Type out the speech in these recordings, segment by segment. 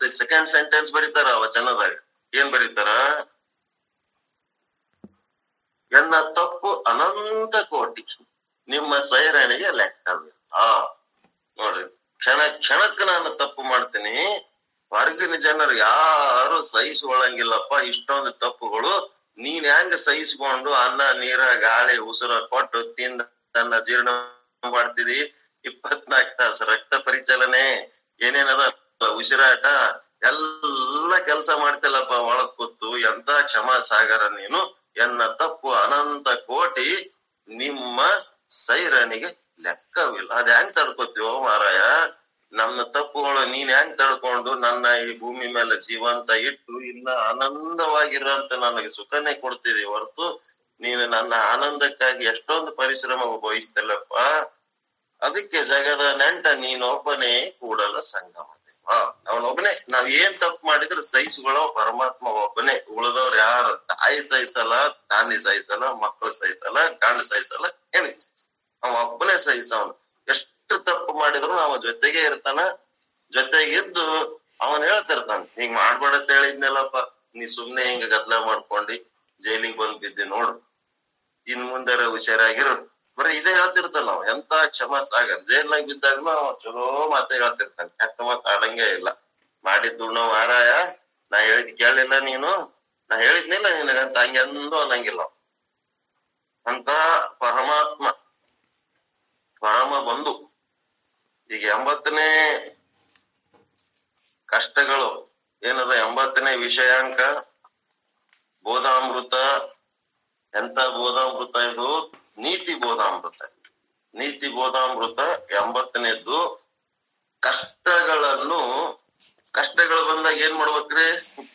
Next second sentence ಬರೀತಾರ ವಚನದಾಗ ಏನ್ ಬರೀತಾರ ಎನ್ನ ತಪ್ಪು ಅನಂತ ಕೋಟಿ ನಿಮ್ಮ ಸೈರಣಿಗೆ ಲೆಕ್ಕವಿಲ್ಲ ನೋಡ್ರಿ ಕ್ಷಣ ಕ್ಷಣಕ್ಕೆ ನಾನು ತಪ್ಪು ಮಾಡ್ತೀನಿ ಹೊರಗಿನ ಜನರು ಯಾರು ಸಹಿಸ್ಕೊಳಂಗಿಲ್ಲಪ್ಪ ಇಷ್ಟೊಂದು ತಪ್ಪುಗಳು ನೀನ್ ಹೆಂಗ ಸಹಿಸ್ಕೊಂಡು ಅನ್ನ ನೀರ ಗಾಳಿ ಉಸಿರ ಕೊಟ್ಟು ತಿಂದ ತನ್ನ ಜೀರ್ಣ ಮಾಡ್ತಿದಿ ಇಪ್ಪತ್ನಾಲ್ಕು ತಾಸು ರಕ್ತ ಪರಿಚಲನೆ ಏನೇನದ ಉಸಿರಾಟ ಎಲ್ಲ ಕೆಲಸ ಮಾಡ್ತಿಲ್ಲಪ್ಪ ಒಳಗ್ ಕೂತು ಎಂತ ಕ್ಷಮಾ ಸಾಗರ ನೀನು ಎನ್ನ ತಪ್ಪು ಅನಂತ ಕೋಟಿ ನಿಮ್ಮ ಸೈರನಿಗೆ ಲೆಕ್ಕವಿಲ್ಲ ಅದ್ ಹೆಂಗ್ ತಡ್ಕೋತೀವೋ ಮಾರಾಯ ನನ್ನ ತಪ್ಪುಗಳು ನೀನ್ ಹೆಂಗ್ ತಡ್ಕೊಂಡು ನನ್ನ ಈ ಭೂಮಿ ಮೇಲೆ ಜೀವಂತ ಇಟ್ಟು ಇನ್ನ ಆನಂದವಾಗಿರಂತ ನನಗೆ ಸುಖನೇ ಕೊಡ್ತಿದೆ ಹೊರತು ನೀನು ನನ್ನ ಆನಂದಕ್ಕಾಗಿ ಎಷ್ಟೊಂದು ಪರಿಶ್ರಮ ವಹಿಸ್ತಲ್ಲಪ್ಪ ಅದಕ್ಕೆ ಜಗದ ನೆಂಟ ನೀನೊಬ್ಬನೇ ಕೂಡಲ ಸಂಗಮ ದೇವ ಅವನೊಬ್ಬನೇ ನಾವ್ ಏನ್ ತಪ್ಪು ಮಾಡಿದ್ರೆ ಸಹಿಸ್ಕೊಳ್ಳೋ ಪರಮಾತ್ಮ ಒಬ್ಬನೇ ಉಳಿದವ್ರು ಯಾರು ತಾಯಿ ಸಹಿಸಲ್ಲ ತಂದೆ ಸಹಿಸಲ್ಲ ಮಕ್ಕಳು ಸಹಿಸಲ್ಲ ಗಂಡ ಸಹಿಸಲ್ಲ ಹೆಣ್ ಅವ ಒಬ್ಬನೇ ಸಹಿಸವನು ಎಷ್ಟು ತಪ್ಪು ಮಾಡಿದ್ರು ಅವ ಜೊತೆಗೆ ಇರ್ತಾನ ಜೊತೆಗಿದ್ದು ಅವನ್ ಹೇಳ್ತಿರ್ತಾನ ಹಿಂಗ್ ಮಾಡ್ಬೇಡ ಅಂತ ಹೇಳಿದ್ನಲ್ಲಪ್ಪ ನೀ ಸುಮ್ನೆ ಹಿಂಗ ಗದ್ಲ ಮಾಡ್ಕೊಂಡಿ ಜೈಲಿಗೆ ಬಂದ್ ಬಿದ್ದಿ ನೋಡು ಇನ್ ಮುಂದೆ ಹುಷಾರಾಗಿರು ಬರೀ ಇದೇ ಹೇಳ್ತಿರ್ತಾನ ನಾವ್ ಎಂತ ಕ್ಷಮಾ ಸಾಗರ್ ಜೈಲ್ನಾಗ ಬಿದ್ದಾಗ್ಲೂ ಅವ ಚಲೋ ಮಾತೇ ಹೇಳ್ತಿರ್ತಾನೆ ಕೆಟ್ಟ ಮಾತು ಆಡಂಗೆ ಇಲ್ಲ ಮಾಡಿದ್ದು ನಾವು ಮಾರಾಯ ನಾ ಹೇಳಿದ್ ಕೇಳಿಲ್ಲ ನೀನು ನಾ ಹೇಳಿದ್ನಿಲ್ಲ ನಿನಗಂತ ಹಂಗೆಂದು ಅನ್ನಂಗಿಲ್ಲ ಅವ. ಅಂತ ಪರಮಾತ್ಮ ಪರಮ ಬಂಧು ಈಗ ಎಂಬತ್ತನೇ ಕಷ್ಟಗಳು ಏನದ ಎಂಬತ್ತನೇ ವಿಷಯಾಂಕ ಬೋಧಾಮೃತ ಎಂತ ಬೋಧಾಮೃತ ಇದು ನೀತಿ ಬೋಧಾಮೃತ ನೀತಿ ಬೋಧಾಮೃತ ಎಂಬತ್ತನೇದ್ದು ಕಷ್ಟಗಳನ್ನು ಕಷ್ಟಗಳು ಬಂದಾಗ ಏನ್ ಮಾಡ್ಬೇಕ್ರಿ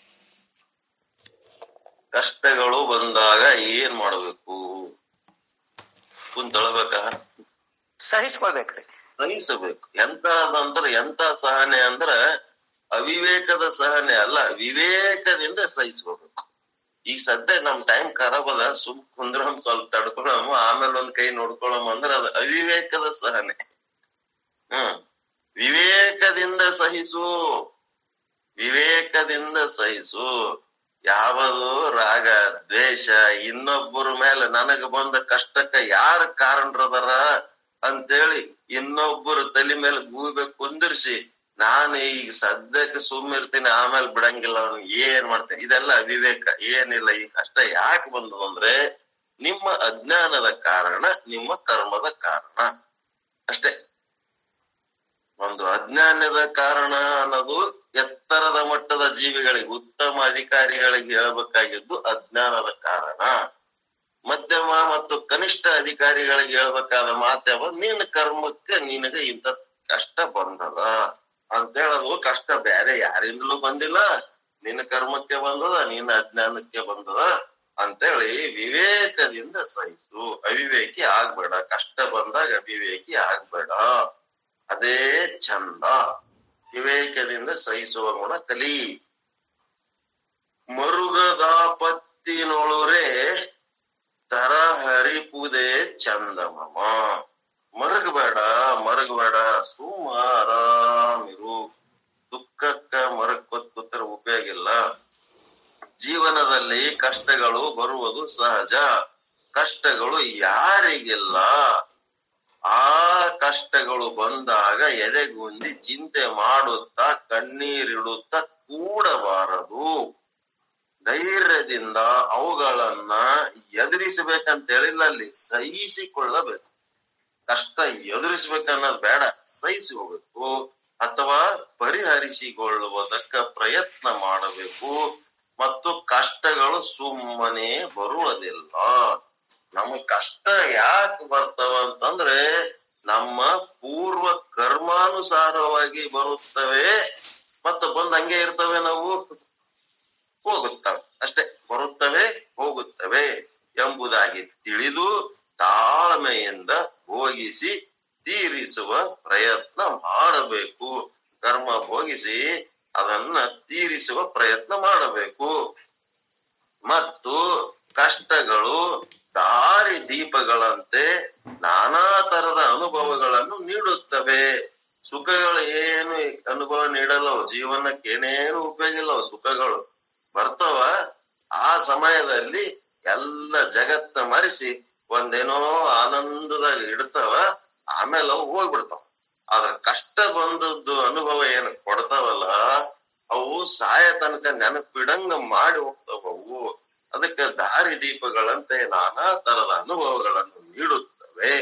ಕಷ್ಟಗಳು ಬಂದಾಗ ಏನ್ ಮಾಡ್ಬೇಕು ಕುಂತೊಳಬೇಕ ಸಹಿಸ್ಕೊಳ್ಬೇಕ್ರಿ ಸಹಿಸಬೇಕು ಎಂತ ಅಂದ್ರೆ ಎಂತ ಸಹನೆ ಅಂದ್ರ ಅವಿವೇಕದ ಸಹನೆ ಅಲ್ಲ ವಿವೇಕದಿಂದ ಸಹಿಸ್ಕೋಬೇಕು ಈಗ ಸದ್ಯ ನಮ್ ಟೈಮ್ ಖರಾಬ್ ಅದ ಸುಮ್ ಕುಂದ್ರಮ್ ಸ್ವಲ್ಪ ತಡ್ಕೊಳಮ್ ಆಮೇಲೆ ಒಂದ್ ಕೈ ನೋಡ್ಕೊಳಮ್ ಅಂದ್ರ ಅದ ಅವಿವೇಕದ ಸಹನೆ ಹ್ಮ್ ವಿವೇಕದಿಂದ ಸಹಿಸು ವಿವೇಕದಿಂದ ಸಹಿಸು ಯಾವುದು ರಾಗ ದ್ವೇಷ ಇನ್ನೊಬ್ಬರ ಮೇಲೆ ನನಗ ಬಂದ ಕಷ್ಟಕ್ಕ ಯಾರ ಕಾರಣರದಾರ ಅಂತೇಳಿ ಇನ್ನೊಬ್ಬರ ತಲೆ ಮೇಲೆ ಗೂಬೆ ಕುಂದಿರ್ಸಿ ನಾನು ಈಗ ಸದ್ಯಕ್ಕೆ ಸುಮ್ಮಿರ್ತೀನಿ ಆಮೇಲೆ ಬಿಡಂಗಿಲ್ಲ ಅವ್ನು ಏನ್ ಮಾಡ್ತೇನೆ ಇದೆಲ್ಲ ಅವಿವೇಕ ಏನಿಲ್ಲ ಈ ಕಷ್ಟ ಯಾಕೆ ಬಂದವು ಅಂದ್ರೆ ನಿಮ್ಮ ಅಜ್ಞಾನದ ಕಾರಣ ನಿಮ್ಮ ಕರ್ಮದ ಕಾರಣ ಅಷ್ಟೇ ಒಂದು ಅಜ್ಞಾನದ ಕಾರಣ ಅನ್ನೋದು ಎತ್ತರದ ಮಟ್ಟದ ಜೀವಿಗಳಿಗೆ ಉತ್ತಮ ಅಧಿಕಾರಿಗಳಿಗೆ ಹೇಳ್ಬೇಕಾಗಿದ್ದು ಅಜ್ಞಾನದ ಕಾರಣ ಮಧ್ಯಮ ಮತ್ತು ಕನಿಷ್ಠ ಅಧಿಕಾರಿಗಳಿಗೆ ಹೇಳ್ಬೇಕಾದ ಮಾತ್ಯಾವ ನಿನ್ನ ಕರ್ಮಕ್ಕೆ ನಿನಗೆ ಇಂಥ ಕಷ್ಟ ಬಂದದ ಅಂತ ಹೇಳೋದು ಕಷ್ಟ ಬೇರೆ ಯಾರಿಂದಲೂ ಬಂದಿಲ್ಲ ನಿನ್ನ ಕರ್ಮಕ್ಕೆ ಬಂದದ ನಿನ್ನ ಅಜ್ಞಾನಕ್ಕೆ ಬಂದದ ಅಂತೇಳಿ ವಿವೇಕದಿಂದ ಸಹಿಸು ಅವಿವೇಕಿ ಆಗ್ಬೇಡ ಕಷ್ಟ ಬಂದಾಗ ಅವಿವೇಕಿ ಆಗ್ಬೇಡ ಅದೇ ಚಂದ ವಿವೇಕದಿಂದ ಸಹಿಸುವ ಗುಣ ಕಲಿ ಮರುಗದಾಪತ್ತಿನೊಳುರೆ ತರ ಹರಿಪುದೇ ಚಂದಮಮ ಮರಗಬೇಡ ಮರಗಬೇಡ ಸುಮ್ಮ ಆರಾಮಿರು ದುಃಖಕ್ಕ ಮರಕ್ಕೊತ್ ಕೂತರ ಉಪಯೋಗ ಇಲ್ಲ ಜೀವನದಲ್ಲಿ ಕಷ್ಟಗಳು ಬರುವುದು ಸಹಜ ಕಷ್ಟಗಳು ಯಾರಿಗಿಲ್ಲ ಆ ಕಷ್ಟಗಳು ಬಂದಾಗ ಎದೆಗುಂದಿ ಚಿಂತೆ ಮಾಡುತ್ತಾ ಕಣ್ಣೀರಿಡುತ್ತಾ ಕೂಡಬಾರದು ಧೈರ್ಯದಿಂದ ಅವುಗಳನ್ನ ಎದುರಿಸಬೇಕಂತ ಹೇಳಿಲ್ಲ ಅಲ್ಲಿ ಸಹಿಸಿಕೊಳ್ಳಬೇಕು ಕಷ್ಟ ಎದುರಿಸ್ಬೇಕನ್ನೋದು ಬೇಡ ಸಹಿಸಿ ಹೋಗ್ಬೇಕು ಅಥವಾ ಪರಿಹರಿಸಿಕೊಳ್ಳುವುದಕ್ಕ ಪ್ರಯತ್ನ ಮಾಡಬೇಕು ಮತ್ತು ಕಷ್ಟಗಳು ಸುಮ್ಮನೆ ಬರುವುದಿಲ್ಲ ನಮಗ್ ಕಷ್ಟ ಯಾಕೆ ಬರ್ತಾವ ಅಂತಂದ್ರೆ ನಮ್ಮ ಪೂರ್ವ ಕರ್ಮಾನುಸಾರವಾಗಿ ಬರುತ್ತವೆ ಮತ್ತು ಬಂದ್ ಹಂಗೆ ಇರ್ತವೆ ನಾವು ಹೋಗುತ್ತವೆ ಅಷ್ಟೇ ಬರುತ್ತವೆ ಹೋಗುತ್ತವೆ ಎಂಬುದಾಗಿ ತಿಳಿದು ತಾಳ್ಮೆಯಿಂದ ಭೋಗಿಸಿ ತೀರಿಸುವ ಪ್ರಯತ್ನ ಮಾಡಬೇಕು ಕರ್ಮ ಭೋಗಿಸಿ ಅದನ್ನ ತೀರಿಸುವ ಪ್ರಯತ್ನ ಮಾಡಬೇಕು ಮತ್ತು ಕಷ್ಟಗಳು ದಾರಿ ದೀಪಗಳಂತೆ ನಾನಾ ತರದ ಅನುಭವಗಳನ್ನು ನೀಡುತ್ತವೆ ಸುಖ ಸುಖಗಳು ಏನು ಅನುಭವ ನೀಡಲ್ಲವು ಜೀವನಕ್ಕೆ ಏನೇನು ಉಪಯೋಗ ಇಲ್ಲವು ಸುಖಗಳು ಬರ್ತಾವ ಆ ಸಮಯದಲ್ಲಿ ಎಲ್ಲ ಜಗತ್ತ ಮರೆಸಿ ಒಂದೇನೋ ಆನಂದದಾಗ ಇಡ್ತಾವ ಆಮೇಲೆ ಅವು ಹೋಗ್ಬಿಡ್ತಾವ ಆದ್ರ ಕಷ್ಟ ಬಂದದ್ದು ಅನುಭವ ಏನು ಕೊಡ್ತಾವಲ್ಲ ಅವು ಸಾಯ ತನಕ ನೆನಪಿಡಂಗ ಮಾಡಿ ಹೋಗ್ತಾವ ಅವು ಅದಕ್ಕೆ ದಾರಿ ದೀಪಗಳಂತೆ ನಾನಾ ತರದ ಅನುಭವಗಳನ್ನು ನೀಡುತ್ತವೆ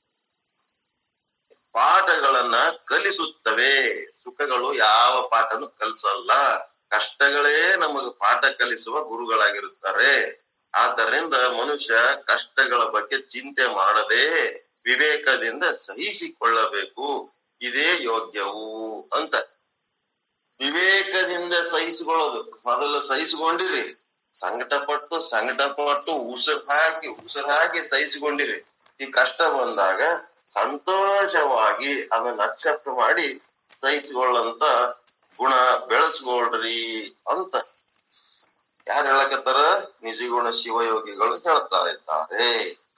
ಪಾಠಗಳನ್ನ ಕಲಿಸುತ್ತವೆ ಸುಖಗಳು ಯಾವ ಪಾಠನು ಕಲಿಸಲ್ಲ ಕಷ್ಟಗಳೇ ನಮಗೆ ಪಾಠ ಕಲಿಸುವ ಗುರುಗಳಾಗಿರುತ್ತಾರೆ ಆದ್ದರಿಂದ ಮನುಷ್ಯ ಕಷ್ಟಗಳ ಬಗ್ಗೆ ಚಿಂತೆ ಮಾಡದೆ ವಿವೇಕದಿಂದ ಸಹಿಸಿಕೊಳ್ಳಬೇಕು ಇದೇ ಯೋಗ್ಯವು ಅಂತ ವಿವೇಕದಿಂದ ಸಹಿಸಿಕೊಳ್ಳೋದು ಮೊದಲು ಸಹಿಸಿಕೊಂಡಿರಿ ಸಂಕಟ ಪಟ್ಟು ಸಂಕಟ ಪಟ್ಟು ಉಸಿರು ಹಾಕಿ ಉಸಿರು ಹಾಕಿ ಸಹಿಸಿಕೊಂಡಿರಿ ಈ ಕಷ್ಟ ಬಂದಾಗ ಸಂತೋಷವಾಗಿ ಅದನ್ನ ಅಕ್ಸೆಪ್ಟ್ ಮಾಡಿ ಸಹಿಸಿಕೊಳ್ಳಂತ ಗುಣ ಬೆಳೆಸ್ಕೊಳ್ರಿ ಅಂತ ಯಾರು ಹೇಳಕತ್ತಾರ ನಿಜಗುಣ ಶಿವಯೋಗಿಗಳು ಹೇಳ್ತಾ ಇದ್ದಾರೆ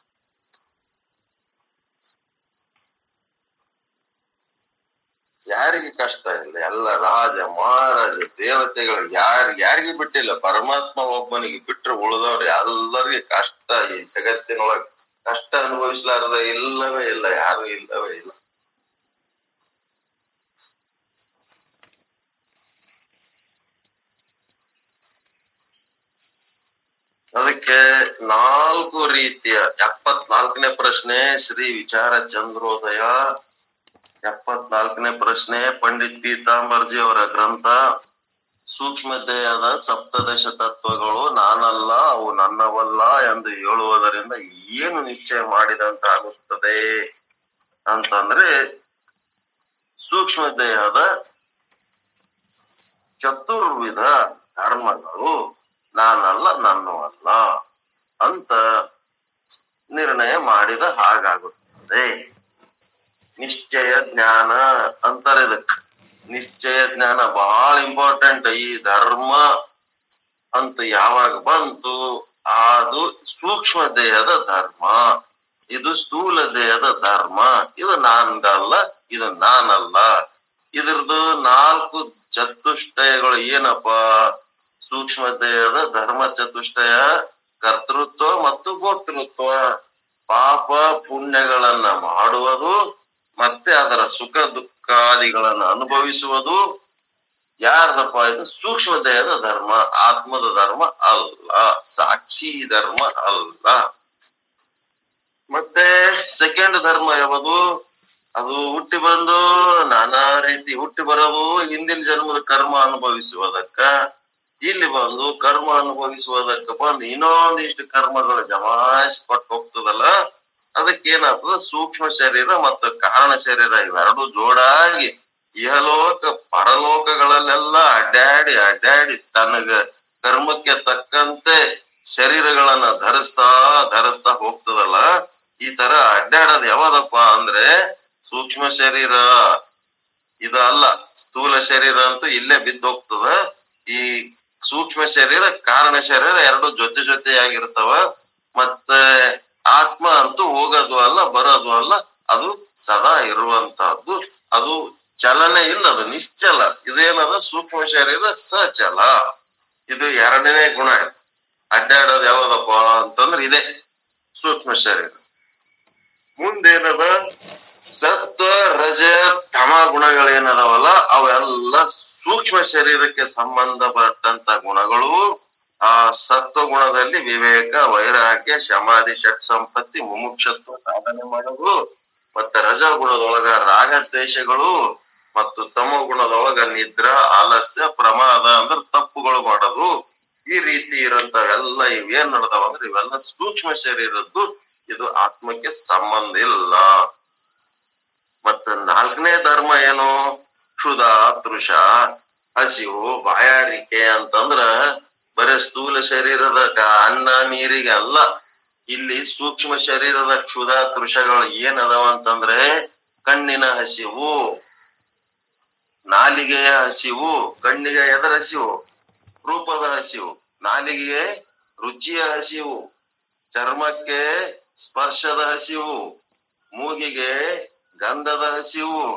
ಯಾರಿಗೆ ಕಷ್ಟ ಇಲ್ಲ ಎಲ್ಲ ರಾಜ ಮಹಾರಾಜ ದೇವತೆಗಳು ಯಾರು ಯಾರಿಗೆ ಬಿಟ್ಟಿಲ್ಲ ಪರಮಾತ್ಮ ಒಬ್ಬನಿಗೆ ಬಿಟ್ರೆ ಉಳಿದವ್ರು ಎಲ್ಲರಿಗೆ ಕಷ್ಟ ಈ ಜಗತ್ತಿನೊಳಗೆ ಕಷ್ಟ ಅನುಭವಿಸ್ಲಾರದ ಇಲ್ಲವೇ ಇಲ್ಲ ಯಾರು ಇಲ್ಲವೇ ಇಲ್ಲ ಅದಕ್ಕೆ ನಾಲ್ಕು ರೀತಿಯ ಎಪ್ಪತ್ನಾಲ್ಕನೇ ಪ್ರಶ್ನೆ ಶ್ರೀ ವಿಚಾರ ಚಂದ್ರೋದಯ ಎಪ್ಪತ್ನಾಲ್ಕನೇ ಪ್ರಶ್ನೆ ಪಂಡಿತ್ ಪೀತಾಂಬರ್ಜಿ ಅವರ ಗ್ರಂಥ ಸೂಕ್ಷ್ಮ ದೇಹದ ಸಪ್ತದಶ ತತ್ವಗಳು ನಾನಲ್ಲ ಅವು ನನ್ನವಲ್ಲ ಎಂದು ಹೇಳುವುದರಿಂದ ಏನು ನಿಶ್ಚಯ ಮಾಡಿದಂತಾಗುತ್ತದೆ ಅಂತಂದ್ರೆ ಸೂಕ್ಷ್ಮ ದೇಹದ ಚತುರ್ವಿಧ ಧರ್ಮಗಳು ನಾನಲ್ಲ ನನ್ನವಲ್ಲ ಅಂತ ನಿರ್ಣಯ ಮಾಡಿದ ಹಾಗಾಗುತ್ತದೆ ನಿಶ್ಚಯ ಜ್ಞಾನ ಅಂತಾರೆ ಇದಕ್ ನಿಶ್ಚಯ ಜ್ಞಾನ ಬಹಳ ಇಂಪಾರ್ಟೆಂಟ್ ಈ ಧರ್ಮ ಅಂತ ಯಾವಾಗ ಬಂತು ಅದು ಸೂಕ್ಷ್ಮ ದೇಹದ ಧರ್ಮ ಇದು ಸ್ಥೂಲ ದೇಹದ ಧರ್ಮ ಇದು ನಾನದಲ್ಲ ಇದು ನಾನಲ್ಲ ಇದ್ರದ್ದು ನಾಲ್ಕು ಚತುಷ್ಟಯಗಳು ಏನಪ್ಪ ಸೂಕ್ಷ್ಮ ದೇಹದ ಧರ್ಮ ಚತುಷ್ಟಯ ಕರ್ತೃತ್ವ ಮತ್ತು ಭೋಕ್ತೃತ್ವ ಪಾಪ ಪುಣ್ಯಗಳನ್ನ ಮಾಡುವುದು ಮತ್ತೆ ಅದರ ಸುಖ ದುಃಖಾದಿಗಳನ್ನ ಅನುಭವಿಸುವುದು ಯಾರ್ದಪ್ಪ ಇದು ಸೂಕ್ಷ್ಮ ದೇಹದ ಧರ್ಮ ಆತ್ಮದ ಧರ್ಮ ಅಲ್ಲ ಸಾಕ್ಷಿ ಧರ್ಮ ಅಲ್ಲ ಮತ್ತೆ ಸೆಕೆಂಡ್ ಧರ್ಮ ಯಾವುದು ಅದು ಹುಟ್ಟಿ ಬಂದು ನಾನಾ ರೀತಿ ಹುಟ್ಟಿ ಬರೋದು ಹಿಂದಿನ ಜನ್ಮದ ಕರ್ಮ ಅನುಭವಿಸುವುದಕ್ಕ ಇಲ್ಲಿ ಬಂದು ಕರ್ಮ ಅನುಭವಿಸುವುದಕ್ಕ ಬಂದು ಇನ್ನೊಂದಿಷ್ಟು ಕರ್ಮಗಳು ಜಮಾಯಿಸಿ ಕೊಟ್ಟು ಹೋಗ್ತದಲ್ಲ ಅದಕ್ಕೆ ಏನಾಗ್ತದ ಸೂಕ್ಷ್ಮ ಶರೀರ ಮತ್ತು ಕಾರಣ ಶರೀರ ಇವೆರಡು ಜೋಡಾಗಿ ಇಹಲೋಕ ಪರಲೋಕಗಳಲ್ಲೆಲ್ಲ ಅಡ್ಡಾಡಿ ಅಡ್ಡಾಡಿ ತನಗ ಕರ್ಮಕ್ಕೆ ತಕ್ಕಂತೆ ಶರೀರಗಳನ್ನ ಧರಿಸ್ತಾ ಧರಿಸ್ತಾ ಹೋಗ್ತದಲ್ಲ ಈ ತರ ಅಡ್ಡಾಡೋದು ಯಾವದಪ್ಪ ಅಂದ್ರೆ ಸೂಕ್ಷ್ಮ ಶರೀರ ಇದಲ್ಲ ಸ್ಥೂಲ ಶರೀರ ಅಂತೂ ಇಲ್ಲೇ ಬಿದ್ದು ಹೋಗ್ತದ ಈ ಸೂಕ್ಷ್ಮ ಶರೀರ ಕಾರಣ ಶರೀರ ಎರಡು ಜೊತೆ ಜೊತೆಯಾಗಿರ್ತಾವ ಮತ್ತೆ ಆತ್ಮ ಅಂತೂ ಹೋಗೋದು ಅಲ್ಲ ಬರೋದು ಅಲ್ಲ ಅದು ಸದಾ ಇರುವಂತಹದ್ದು ಅದು ಚಲನೆ ಇಲ್ಲ ಅದು ನಿಶ್ಚಲ ಇದೇನದ ಸೂಕ್ಷ್ಮ ಶರೀರ ಸಚಲ ಇದು ಎರಡನೇ ಗುಣ ಇದು ಅಡ್ಡಾಡೋದು ಯಾವ್ದಪ್ಪ ಅಂತಂದ್ರೆ ಇದೆ ಸೂಕ್ಷ್ಮ ಶರೀರ ಮುಂದೇನದ ಸತ್ವ ರಜ ತಮ ಗುಣಗಳೇನದಾವಲ್ಲ ಅವೆಲ್ಲ ಸೂಕ್ಷ್ಮ ಶರೀರಕ್ಕೆ ಸಂಬಂಧಪಟ್ಟಂತ ಗುಣಗಳು ಆ ಸತ್ವ ಗುಣದಲ್ಲಿ ವಿವೇಕ ವೈರಾಗ್ಯ ಶಮಾಧಿ ಷಟ್ ಸಂಪತ್ತಿ ಮುಮುಕ್ಷತ್ವ ಸಾಧನೆ ಮಾಡೋದು ಮತ್ತೆ ರಜ ಗುಣದೊಳಗ ರಾಗದ್ವೇಷಗಳು ಮತ್ತು ತಮ ಗುಣದೊಳಗ ನಿದ್ರಾ ಆಲಸ್ಯ ಪ್ರಮಾದ ಅಂದ್ರೆ ತಪ್ಪುಗಳು ಮಾಡೋದು ಈ ರೀತಿ ಇರಂತವೆಲ್ಲ ಇವೇನ್ ನಡೆದವ ಅಂದ್ರೆ ಇವೆಲ್ಲ ಸೂಕ್ಷ್ಮ ಶರೀರದ್ದು ಇದು ಆತ್ಮಕ್ಕೆ ಸಂಬಂಧ ಇಲ್ಲ ಮತ್ತ ನಾಲ್ಕನೇ ಧರ್ಮ ಏನು ಕ್ಷುಧ ತೃಷ ಹಸಿವು ಬಾಯಾರಿಕೆ ಅಂತಂದ್ರ ಬರೇ ಸ್ಥೂಲ ಶರೀರದ ಕ- ಅನ್ನ ನೀರಿಗೆ ಅಲ್ಲ ಇಲ್ಲಿ ಸೂಕ್ಷ್ಮ ಶರೀರದ ಕ್ಷುಧ ತೃಷಗಳು ಏನ್ ಅದಾವ ಅಂತಂದ್ರೆ ಕಣ್ಣಿನ ಹಸಿವು ನಾಲಿಗೆಯ ಹಸಿವು ಕಣ್ಣಿಗೆ ಎದರ ಹಸಿವು ರೂಪದ ಹಸಿವು ನಾಲಿಗೆಗೆ ರುಚಿಯ ಹಸಿವು ಚರ್ಮಕ್ಕೆ ಸ್ಪರ್ಶದ ಹಸಿವು ಮೂಗಿಗೆ ಗಂಧದ ಹಸಿವು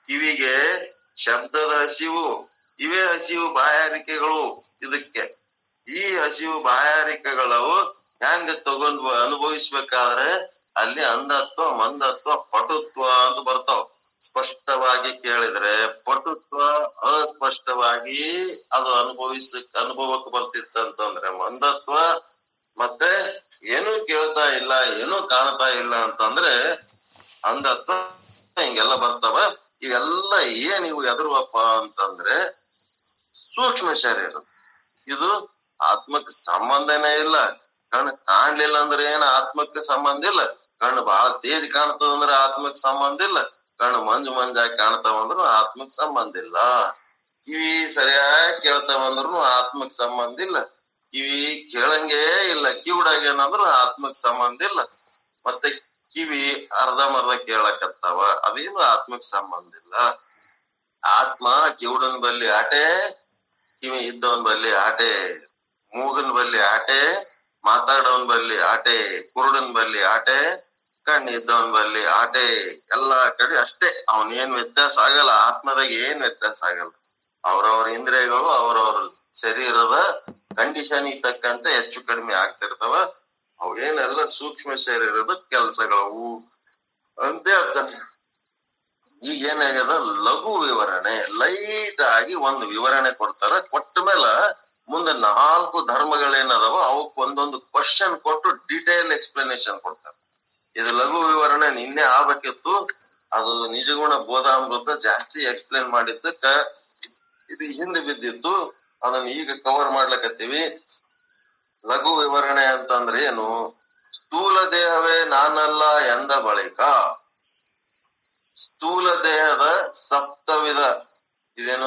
ಕಿವಿಗೆ ಶಬ್ದದ ಹಸಿವು ಇವೇ ಹಸಿವು ಬಾಯಾರಿಕೆಗಳು ಇದಕ್ಕೆ ಈ ಹಸಿವು ಬಾಯಾರಿಕೆಗಳವು ಹೆಂಗ ತಗೊಂಡ್ ಅನುಭವಿಸ್ಬೇಕಾದ್ರೆ ಅಲ್ಲಿ ಅಂಧತ್ವ ಮಂದತ್ವ ಪಟುತ್ವ ಅಂತ ಬರ್ತಾವ ಸ್ಪಷ್ಟವಾಗಿ ಕೇಳಿದ್ರೆ ಪಟುತ್ವ ಅಸ್ಪಷ್ಟವಾಗಿ ಅದು ಅನುಭವಿಸ ಅನುಭವಕ್ಕೆ ಬರ್ತಿತ್ತಂತಂದ್ರೆ ಮಂದತ್ವ ಮತ್ತೆ ಏನು ಕೇಳ್ತಾ ಇಲ್ಲ ಏನು ಕಾಣ್ತಾ ಇಲ್ಲ ಅಂತಂದ್ರೆ ಅಂಧತ್ವ ಹಿಂಗೆಲ್ಲ ಬರ್ತಾವ ಇವೆಲ್ಲ ಏನ್ ಇವು ಎದುರುವಪ್ಪ ಅಂತಂದ್ರೆ ಸೂಕ್ಷ್ಮ ಶರೀರ ಇದು ಆತ್ಮಕ್ಕೆ ಸಂಬಂಧನೇ ಇಲ್ಲ ಕಣ್ಣು ಕಾಣ್ಲಿಲ್ಲ ಅಂದ್ರೆ ಏನ್ ಆತ್ಮಕ್ಕೆ ಸಂಬಂಧ ಇಲ್ಲ ಕಣ್ಣು ಬಹಳ ತೇಜ್ ಕಾಣ್ತದ ಅಂದ್ರೆ ಆತ್ಮಕ್ಕೆ ಸಂಬಂಧ ಇಲ್ಲ ಕಣ್ಣು ಮಂಜು ಮಂಜಾಗಿ ಕಾಣ್ತಾವ ಅಂದ್ರು ಆತ್ಮಕ್ ಸಂಬಂಧ ಇಲ್ಲ ಕಿವಿ ಸರಿಯಾಗಿ ಕೇಳ್ತಾವ ಅಂದ್ರು ಆತ್ಮಕ್ ಸಂಬಂಧ ಇಲ್ಲ ಕಿವಿ ಕೇಳಂಗೇ ಇಲ್ಲ ಕಿವುಡಾಗ ಏನಂದ್ರು ಆತ್ಮಕ್ ಸಂಬಂಧ ಇಲ್ಲ ಮತ್ತೆ ಕಿವಿ ಅರ್ಧಂಬರ್ಧ ಕೇಳಕತ್ತಾವ ಅದೇನು ಆತ್ಮಕ್ ಸಂಬಂಧ ಇಲ್ಲ ಆತ್ಮ ಕಿವುಡನ್ ಬಲ್ಲಿ ಆಟೆ ಕಿವಿ ಇದ್ದವನ್ ಬಲ್ಲಿ ಆಟೆ ಮೂಗನ್ ಬಲ್ಲಿ ಆಟೆ ಮಾತಾಡೋನ್ ಬಲ್ಲಿ ಆಟೆ ಕುರುಡನ್ ಬಲ್ಲಿ ಆಟೆ ಕಣ್ಣು ಇದ್ದವನ್ ಬಲ್ಲಿ ಆಟೆ ಎಲ್ಲಾ ಕಡೆ ಅಷ್ಟೇ ಅವನ್ ಏನ್ ವ್ಯತ್ಯಾಸ ಆಗಲ್ಲ ಆತ್ಮದಾಗ ಏನ್ ವ್ಯತ್ಯಾಸ ಆಗಲ್ಲ ಅವ್ರವ್ರ ಇಂದ್ರಿಯಗಳು ಅವ್ರವ್ರ ಶರೀರದ ಕಂಡೀಷನ್ ತಕ್ಕಂತೆ ಹೆಚ್ಚು ಕಡಿಮೆ ಆಗ್ತಿರ್ತಾವ ಅವೇನೆಲ್ಲ ಸೂಕ್ಷ್ಮ ಶರೀರದ ಕೆಲಸಗಳವು ಅಂತ ಹೇಳ್ತಾನೆ ಈಗ ಏನಾಗ್ಯದ ಲಘು ವಿವರಣೆ ಲೈಟ್ ಆಗಿ ಒಂದು ವಿವರಣೆ ಕೊಡ್ತಾರ ಕೊಟ್ಟ ಮೇಲೆ ಮುಂದೆ ನಾಲ್ಕು ಧರ್ಮಗಳೇನದಾವ ಅವಕ್ ಒಂದೊಂದು ಕ್ವಶನ್ ಕೊಟ್ಟು ಡೀಟೇಲ್ ಎಕ್ಸ್ಪ್ಲನೇಷನ್ ಕೊಡ್ತಾರೆ ಇದು ಲಘು ವಿವರಣೆ ನಿನ್ನೆ ಆಗ್ಬೇಕಿತ್ತು ಅದು ನಿಜಗುಣ ಬೋಧಾಮೃತ ಜಾಸ್ತಿ ಎಕ್ಸ್ಪ್ಲೇನ್ ಮಾಡಿದ್ದಕ್ಕ ಇದು ಹಿಂದೆ ಬಿದ್ದಿತ್ತು ಅದನ್ನ ಈಗ ಕವರ್ ಮಾಡ್ಲಕತ್ತೀವಿ ಲಘು ವಿವರಣೆ ಅಂತಂದ್ರೆ ಏನು ಸ್ಥೂಲ ದೇಹವೇ ನಾನಲ್ಲ ಎಂದ ಬಳಿಕ ಸ್ಥೂಲ ದೇಹದ ಸಪ್ತವಿಧ ಇದೇನು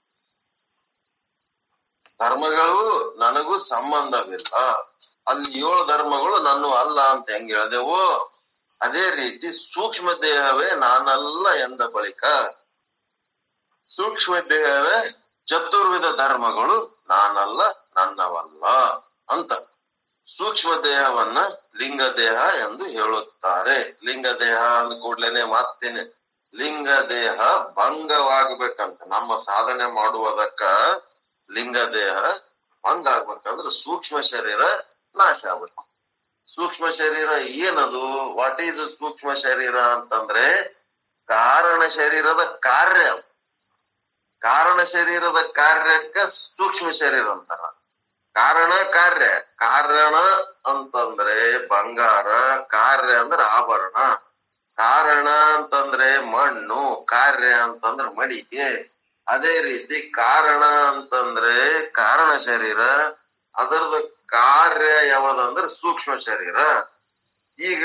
ಧರ್ಮಗಳು ನನಗೂ ಸಂಬಂಧವಿಲ್ಲ ಅಲ್ಲಿ ಏಳು ಧರ್ಮಗಳು ನನ್ನ ಅಲ್ಲ ಅಂತ ಹೆಂಗ್ ಹೇಳ್ದೆವೋ ಅದೇ ರೀತಿ ಸೂಕ್ಷ್ಮ ದೇಹವೇ ನಾನಲ್ಲ ಎಂದ ಬಳಿಕ ಸೂಕ್ಷ್ಮ ದೇಹವೇ ಚತುರ್ವಿಧ ಧರ್ಮಗಳು ನಾನಲ್ಲ ನನ್ನವಲ್ಲ ಅಂತ ಸೂಕ್ಷ್ಮ ದೇಹವನ್ನ ಲಿಂಗ ದೇಹ ಎಂದು ಹೇಳುತ್ತಾರೆ ಲಿಂಗ ದೇಹ ಅಂದ ಕೂಡ್ಲೇನೆ ಮಾತೇನೆ ಲಿಂಗ ದೇಹ ಭಂಗವಾಗ್ಬೇಕಂತ ನಮ್ಮ ಸಾಧನೆ ಮಾಡುವುದಕ್ಕ ಲಿಂಗ ದೇಹ ಭಂಗ ಆಗ್ಬೇಕಂದ್ರೆ ಸೂಕ್ಷ್ಮ ಶರೀರ ನಾಶ ಆಗ್ಬೇಕು ಸೂಕ್ಷ್ಮ ಶರೀರ ಏನದು ವಾಟ್ ಈಸ್ ಸೂಕ್ಷ್ಮ ಶರೀರ ಅಂತಂದ್ರೆ ಕಾರಣ ಶರೀರದ ಕಾರ್ಯ ಅದು. ಕಾರಣ ಶರೀರದ ಕಾರ್ಯಕ್ಕ ಸೂಕ್ಷ್ಮ ಶರೀರ ಅಂತಾರ ಕಾರಣ ಕಾರ್ಯ ಕಾರಣ ಅಂತಂದ್ರೆ ಬಂಗಾರ ಕಾರ್ಯ ಅಂದ್ರೆ ಆಭರಣ ಕಾರಣ ಅಂತಂದ್ರೆ ಮಣ್ಣು ಕಾರ್ಯ ಅಂತಂದ್ರೆ ಮಡಿಕೆ ಅದೇ ರೀತಿ ಕಾರಣ ಅಂತಂದ್ರೆ ಕಾರಣ ಶರೀರ ಅದರದ ಕಾರ್ಯ ಯಾವ್ದಂದ್ರೆ ಸೂಕ್ಷ್ಮ ಶರೀರ ಈಗ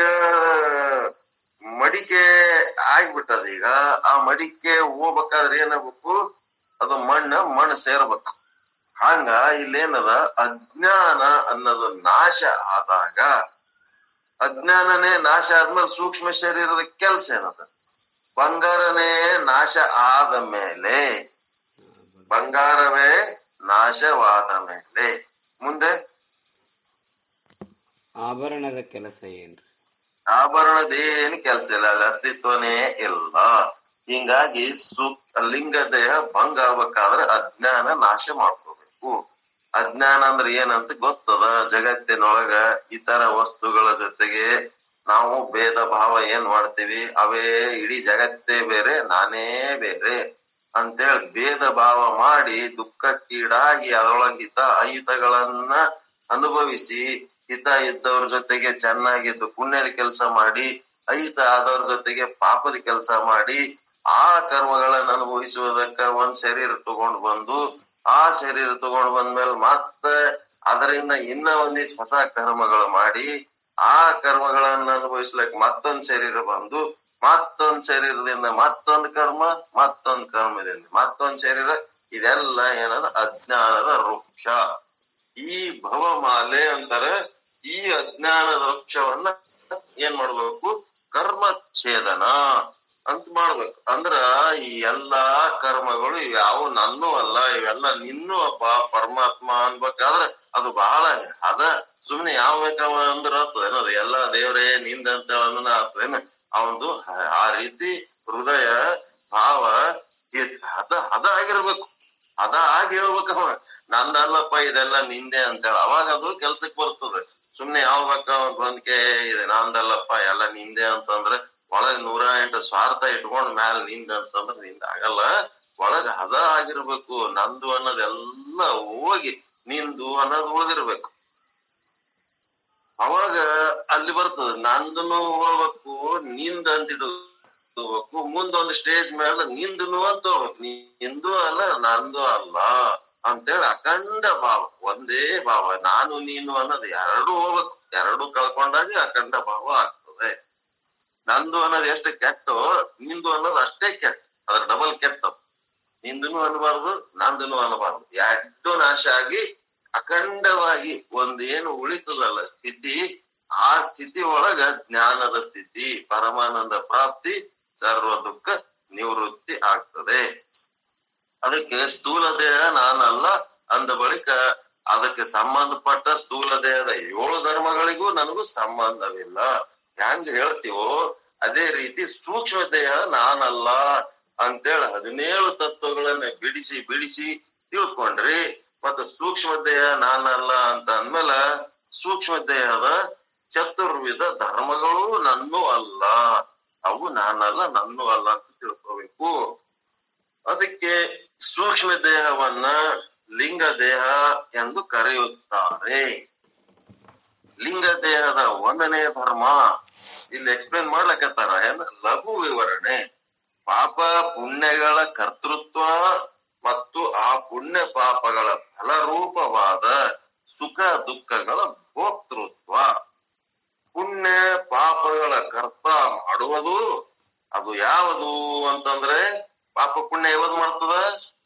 ಮಡಿಕೆ ಆಗ್ಬಿಟ್ಟದ ಈಗ ಆ ಮಡಿಕೆ ಹೋಗ್ಬೇಕಾದ್ರೆ ಏನಾಗ್ಬೇಕು ಅದು ಮಣ್ಣ ಮಣ್ಣು ಸೇರ್ಬೇಕು ಹಂಗ ಇಲ್ಲೇನದ ಅಜ್ಞಾನ ಅನ್ನೋದು ನಾಶ ಆದಾಗ ಅಜ್ಞಾನನೇ ನಾಶ ಆದ್ಮೇಲೆ ಸೂಕ್ಷ್ಮ ಶರೀರದ ಕೆಲ್ಸ ಏನದ ಬಂಗಾರನೇ ನಾಶ ಆದ ಮೇಲೆ ಬಂಗಾರವೇ ನಾಶವಾದ ಮೇಲೆ ಮುಂದೆ ಆಭರಣದ ಕೆಲಸ ಏನ್ರಿ ಆಭರಣದೇನು ಕೆಲ್ಸ ಇಲ್ಲ ಅಲ್ಲಿ ಅಸ್ತಿತ್ವನೇ ಇಲ್ಲ ಹಿಂಗಾಗಿ ಸು ಲಿಂಗ ದೇಹ ಭಂಗ ಆಗ್ಬೇಕಾದ್ರೆ ಅಜ್ಞಾನ ನಾಶ ಮಾಡ್ಕೋಬೇಕು ಅಜ್ಞಾನ ಅಂದ್ರೆ ಏನಂತ ಗೊತ್ತದ ಜಗತ್ತಿನೊಳಗ ಇತರ ವಸ್ತುಗಳ ಜೊತೆಗೆ ನಾವು ಭೇದ ಭಾವ ಏನ್ ಮಾಡ್ತೀವಿ ಅವೇ ಇಡೀ ಜಗತ್ತೇ ಬೇರೆ ನಾನೇ ಬೇರೆ ಅಂತೇಳಿ ಭೇದ ಭಾವ ಮಾಡಿ ದುಃಖಕ್ಕೀಡಾಗಿ ಅದರೊಳಗಿದ್ದ ಅಹಿತಗಳನ್ನ ಅನುಭವಿಸಿ ಹಿತ ಇದ್ದವ್ರ ಜೊತೆಗೆ ಚೆನ್ನಾಗಿದ್ದು ಪುಣ್ಯದ ಕೆಲಸ ಮಾಡಿ ಅಹಿತ ಆದವ್ರ ಜೊತೆಗೆ ಪಾಪದ ಕೆಲಸ ಮಾಡಿ ಆ ಕರ್ಮಗಳನ್ನ ಅನುಭವಿಸುವುದಕ್ಕ ಒಂದ್ ಶರೀರ ತಗೊಂಡ್ ಬಂದು ಆ ಶರೀರ ತಗೊಂಡ್ ಬಂದ್ಮೇಲೆ ಮತ್ತೆ ಅದರಿಂದ ಇನ್ನ ಒಂದಿಷ್ಟು ಹೊಸ ಕರ್ಮಗಳು ಮಾಡಿ ಆ ಕರ್ಮಗಳನ್ನ ಅನುಭವಿಸ್ಲಕ್ ಮತ್ತೊಂದ್ ಶರೀರ ಬಂದು ಮತ್ತೊಂದ್ ಶರೀರದಿಂದ ಮತ್ತೊಂದ್ ಕರ್ಮ ಮತ್ತೊಂದ್ ಕರ್ಮದಿಂದ ಮತ್ತೊಂದ್ ಶರೀರ ಇದೆಲ್ಲ ಏನದ ಅಜ್ಞಾನದ ವೃಕ್ಷ ಈ ಭವಮಾಲೆ ಅಂತಾರೆ ಈ ಅಜ್ಞಾನದ ವೃಕ್ಷವನ್ನ ಏನ್ ಮಾಡ್ಬೇಕು ಕರ್ಮ ಛೇದನ ಅಂತ ಮಾಡ್ಬೇಕು ಅಂದ್ರ ಈ ಎಲ್ಲಾ ಕರ್ಮಗಳು ಇವ್ಯಾವು ನನ್ನೂ ಅಲ್ಲ ಇವೆಲ್ಲ ನಿನ್ನೂ ಅಪ್ಪ ಪರಮಾತ್ಮ ಅನ್ಬೇಕಾದ್ರೆ ಅದು ಬಹಳ ಅದ ಸುಮ್ನೆ ಯಾವ ಬೇಕವ ಅಂದ್ರ ಆಗ್ತದೇನ ಅದು ಎಲ್ಲಾ ದೇವ್ರೇ ನಿಂದಂತ ಅಂದನ ಆಗ್ತದೇನ ಅವಂದು ಆ ರೀತಿ ಹೃದಯ ಭಾವ ಇ- ಅದ ಅದ ಆಗಿರ್ಬೇಕು ಅದ ಆಗಿ ಹೇಳ್ಬೇಕ ಅವ ನಂದಲ್ಲಪ್ಪ ಇದೆಲ್ಲ ನಿಂದೆ ಅಂತೇಳಿ ಅವಾಗ ಅದು ಕೆಲ್ಸಕ್ ಬರ್ತದೆ ಸುಮ್ನೆ ಯಾವ ಬೇಕ ಬಂದ್ಕೆ ಇದು ನಂದಲ್ಲಪ್ಪ ಎಲ್ಲ ನಿಂದೆ ಅಂತಂದ್ರೆ ಒಳಗ್ ನೂರ ಎಂಟು ಸ್ವಾರ್ಥ ಇಟ್ಕೊಂಡ್ ಮ್ಯಾಲ ನಿಂದ ಅಂತಂದ್ರೆ ನಿಂದ ಆಗಲ್ಲ ಒಳಗ ಅದ ಆಗಿರ್ಬೇಕು ನಂದು ಅನ್ನೋದೆಲ್ಲ ಹೋಗಿ ನಿಂದು ಅನ್ನೋದು ಉಳಿದಿರ್ಬೇಕು ಅವಾಗ ಅಲ್ಲಿ ಬರ್ತದೆ ನಂದನು ಹೋಗ್ಬೇಕು ನಿಂದ ಅಂತ ಇಡಬೇಕು ಮುಂದೊಂದು ಸ್ಟೇಜ್ ಮೇಲೆ ನಿಂದನು ಅಂತ ಹೋಗ್ಬೇಕು ನಿಂದು ಅಲ್ಲ ನಂದು ಅಲ್ಲ ಅಂತೇಳಿ ಅಖಂಡ ಭಾವ ಒಂದೇ ಭಾವ ನಾನು ನೀನು ಅನ್ನೋದು ಎರಡು ಹೋಗ್ಬೇಕು ಎರಡು ಕಳ್ಕೊಂಡಾಗ ಅಖಂಡ ಭಾವ ಆಗ್ತದೆ ನಂದು ಅನ್ನೋದು ಎಷ್ಟು ಕೆಟ್ಟು ನಿಂದು ಅನ್ನೋದು ಅಷ್ಟೇ ಕೆಟ್ಟ ಅದ್ರ ಡಬಲ್ ಕೆಟ್ಟದು ನಿಂದನು ಅನ್ನಬಾರ್ದು ನಂದನು ಅನ್ನಬಾರ್ದು ಎರಡು ನಾಶ ಆಗಿ ಅಖಂಡವಾಗಿ ಒಂದೇನು ಉಳಿತದಲ್ಲ ಸ್ಥಿತಿ ಆ ಸ್ಥಿತಿ ಒಳಗ ಜ್ಞಾನದ ಸ್ಥಿತಿ ಪರಮಾನಂದ ಪ್ರಾಪ್ತಿ ಸರ್ವ ದುಃಖ ನಿವೃತ್ತಿ ಆಗ್ತದೆ ಅದಕ್ಕೆ ಸ್ಥೂಲ ದೇಹ ನಾನಲ್ಲ ಅಂದ ಬಳಿಕ ಅದಕ್ಕೆ ಸಂಬಂಧಪಟ್ಟ ಸ್ಥೂಲ ದೇಹದ ಏಳು ಧರ್ಮಗಳಿಗೂ ನನಗೂ ಸಂಬಂಧವಿಲ್ಲ ಹೆಂಗ್ ಹೇಳ್ತೀವೋ ಅದೇ ರೀತಿ ಸೂಕ್ಷ್ಮ ದೇಹ ನಾನಲ್ಲ ಅಂತೇಳಿ ಹದಿನೇಳು ತತ್ವಗಳನ್ನ ಬಿಡಿಸಿ ಬಿಡಿಸಿ ತಿಳ್ಕೊಂಡ್ರಿ ಮತ್ತೆ ಸೂಕ್ಷ್ಮ ದೇಹ ನಾನಲ್ಲ ಅಂತ ಅಂದ್ಮೇಲೆ ಸೂಕ್ಷ್ಮ ದೇಹದ ಚತುರ್ವಿಧ ಧರ್ಮಗಳು ನನ್ನೂ ಅಲ್ಲ ಅವು ನಾನಲ್ಲ ನನ್ನೂ ಅಲ್ಲ ಅಂತ ತಿಳ್ಕೋಬೇಕು ಅದಕ್ಕೆ ಸೂಕ್ಷ್ಮ ದೇಹವನ್ನ ಲಿಂಗ ದೇಹ ಎಂದು ಕರೆಯುತ್ತಾರೆ ಲಿಂಗ ದೇಹದ ಒಂದನೇ ಧರ್ಮ ಇಲ್ಲಿ ಎಕ್ಸ್ಪ್ಲೇನ್ ಮಾಡ್ಲಕತ್ತಾರ ಏನ್ ಲಘು ವಿವರಣೆ ಪಾಪ ಪುಣ್ಯಗಳ ಕರ್ತೃತ್ವ ಮತ್ತು ಆ ಪುಣ್ಯ ಪಾಪಗಳ ಫಲರೂಪವಾದ ಸುಖ ದುಃಖಗಳ ಭೋಕ್ತೃತ್ವ ಪುಣ್ಯ ಪಾಪಗಳ ಕರ್ತ ಮಾಡುವುದು ಅದು ಯಾವುದು ಅಂತಂದ್ರೆ ಪಾಪ ಪುಣ್ಯ ಯಾವ್ದು ಮಾಡ್ತದ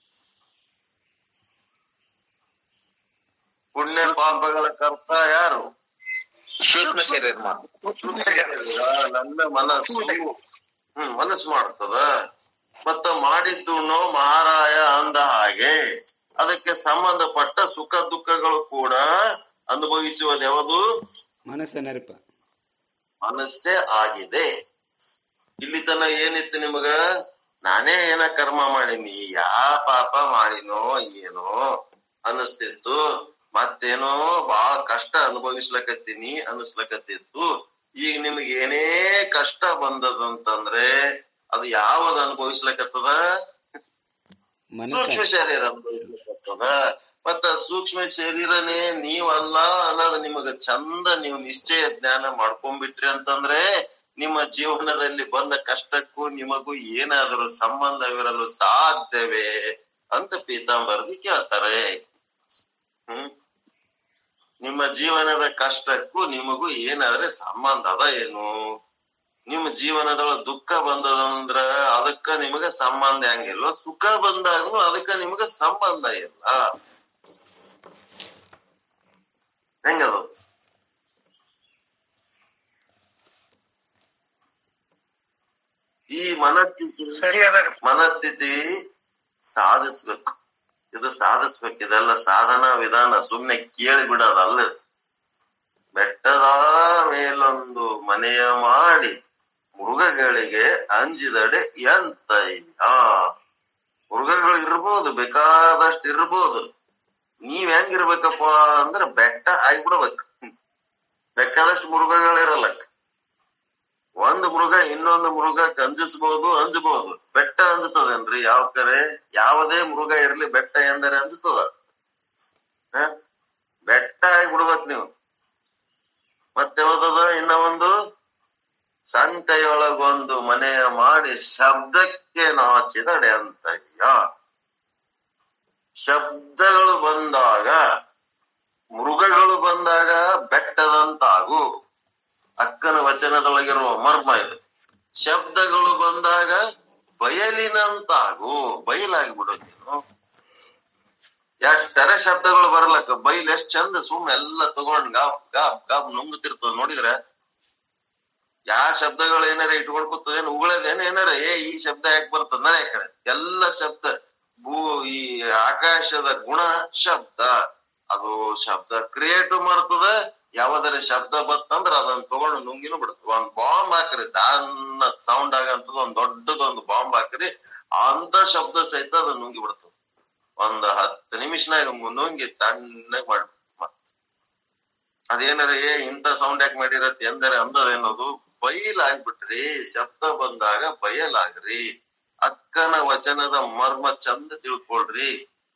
ಪುಣ್ಯ ಪಾಪಗಳ ಕರ್ತ ಯಾರು ಸೂಕ್ಷ್ಮ ಶರೀರ ಮಾತ್ರ ನನ್ನ ಮನಸ್ಸು ಹ್ಮ್ ಮನಸ್ಸು ಮಾಡ್ತದ ಮತ್ತ ಮಾಡಿದ್ದು ಮಹಾರಾಯ ಅಂದ ಹಾಗೆ ಅದಕ್ಕೆ ಸಂಬಂಧಪಟ್ಟ ಸುಖ ದುಃಖಗಳು ಕೂಡ ಅನುಭವಿಸುವುದು ಯಾವುದು ಮನಸ್ಸ ನೆನಪ ಮನಸ್ಸೇ ಆಗಿದೆ ಇಲ್ಲಿ ತನ ಏನಿತ್ತು ನಿಮಗ ನಾನೇ ಏನ ಕರ್ಮ ಮಾಡೀನಿ ಯಾ ಪಾಪ ಮಾಡಿನೋ ಏನೋ ಅನಿಸ್ತಿತ್ತು ಮತ್ತೇನೋ ಬಾಳ ಕಷ್ಟ ಅನುಭವಿಸ್ಲಕತ್ತೀನಿ ಅನಿಸ್ಲಕತ್ತಿತ್ತು ಈಗ ನಿಮ್ಗೆ ಏನೇ ಕಷ್ಟ ಬಂದದಂತಂದ್ರೆ ಅದು ಯಾವ್ದು ಅನುಭವಿಸ್ಲಕತ್ತದ ಸೂಕ್ಷ್ಮ ಮನಸ್ಸ ಶರೀರ ಅನುಭವಿಸ್ಲಕತ್ತದ ಮತ್ತ ಸೂಕ್ಷ್ಮ ಶರೀರನೇ ನೀವಲ್ಲ ಅನ್ನೋದು ನಿಮಗ ಚಂದ ನೀವು ನಿಶ್ಚಯ ಜ್ಞಾನ ಮಾಡ್ಕೊಂಡ್ಬಿಟ್ರಿ ಅಂತಂದ್ರೆ ನಿಮ್ಮ ಜೀವನದಲ್ಲಿ ಬಂದ ಕಷ್ಟಕ್ಕೂ ನಿಮಗೂ ಏನಾದರೂ ಸಂಬಂಧವಿರಲು ಸಾಧ್ಯವೇ ಅಂತ ಪೀತಾಂಬರ್ಜಿ ಕೇಳ್ತಾರೆ ಹ್ಮ್ ನಿಮ್ಮ ಜೀವನದ ಕಷ್ಟಕ್ಕೂ ನಿಮಗೂ ಏನಾದ್ರೆ ಸಂಬಂಧ ಅದ ಏನು ನಿಮ್ಮ ಜೀವನದೊಳಗ ದುಃಖ ಬಂದದಂದ್ರ ಅದಕ್ಕ ನಿಮಗ ಸಂಬಂಧ ಹಂಗಿಲ್ವ ಸುಖ ಬಂದಾಗ್ನು ಅದಕ್ಕ ನಿಮಗ ಸಂಬಂಧ ಇಲ್ಲ ಹೆಂಗದು ಈ ಮನಸ್ಥಿತಿ ಸರಿಯಾದ ಮನಸ್ಥಿತಿ ಸಾಧಿಸ್ಬೇಕು ಇದು ಸಾಧಿಸ್ಬೇಕು ಇದೆಲ್ಲ ಸಾಧನಾ ವಿಧಾನ ಸುಮ್ನೆ ಕೇಳಿ ಬಿಡೋದಲ್ಲ ಇದು. ಬೆಟ್ಟದ ಮೇಲೊಂದು ಮನೆಯ ಮಾಡಿ ಮೃಗಗಳಿಗೆ ಅಂಜಿದಡೆ ಎಂತಯ್ಯ ಮೃಗಗಳು ಇರ್ಬೋದು ಬೇಕಾದಷ್ಟು ಇರ್ಬೋದು ನೀವ್ ಹೆಂಗಿರ್ಬೇಕಪ್ಪ ಅಂದ್ರೆ ಬೆಟ್ಟ ಆಗ್ಬಿಡ್ಬೇಕು ಬೇಕಾದಷ್ಟು ಮೃಗಗಳು ಇರಲ್ಲ ಒಂದ್ ಮೃಗ ಇನ್ನೊಂದು ಮೃಗ ಅಂಜಿಸ್ಬಹುದು ಅಂಜಬಹುದು ಬೆಟ್ಟ ಅಂಜುತ್ತದೇನ್ರಿ ಯಾವ ಕರೆ ಯಾವುದೇ ಮೃಗ ಇರ್ಲಿ ಬೆಟ್ಟ ಎಂದರೆ ಅಂಜುತ್ತದ ಹ? ಬೆಟ್ಟ ಆಗ್ಬಿಡ್ಬೇಕು ನೀವು ಮತ್ತೆ ಯಾವ್ದದ ಇನ್ನ ಒಂದು ಸಂತೆಯೊಳಗೊಂದು ಮನೆಯ ಮಾಡಿ ಶಬ್ದಕ್ಕೆ ನಾಚಿದಡೆ ಅಂತಯ್ಯ ಶಬ್ದಗಳು ಬಂದಾಗ ಮೃಗಗಳು ಬಂದಾಗ ಬೆಟ್ಟದಂತಾಗು ಅಕ್ಕನ ವಚನದೊಳಗಿರುವ ಮರ್ಮ ಇದು ಶಬ್ದಗಳು ಬಂದಾಗ ಬಯಲಿನಂತಾಗು ಬಯಲಾಗ್ಬಿಡೋದು ನೀನು ಎಷ್ಟರ ಶಬ್ದಗಳು ಬರ್ಲಕ್ಕ ಬೈಲ್ ಎಷ್ಟ್ ಚಂದ ಸುಮ್ ಎಲ್ಲ ತಗೊಂಡ್ ಗಾಬ್ ಗಾಬ್ ಗಾಬ್ ನುಂಗುತ್ತಿರ್ತದ ನೋಡಿದ್ರೆ ಯಾ ಶಬ್ದಗಳು ಏನಾರ ಇಟ್ಕೊಂಡ್ ಕೂತದೇನು ಉಗಳದೇನ ಏನಾರ ಏ ಈ ಶಬ್ದ ಯಾಕೆ ಬರ್ತದ ನಡೆ ಕಡೆ ಎಲ್ಲ ಶಬ್ದ ಭೂ ಈ ಆಕಾಶದ ಗುಣ ಶಬ್ದ ಅದು ಶಬ್ದ ಕ್ರಿಯೇಟ್ ಮಾಡ್ತದ ಯಾವ್ದಾರ ಶಬ್ದ ಬತ್ತಂದ್ರ ಅದನ್ನ ತಗೊಂಡು ನುಂಗಿನೂ ಬಿಡ್ತದ ಒಂದ್ ಬಾಂಬ್ ಹಾಕ್ರಿ ದಾನ್ನ ಸೌಂಡ್ ಆಗಂತದ ಒಂದ್ ದೊಡ್ಡದೊಂದು ಬಾಂಬ್ ಹಾಕ್ರಿ ಅಂತ ಶಬ್ದ ಸಹಿತ ಅದು ನುಂಗಿ ಬಿಡ್ತದೆ ಒಂದ್ ಹತ್ತು ನಿಮಿಷನಾಗ ನುಂಗಿ ತಣ್ಣಗ್ ಮಾಡ್ ಮತ್ ಅದೇನಾರ ಏ ಇಂತ ಸೌಂಡ್ ಯಾಕೆ ಮಾಡಿರತ್ ಎಂದರೆ ಅಂದದೇನದು ಬಯಲಾಗ್ಬಿಟ್ರಿ ಶಬ್ದ ಬಂದಾಗ ಬಯಲಾಗ್ರಿ ಅಕ್ಕನ ವಚನದ ಮರ್ಮ ಚಂದ ತಿಳ್ಕೊಳ್ರಿ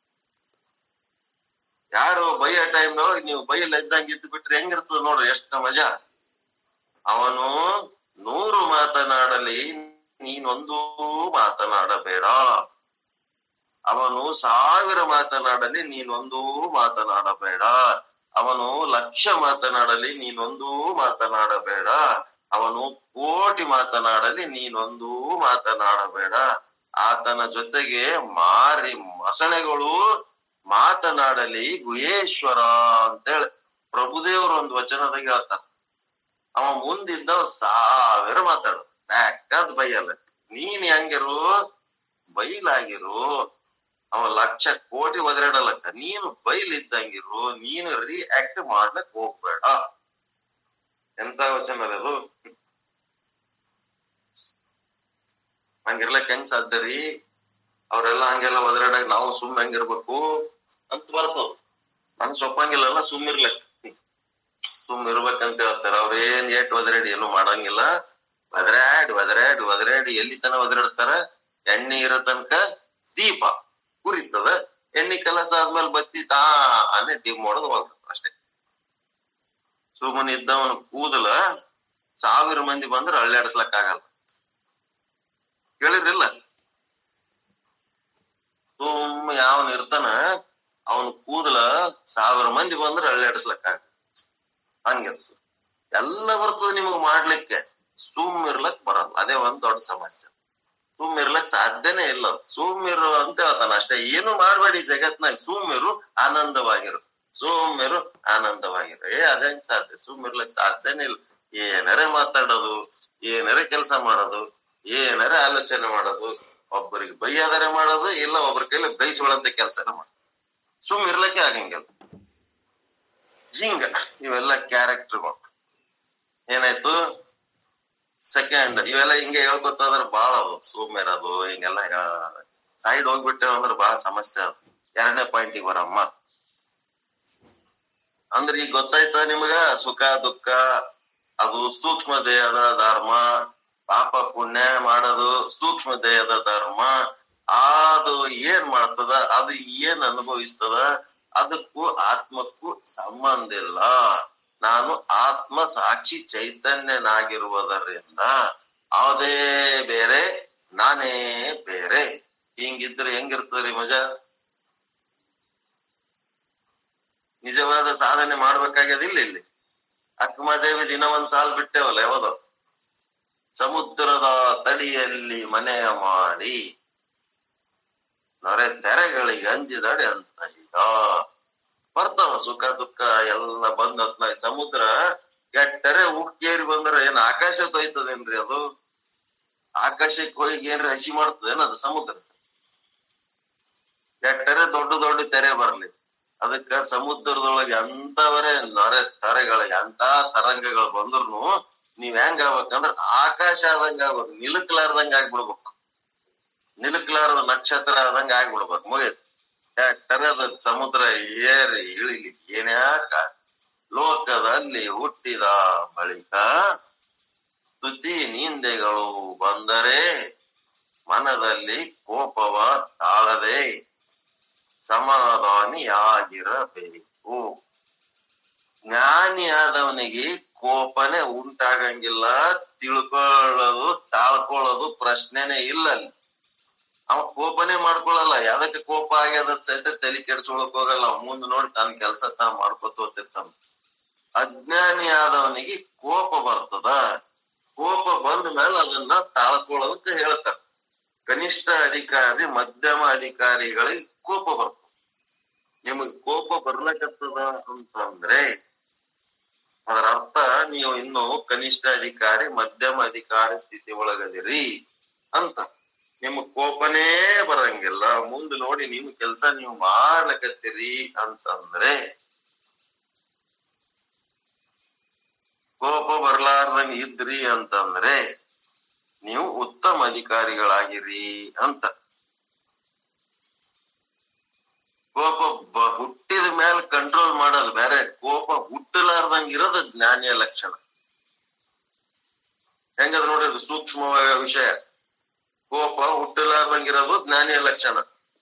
ಯಾರು ಬೈಯ ಟೈಮ್ ನೀವು ಬೈಯಲ್ಲ ಇದ್ದಂಗೆ ಇದ್ದು ಬಿಟ್ರಿ ಹೆಂಗಿರ್ತದ ನೋಡ್ರಿ ಎಷ್ಟ ಮಜಾ ಅವನು ನೂರು ಮಾತನಾಡಲಿ ನೀನೊಂದೂ ಮಾತನಾಡಬೇಡ ಅವನು ಸಾವಿರ ಮಾತನಾಡಲಿ ನೀನೊಂದೂ ಮಾತನಾಡಬೇಡ ಅವನು ಲಕ್ಷ ಮಾತನಾಡಲಿ ನೀನೊಂದೂ ಮಾತನಾಡಬೇಡ ಅವನು ಕೋಟಿ ಮಾತನಾಡಲಿ ನೀನೊಂದೂ ಮಾತನಾಡಬೇಡ ಆತನ ಜೊತೆಗೆ ಮಾರಿ ಮಸಣೆಗಳು ಮಾತನಾಡಲಿ ಗುಹೇಶ್ವರ ಅಂತೇಳಿ ಪ್ರಭುದೇವರು ಒಂದು ವಚನದಾಗ ಹೇಳ್ತಾರ ಅವ ಮುಂದಿದ್ದ ಸಾವಿರ ಮಾತಾಡು ಬ್ಯಾಕದ್ ಬೈಯಲ್ಲ ನೀನ್ ಹೆಂಗಿರು ಬೈಲಾಗಿರು ಅವ ಲಕ್ಷ ಕೋಟಿ ಒದರಾಡಲಕ್ಕ ನೀನು ಬೈಲಿದ್ದಂಗಿರು ನೀನು ರಿಯಾಕ್ಟ್ ಮಾಡ್ಲಕ್ ಹೋಗ್ಬೇಡ ಎಂತ ವಚನ ರೀ ಅದು ಹಂಗಿರ್ಲಕ್ ಹೆಂಗ್ ಸಾಧ್ಯ ರೀ ಅವ್ರೆಲ್ಲ ಹಂಗೆಲ್ಲ ಒದರಾಡಕ್ ನಾವು ಸುಮ್ ಹೆಂಗಿರ್ಬೇಕು ಅಂತ ಬರ್ತದ ನನ್ ಸೊಪ್ಪಂಗಿಲ್ಲಲ್ಲ ಸುಮ್ ಇರ್ಲಕ್ ಸುಮ್ ಇರ್ಬೇಕಂತ ಹೇಳ್ತಾರ ಅವ್ರ ಏನ್ ಏಟ್ ಒದರಾಡಿ ಏನು ಮಾಡಂಗಿಲ್ಲ ಒದರಾಡಿ ಒದರಾಡಿ ಒದರಾಡಿ ಎಲ್ಲಿ ತನ ಒದರಾಡ್ತಾರ ಎಣ್ಣೆ ಇರೋ ತನಕ ದೀಪ ಉರಿತದ ಎಣ್ಣೆ ಕೆಲಸ ಆದ್ಮೇಲೆ ಬತ್ತಿ ತಾನೇ ಡಿಮ್ ಮಾಡೋದು ಹೋಗ್ಬಿಡ್ತಾರ ಅಷ್ಟೇ ಸುಮ್ಮನೆ ಇದ್ದವನು ಕೂದಲ ಸಾವಿರ ಮಂದಿ ಬಂದ್ರೆ ಅಳ್ಳಾಡಿಸ್ಲಕ್ ಆಗಲ್ಲ ಕೇಳಿರಿಲ್ಲ ಸುಮ್ಮ ಯಾವನ್ ಇರ್ತಾನ ಅವನ್ ಕೂದಲ ಸಾವಿರ ಮಂದಿ ಬಂದ್ರೆ ಅಳ್ಳಾಡಿಸ್ಲಕ್ ಆಗಲ್ಲ ಹಂಗಿರ್ತದ ಎಲ್ಲ ಬರ್ತದ ನಿಮಗ್ ಮಾಡ್ಲಿಕ್ಕೆ ಸುಮ್ ಇರ್ಲಕ್ ಬರಲ್ಲ ಅದೇ ಒಂದ್ ದೊಡ್ಡ ಸಮಸ್ಯೆ ಸುಮ್ ಇರ್ಲಕ್ ಸಾಧ್ಯನೇ ಇಲ್ಲ ಸುಮ್ಮಿರು ಅಂತ ಹೇಳ್ತಾನ ಅಷ್ಟೇ ಏನು ಮಾಡ್ಬೇಡಿ ಜಗತ್ನಾಗ ಸುಮ್ಮಿರು ಆನಂದವಾಗಿರು ಸುಮ್ಮಿರು ಆನಂದವಾಗಿರು ಏ ಅದೇಂಗ್ ಸಾಧ್ಯ ಸುಮ್ ಇರ್ಲಕ್ ಸಾಧ್ಯನೇ ಇಲ್ಲ ಏನಾರೇ ಮಾತಾಡೋದು ಏನಾರೇ ಕೆಲಸ ಮಾಡೋದು ಏನಾರೇ ಆಲೋಚನೆ ಮಾಡೋದು ಒಬ್ಬರಿಗೆ ಬೈಯಾದರೆ ಮಾಡೋದು ಇಲ್ಲ ಒಬ್ಬರ ಕೈಲಿ ಬೈಸ್ಕೊಳ್ಳಂತ ಕೆಲಸನ ಮಾಡೋದು ಸುಮ್ ಇರ್ಲಕ್ಕೆ ಆಗಂಗಿಲ್ಲ ಹಿಂಗ ಇವೆಲ್ಲ ಕ್ಯಾರೆಕ್ಟರ್ಗಳು ಏನಾಯ್ತು ಸೆಕೆಂಡ್ ಇವೆಲ್ಲ ಹಿಂಗೆ ಹೇಳ್ಕೊತಾದ್ರ ಬಾಳ ಅದು ಸುಮ್ಮಿರೋದು ಹಿಂಗೆಲ್ಲ ಸೈಡ್ ಹೋಗ್ಬಿಟ್ಟೇವ ಅಂದ್ರೆ ಬಹಳ ಸಮಸ್ಯೆ ಅದು ಎರಡನೇ ಪಾಯಿಂಟಿಗೆ ಬರಮ್ಮ ಅಂದ್ರೆ ಈಗ ಗೊತ್ತಾಯ್ತ ನಿಮಗ ಸುಖ ದುಃಖ ಅದು ಸೂಕ್ಷ್ಮ ದೇಹದ ಧರ್ಮ ಪಾಪ ಪುಣ್ಯ ಮಾಡೋದು ಸೂಕ್ಷ್ಮ ದೇಹದ ಧರ್ಮ ಅದು ಏನ್ ಮಾಡ್ತದ ಅದು ಏನ್ ಅನುಭವಿಸ್ತದ ಅದಕ್ಕೂ ಆತ್ಮಕ್ಕೂ ಸಂಬಂಧ ಇಲ್ಲ ನಾನು ಆತ್ಮ ಸಾಕ್ಷಿ ಚೈತನ್ಯನಾಗಿರುವುದರಿಂದ ಅದೇ ಬೇರೆ ನಾನೇ ಬೇರೆ ಹಿಂಗಿದ್ರೆ ಹೆಂಗಿರ್ತದ್ರಿ ಮಜಾ ನಿಜವಾದ ಸಾಧನೆ ಮಾಡ್ಬೇಕಾಗ್ಯದಿಲ್ಲ ಇಲ್ಲಿ ಅಕ್ಕಮದೇವಿ ದಿನ ಒಂದ್ ಸಾಲ್ ಬಿಟ್ಟೇವಲ್ಲ ಯಾವದೋ ಸಮುದ್ರದ ತಡಿಯಲ್ಲಿ ಮನೆಯ ಮಾಡಿ ನೊರೆ ತೆರೆಗಳಿಗೆ ಅಂಜಿದಡೆ ಅಂತ ಈಗ ಬರ್ತಾವ ಸುಖ ದುಃಖ ಎಲ್ಲ ಬಂದ ಹೊತ್ನಾಗ ಸಮುದ್ರ ಎಟ್ಟರೆ ಉಕ್ಕೇರಿ ಬಂದ್ರ ಏನ್ ಆಕಾಶ ತೊಯ್ತದೇನ್ರಿ ಅದು ಆಕಾಶಕ್ಕೆ ಹೋಗಿ ಏನ್ರಿ ಹಸಿ ಮಾಡ್ತದೇನ ಅದು ಸಮುದ್ರ ಎಟ್ಟರೆ ದೊಡ್ಡ ದೊಡ್ಡ ತೆರೆ ಬರ್ಲಿ ಅದಕ್ಕ ಸಮುದ್ರದೊಳಗೆ ಅಂತವರೇ ನೊರೆ ತೆರೆಗಳಿಗೆ ಅಂತ ತರಂಗಗಳು ಬಂದ್ರು ನೀವ್ ಹೆಂಗ್ ಆಗ್ಬೇಕಂದ್ರ ಆಕಾಶ ಆದಂಗ ಆಗ್ಬೇಕು ನಿಲುಕ್ಲಾರ್ದಂಗ ಆಗ್ಬಿಡ್ಬೇಕು ನಿಲುಕ್ಲಾರದ ನಕ್ಷತ್ರ ಆದಂಗ ಆಗ್ಬಿಡ್ಬೇಕು ಮುಗಿತ್ ಟರದ ಸಮುದ್ರ ಏರಿ ಇಳಿಲಿ ಏನ್ಯಾಕ ಲೋಕದಲ್ಲಿ ಹುಟ್ಟಿದ ಬಳಿಕ ತುತಿ ನಿಂದೆಗಳು ಬಂದರೆ ಮನದಲ್ಲಿ ಕೋಪವ ತಾಳದೆ ಸಮಾಧಾನಿಯಾಗಿರಬೇಕು ಜ್ಞಾನಿಯಾದವನಿಗೆ ಕೋಪನೆ ಉಂಟಾಗಂಗಿಲ್ಲ ತಿಳ್ಕೊಳ್ಳೋದು ತಾಳ್ಕೊಳ್ಳೋದು ಪ್ರಶ್ನೆನೇ ಇಲ್ಲ ಅಲ್ಲಿ ಅವ ಕೋಪನೇ ಮಾಡ್ಕೊಳಲ್ಲ ಯಾವ್ದಕ್ಕೆ ಕೋಪ ಆಗ್ಯದ ಸಹಿತ ತಲೆ ಕೆಡ್ಸ್ಕೊಳಕ್ ಹೋಗಲ್ಲ ಅವ್ ಮುಂದ್ ನೋಡಿ ತನ್ನ ಕೆಲ್ಸ ತಾ ಮಾಡ್ಕೊತ ಹೋಗ್ತಿರ್ತಾನ ಅಜ್ಞಾನಿ ಆದವನಿಗೆ ಕೋಪ ಬರ್ತದ ಕೋಪ ಬಂದ ಮೇಲೆ ಅದನ್ನ ತಾಳ್ಕೊಳ್ಳೋದಕ್ಕೆ ಹೇಳ್ತಾರ ಕನಿಷ್ಠ ಅಧಿಕಾರಿ ಮಧ್ಯಮ ಅಧಿಕಾರಿಗಳಿಗೆ ಕೋಪ ಬರ್ತದ ನಿಮಗ್ ಕೋಪ ಬರ್ಲಕತ್ತದ ಅಂತಂದ್ರೆ ಅದರ ಅರ್ಥ ನೀವು ಇನ್ನು ಕನಿಷ್ಠ ಅಧಿಕಾರಿ ಮಧ್ಯಮ ಅಧಿಕಾರಿ ಸ್ಥಿತಿ ಒಳಗದಿರಿ ಅಂತ ನಿಮಗ್ ಕೋಪನೇ ಬರಂಗಿಲ್ಲ ಮುಂದ್ ನೋಡಿ ನಿಮ್ ಕೆಲ್ಸ ನೀವು ಮಾಡ್ಲಕತ್ತೀರಿ ಅಂತಂದ್ರೆ ಕೋಪ ಬರ್ಲಾರ್ದಂಗ ಇದ್ರಿ ಅಂತಂದ್ರೆ ನೀವು ಉತ್ತಮ ಅಧಿಕಾರಿಗಳಾಗಿರಿ ಅಂತ ಕೋಪ ಬ- ಹುಟ್ಟಿದ ಮೇಲೆ ಕಂಟ್ರೋಲ್ ಮಾಡೋದು ಬೇರೆ ಕೋಪ ಹುಟ್ಟಲಾರ್ದಂಗ ಇರೋದು ಜ್ಞಾನಿಯ ಲಕ್ಷಣ ಹೆಂಗದ ನೋಡಿ ಅದು ಸೂಕ್ಷ್ಮವಾದ ವಿಷಯ ಕೋಪ ಹುಟ್ಟಲಾರ್ದಂಗ ಇರೋದು ಜ್ಞಾನಿಯ ಲಕ್ಷಣ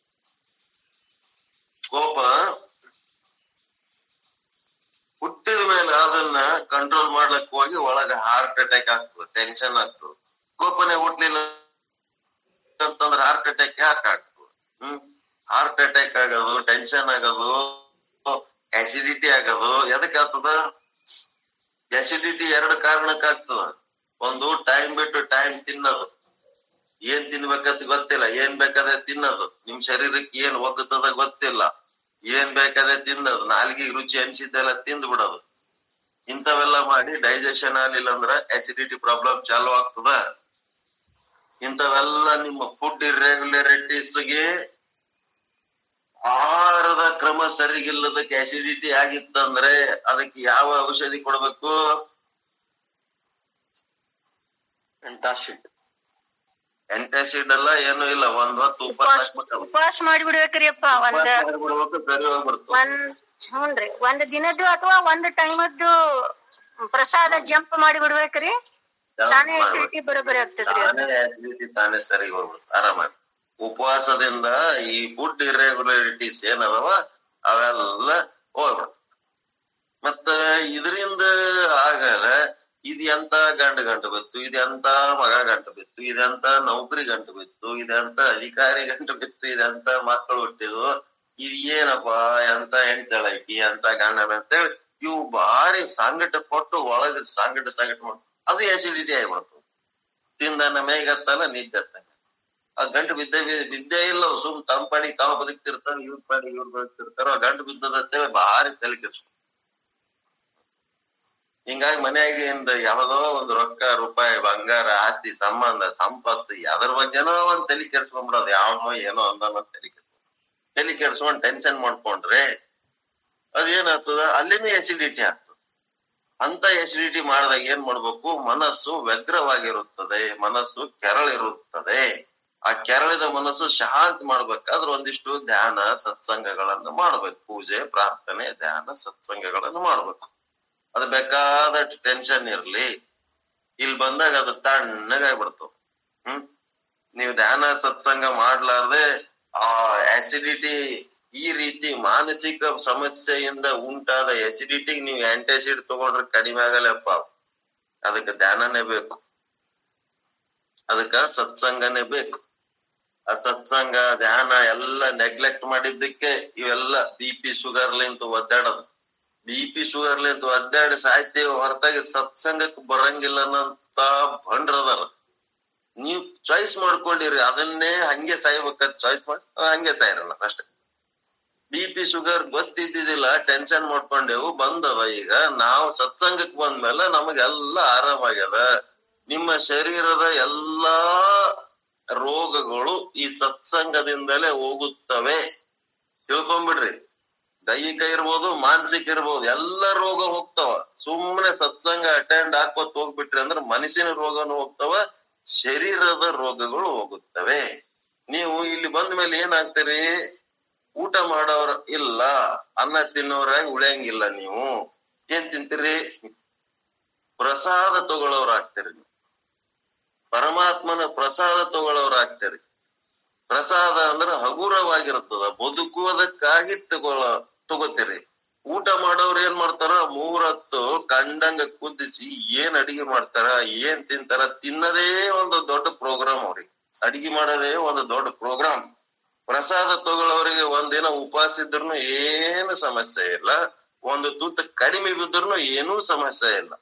ಕೋಪ ಹುಟ್ಟಿದ ಮೇಲೆ ಅದನ್ನ ಕಂಟ್ರೋಲ್ ಮಾಡ್ಲಕ್ ಹೋಗಿ ಒಳಗ ಹಾರ್ಟ್ ಅಟ್ಯಾಕ್ ಆಗ್ತದೆ ಟೆನ್ಷನ್ ಆಗ್ತದೆ ಕೋಪನೆ ಹುಟ್ಲಿಲ್ಲ ಅಂತಂದ್ರೆ ಹಾರ್ಟ್ ಅಟ್ಯಾಕ್ ಯಾಕೆ ಆಗ್ತದೆ ಹ್ಮ್ ಹಾರ್ಟ್ ಅಟ್ಯಾಕ್ ಆಗೋದು ಟೆನ್ಷನ್ ಆಗೋದು ಆಸಿಡಿಟಿ ಆಗೋದು ಎದಕ್ ಆಗ್ತದ ಆಸಿಡಿಟಿ ಎರಡು ಕಾರಣಕ್ಕೆ ಆಗ್ತದ ಒಂದು ಟೈಮ್ ಬಿಟ್ಟು ಟೈಮ್ ತಿನ್ನೋದು ಏನ್ ತಿನ್ಬೇಕಂತ ಗೊತ್ತಿಲ್ಲ ಏನ್ ಬೇಕಾದ್ರೆ ತಿನ್ನೋದು ನಿಮ್ ಶರೀರಕ್ಕೆ ಏನ್ ಒಗ್ಗತದ ಗೊತ್ತಿಲ್ಲ ಏನ್ ಬೇಕಾದ್ರೆ ತಿನ್ನೋದು ನಾಲ್ಗಿಗೆ ರುಚಿ ಅನ್ಸಿದ್ದೆಲ್ಲ ತಿಂದು ಬಿಡೋದು ಇಂಥವೆಲ್ಲ ಮಾಡಿ ಡೈಜೆಷನ್ ಆಗ್ಲಿಲ್ಲ ಅಂದ್ರ ಆಸಿಡಿಟಿ ಪ್ರಾಬ್ಲಮ್ ಚಾಲು ಆಗ್ತದ ಇಂಥವೆಲ್ಲ ನಿಮ್ಮ ಫುಡ್ ಇರ್ರೆಗ್ಯುಲರಿಟೀಸ್ಗೆ ಆಹಾರದ ಕ್ರಮ ಸರಿಗಿಲ್ಲದಕ್ಕೆ ಆಸಿಡಿಟಿ ಆಗಿತ್ತಂದ್ರೆ ಅದಕ್ಕೆ ಯಾವ ಔಷಧಿ ಕೊಡ್ಬೇಕು ಎಂಟಾಸಿಡ್ ಎಂಟಾಸಿಡ್ ಅಲ್ಲ ಏನು ಇಲ್ಲ ಒಂದ್ ಹೊತ್ತು ಉಪವಾಸ ಉಪವಾಸ ಹಾಕ್ಬೇಕಲ್ಲ. ಉಪವಾಸ ಮಾಡಿಬಿಡ್ಬೇಕ್ರಿ ಅಪ್ಪ ಒಂದ್ ಉಪವಾಸ ಮಾಡ್ಬಿಡ್ಬೇಕು, ಸರಿ ಹೋಗ್ಬಿಡ್ತು ಒಂದ್ ಹ್ಞೂನ್ರಿ ಒಂದ್ ದಿನದ್ದು ಅಥವಾ ಒಂದ್ ಟೈಮದ್ದು ಪ್ರಸಾದ ಜಂಪ್ ಮಾಡಿ ಬಿಡ್ಬೇಕ್ರಿ ತಾನೇ ಅಸಿಡಿಟಿ ಬರೋಬ್ಬರಿ ಆಗ್ತದ್ರಿ ಅದು. ತಾನೇ acidity ತಾನೇ ಸರಿ ಹೋಗ್ಬಿಡುತ್ತೆ ಆರಾಮಾಗಿ ಉಪವಾಸದಿಂದ ಈ ಫುಡ್ ಇರ್ರೆಗ್ಯುಲರಿಟೀಸ್ ಏನದವ ಅವೆಲ್ಲ ಹೋಗ್ಬಿಡುತ್ತೆ ಮತ್ತ ಇದರಿಂದ ಆಗಲ್ಲ ಇದು ಎಂತ ಗಂಡ ಗಂಟು ಬಿತ್ತು ಇದೆಂತ ಮಗ ಗಂಟು ಬಿತ್ತು ಇದೆಂತ ನೌಕರಿ ಗಂಟು ಬಿತ್ತು ಇದೆಂತ ಅಧಿಕಾರಿ ಗಂಟು ಬಿತ್ತು ಇದೆಂತ ಮಕ್ಕಳು ಹುಟ್ಟಿದ್ವು ಇದು ಏನಪ್ಪ ಎಂತ ಹೆಣ್ತಾಳಕಿ ಅಂತ ಗಂಡ ಅಂತೇಳಿ ಇವು ಭಾರಿ ಸಂಕಟ ಪಟ್ಟು ಒಳಗ ಸಂಕಟ ಸಂಕಟ ಮಾಡ್ ಅದು ಆಸಿಡಿಟಿ ಆಗಿಬಿಡ್ತದೆ ತಿಂದನ್ನ ಮೇಗತ್ತಲ್ಲ ನಿದ್ದತ್ತಂಗ ಆ ಗಂಟು ಬಿದ್ದೆ ಬಿ- ಬಿದ್ದೇ ಇಲ್ಲ ಅವು ಸುಮ್ ತಮ್ಮ ಪಾಡಿ ತಾವು ಬದುಕ್ತಿರ್ತಾರ ಇವ್ರ ಪಾಡಿ ಇವ್ರು ಬದುಕ್ತಿರ್ತಾರ ಆ ಗಂಟು ಬಿದ್ದದಂತೇಳಿ ಭಾರಿ ತಲೆ ಕೆಡ್ಸ್ಕೊ ಹಿಂಗಾಗಿ ಮನೆಯಾಗಿಂದ ಯಾವ್ದೋ ಒಂದು ರೊಕ್ಕ ರೂಪಾಯಿ ಬಂಗಾರ ಆಸ್ತಿ ಸಂಬಂಧ ಸಂಪತ್ತು ಯಾವ್ದ್ರ ಬಗ್ಗೆನೋ ಒಂದ್ ತಲೆ ಕೆಡ್ಸ್ಕೊಂಡ್ಬಿಡೋದು ಯಾವನೋ ಏನೋ ಅಂದನೋ ತಲೆ ಕೆಡ್ಸ್ಕೊಂಡ್ ತಲೆ ಕೆಡ್ಸ್ಕೊಂಡ್ ಟೆನ್ಷನ್ ಮಾಡ್ಕೊಂಡ್ರೆ ಅದೇನಾಗ್ತದ ಅಲ್ಲಿನೂ ಎಸಿಡಿಟಿ ಆಗ್ತದೆ ಅಂತ ಎಸಿಡಿಟಿ ಮಾಡಿದಾಗ ಏನ್ ಮಾಡ್ಬೇಕು ಮನಸ್ಸು ವ್ಯಗ್ರವಾಗಿರುತ್ತದೆ ಮನಸ್ಸು ಕೆರಳಿರುತ್ತದೆ ಆ ಕೆರಳಿದ ಮನಸ್ಸು ಶಾಂತಿ ಮಾಡ್ಬೇಕಾದ್ರೆ ಒಂದಿಷ್ಟು ಧ್ಯಾನ ಸತ್ಸಂಗಗಳನ್ನು ಮಾಡ್ಬೇಕು ಪೂಜೆ ಪ್ರಾರ್ಥನೆ ಧ್ಯಾನ ಸತ್ಸಂಗಗಳನ್ನು ಮಾಡ್ಬೇಕು ಅದು ಬೇಕಾದಷ್ಟು ಟೆನ್ಷನ್ ಇರ್ಲಿ ಇಲ್ಲಿ ಬಂದಾಗ ಅದು ತಣ್ಣಗಾಗ್ಬಿಡ್ತು ಹ್ಮ್ ನೀವು ಧ್ಯಾನ ಸತ್ಸಂಗ ಮಾಡ್ಲಾರ್ದೆ ಆ ಆಸಿಡಿಟಿ ಈ ರೀತಿ ಮಾನಸಿಕ ಸಮಸ್ಯೆಯಿಂದ ಉಂಟಾದ ಆಸಿಡಿಟಿ ನೀವು ಆಂಟಾಸಿಡ್ ತಗೊಂಡ್ರೆ ಕಡಿಮೆ ಆಗಲ್ಲಪ್ಪ ಅದಕ್ಕೆ ಧ್ಯಾನನೇ ಬೇಕು ಅದಕ್ಕ ಸತ್ಸಂಗನೇ ಬೇಕು ಆ ಸತ್ಸಂಗ ಧ್ಯಾನ ಎಲ್ಲ ನೆಗ್ಲೆಕ್ಟ್ ಮಾಡಿದ್ದಕ್ಕೆ ಇವೆಲ್ಲ ಬಿ ಪಿ ಶುಗರ್ಲಿಂತ ಒದ್ದಾಡೋದು ಬಿ ಪಿ ಶುಗರ್ಲಿಂತ ಒದ್ದಾಡಿ ಸಾಯ್ತೇವೆ ಹೊರತಾಗಿ ಸತ್ಸಂಗಕ್ಕೆ ಬರಂಗಿಲ್ಲ ಅನ್ನಂತ ಭಂಡ್ರದಾರ ನೀವ್ ಚಾಯ್ಸ್ ಮಾಡ್ಕೊಂಡಿರಿ ಅದನ್ನೇ ಹಂಗೆ ಸಾಯ್ಬೇಕಂತ ಚಾಯ್ಸ್ ಮಾಡಿ ಆ, ಹಂಗೆ ಸಾಯಿರಲ್ಲ ಅಷ್ಟೇ ಬಿ ಪಿ ಶುಗರ್ ಗೊತ್ತಿದ್ದಿದ್ದಿಲ್ಲ ಟೆನ್ಷನ್ ಮಾಡ್ಕೊಂಡೆವು ಬಂದದ ಈಗ ನಾವು ಸತ್ಸಂಗಕ್ಕೆ ಬಂದ್ಮೇಲೆ ನಮಗೆಲ್ಲ ಆರಾಮಾಗ್ಯದ ನಿಮ್ಮ ಶರೀರದ ಎಲ್ಲಾ ರೋಗಗಳು ಈ ಸತ್ಸಂಗದಿಂದಲೇ ಹೋಗುತ್ತವೆ ತಿಳ್ಕೊಂಬಿಡ್ರಿ ದೈಹಿಕ ಇರ್ಬೋದು ಮಾನಸಿಕ ಇರ್ಬೋದು ಎಲ್ಲ ರೋಗ ಹೋಗ್ತಾವ ಸುಮ್ಮನೆ ಸತ್ಸಂಗ ಅಟೆಂಡ್ ಹಾಕೋತ್ ಹೋಗ್ಬಿಟ್ರಿ ಅಂದ್ರೆ ಮನುಷ್ಯನ ರೋಗನು ಹೋಗ್ತಾವ ಶರೀರದ ರೋಗಗಳು ಹೋಗುತ್ತವೆ ನೀವು ಇಲ್ಲಿ ಬಂದ ಮೇಲೆ ಏನಾಗ್ತೀರಿ ಊಟ ಮಾಡೋರ ಇಲ್ಲ ಅನ್ನ ತಿನ್ನೋರಾಗಿ ಉಳಿಯಂಗಿಲ್ಲ ನೀವು ಏನ್ ತಿಂತೀರಿ ಪ್ರಸಾದ ತಗೊಳ್ಳೋರ್ ಆಗ್ತೀರಿ ನೀವು ಪರಮಾತ್ಮನ ಪ್ರಸಾದ ತಗೊಳ್ಳೋರ್ ಆಗ್ತೀರಿ ಪ್ರಸಾದ ಅಂದ್ರೆ ಹಗುರವಾಗಿರ್ತದ ಬದುಕುವುದಕ್ಕಾಗಿ ತಗೊಳ ತಗೋತೀರಿ ಊಟ ಮಾಡೋರು ಏನ್ ಮಾಡ್ತಾರ ಮೂರತ್ತು ಕಂಡಂಗ ಕುದಿಸಿ ಏನ್ ಅಡಿಗೆ ಮಾಡ್ತಾರ ಏನ್ ತಿಂತಾರ ತಿನ್ನದೇ ಒಂದು ದೊಡ್ಡ ಪ್ರೋಗ್ರಾಮ್ ಅವ್ರಿಗೆ ಅಡಿಗೆ ಮಾಡೋದೇ ಒಂದು ದೊಡ್ಡ ಪ್ರೋಗ್ರಾಮ್ ಪ್ರಸಾದ ತಗೊಳ್ಳೋರಿಗೆ ಒಂದಿನ ಉಪವಾಸ ಇದ್ರು ಏನು ಸಮಸ್ಯೆ ಇಲ್ಲ ಒಂದು ತುತ್ತು ಕಡಿಮೆ ಬಿದ್ರು ಏನೂ ಸಮಸ್ಯೆ ಇಲ್ಲ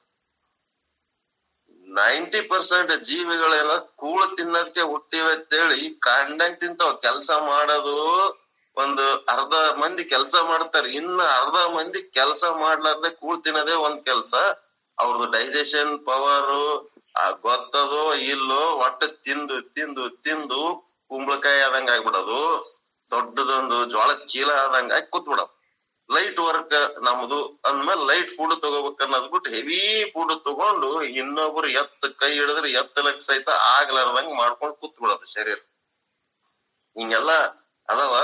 ನೈಂಟಿ ಪರ್ಸೆಂಟ್ ಜೀವಿಗಳೆಲ್ಲ ಕೂಳು ತಿನ್ನಕ್ಕೆ ಹುಟ್ಟಿವೆ ಅಂತೇಳಿ ಕಂಡಂಗ್ ತಿಂತಾವ ಕೆಲಸ ಮಾಡೋದು ಒಂದು ಅರ್ಧ ಮಂದಿ ಕೆಲಸ ಮಾಡ್ತಾರೆ ಇನ್ನ ಅರ್ಧ ಮಂದಿ ಕೆಲಸ ಮಾಡ್ಲಾರ್ದೆ ಕೂಳ್ ತಿನ್ನೋದೇ ಒಂದ್ ಕೆಲ್ಸ ಅವ್ರದ್ದು ಡೈಜೆಷನ್ ಪವರ್ ಗೊತ್ತದೋ ಇಲ್ಲೋ ಒಟ್ಟು ತಿಂದು ತಿಂದು ತಿಂದು ಕುಂಬಳಕಾಯಿ ಆದಂಗ ಆಗ್ಬಿಡೋದು ದೊಡ್ಡದೊಂದು ಜೋಳದ ಚೀಲ ಆದಂಗ ಆಗಿ ಕೂತ್ಬಿಡೋದು ಲೈಟ್ ವರ್ಕ್ ನಮ್ದು ಅಂದ್ಮೇಲೆ ಲೈಟ್ ಫುಡ್ ತಗೋಬೇಕು ಅನ್ನೋದ್ ಬಿಟ್ಟು ಹೆವಿ ಫುಡ್ ತಗೊಂಡು ಇನ್ನೊಬ್ರು ಎತ್ತ ಕೈ ಹಿಡಿದ್ರೆ ಎತ್ತಲಕ್ ಸಹಿತ ಆಗ್ಲಾರ್ದಂಗ್ ಮಾಡ್ಕೊಂಡು ಕೂತ್ ಬಿಡೋದು ಶರೀರ ಹಿಂಗೆಲ್ಲ ಅದಾವ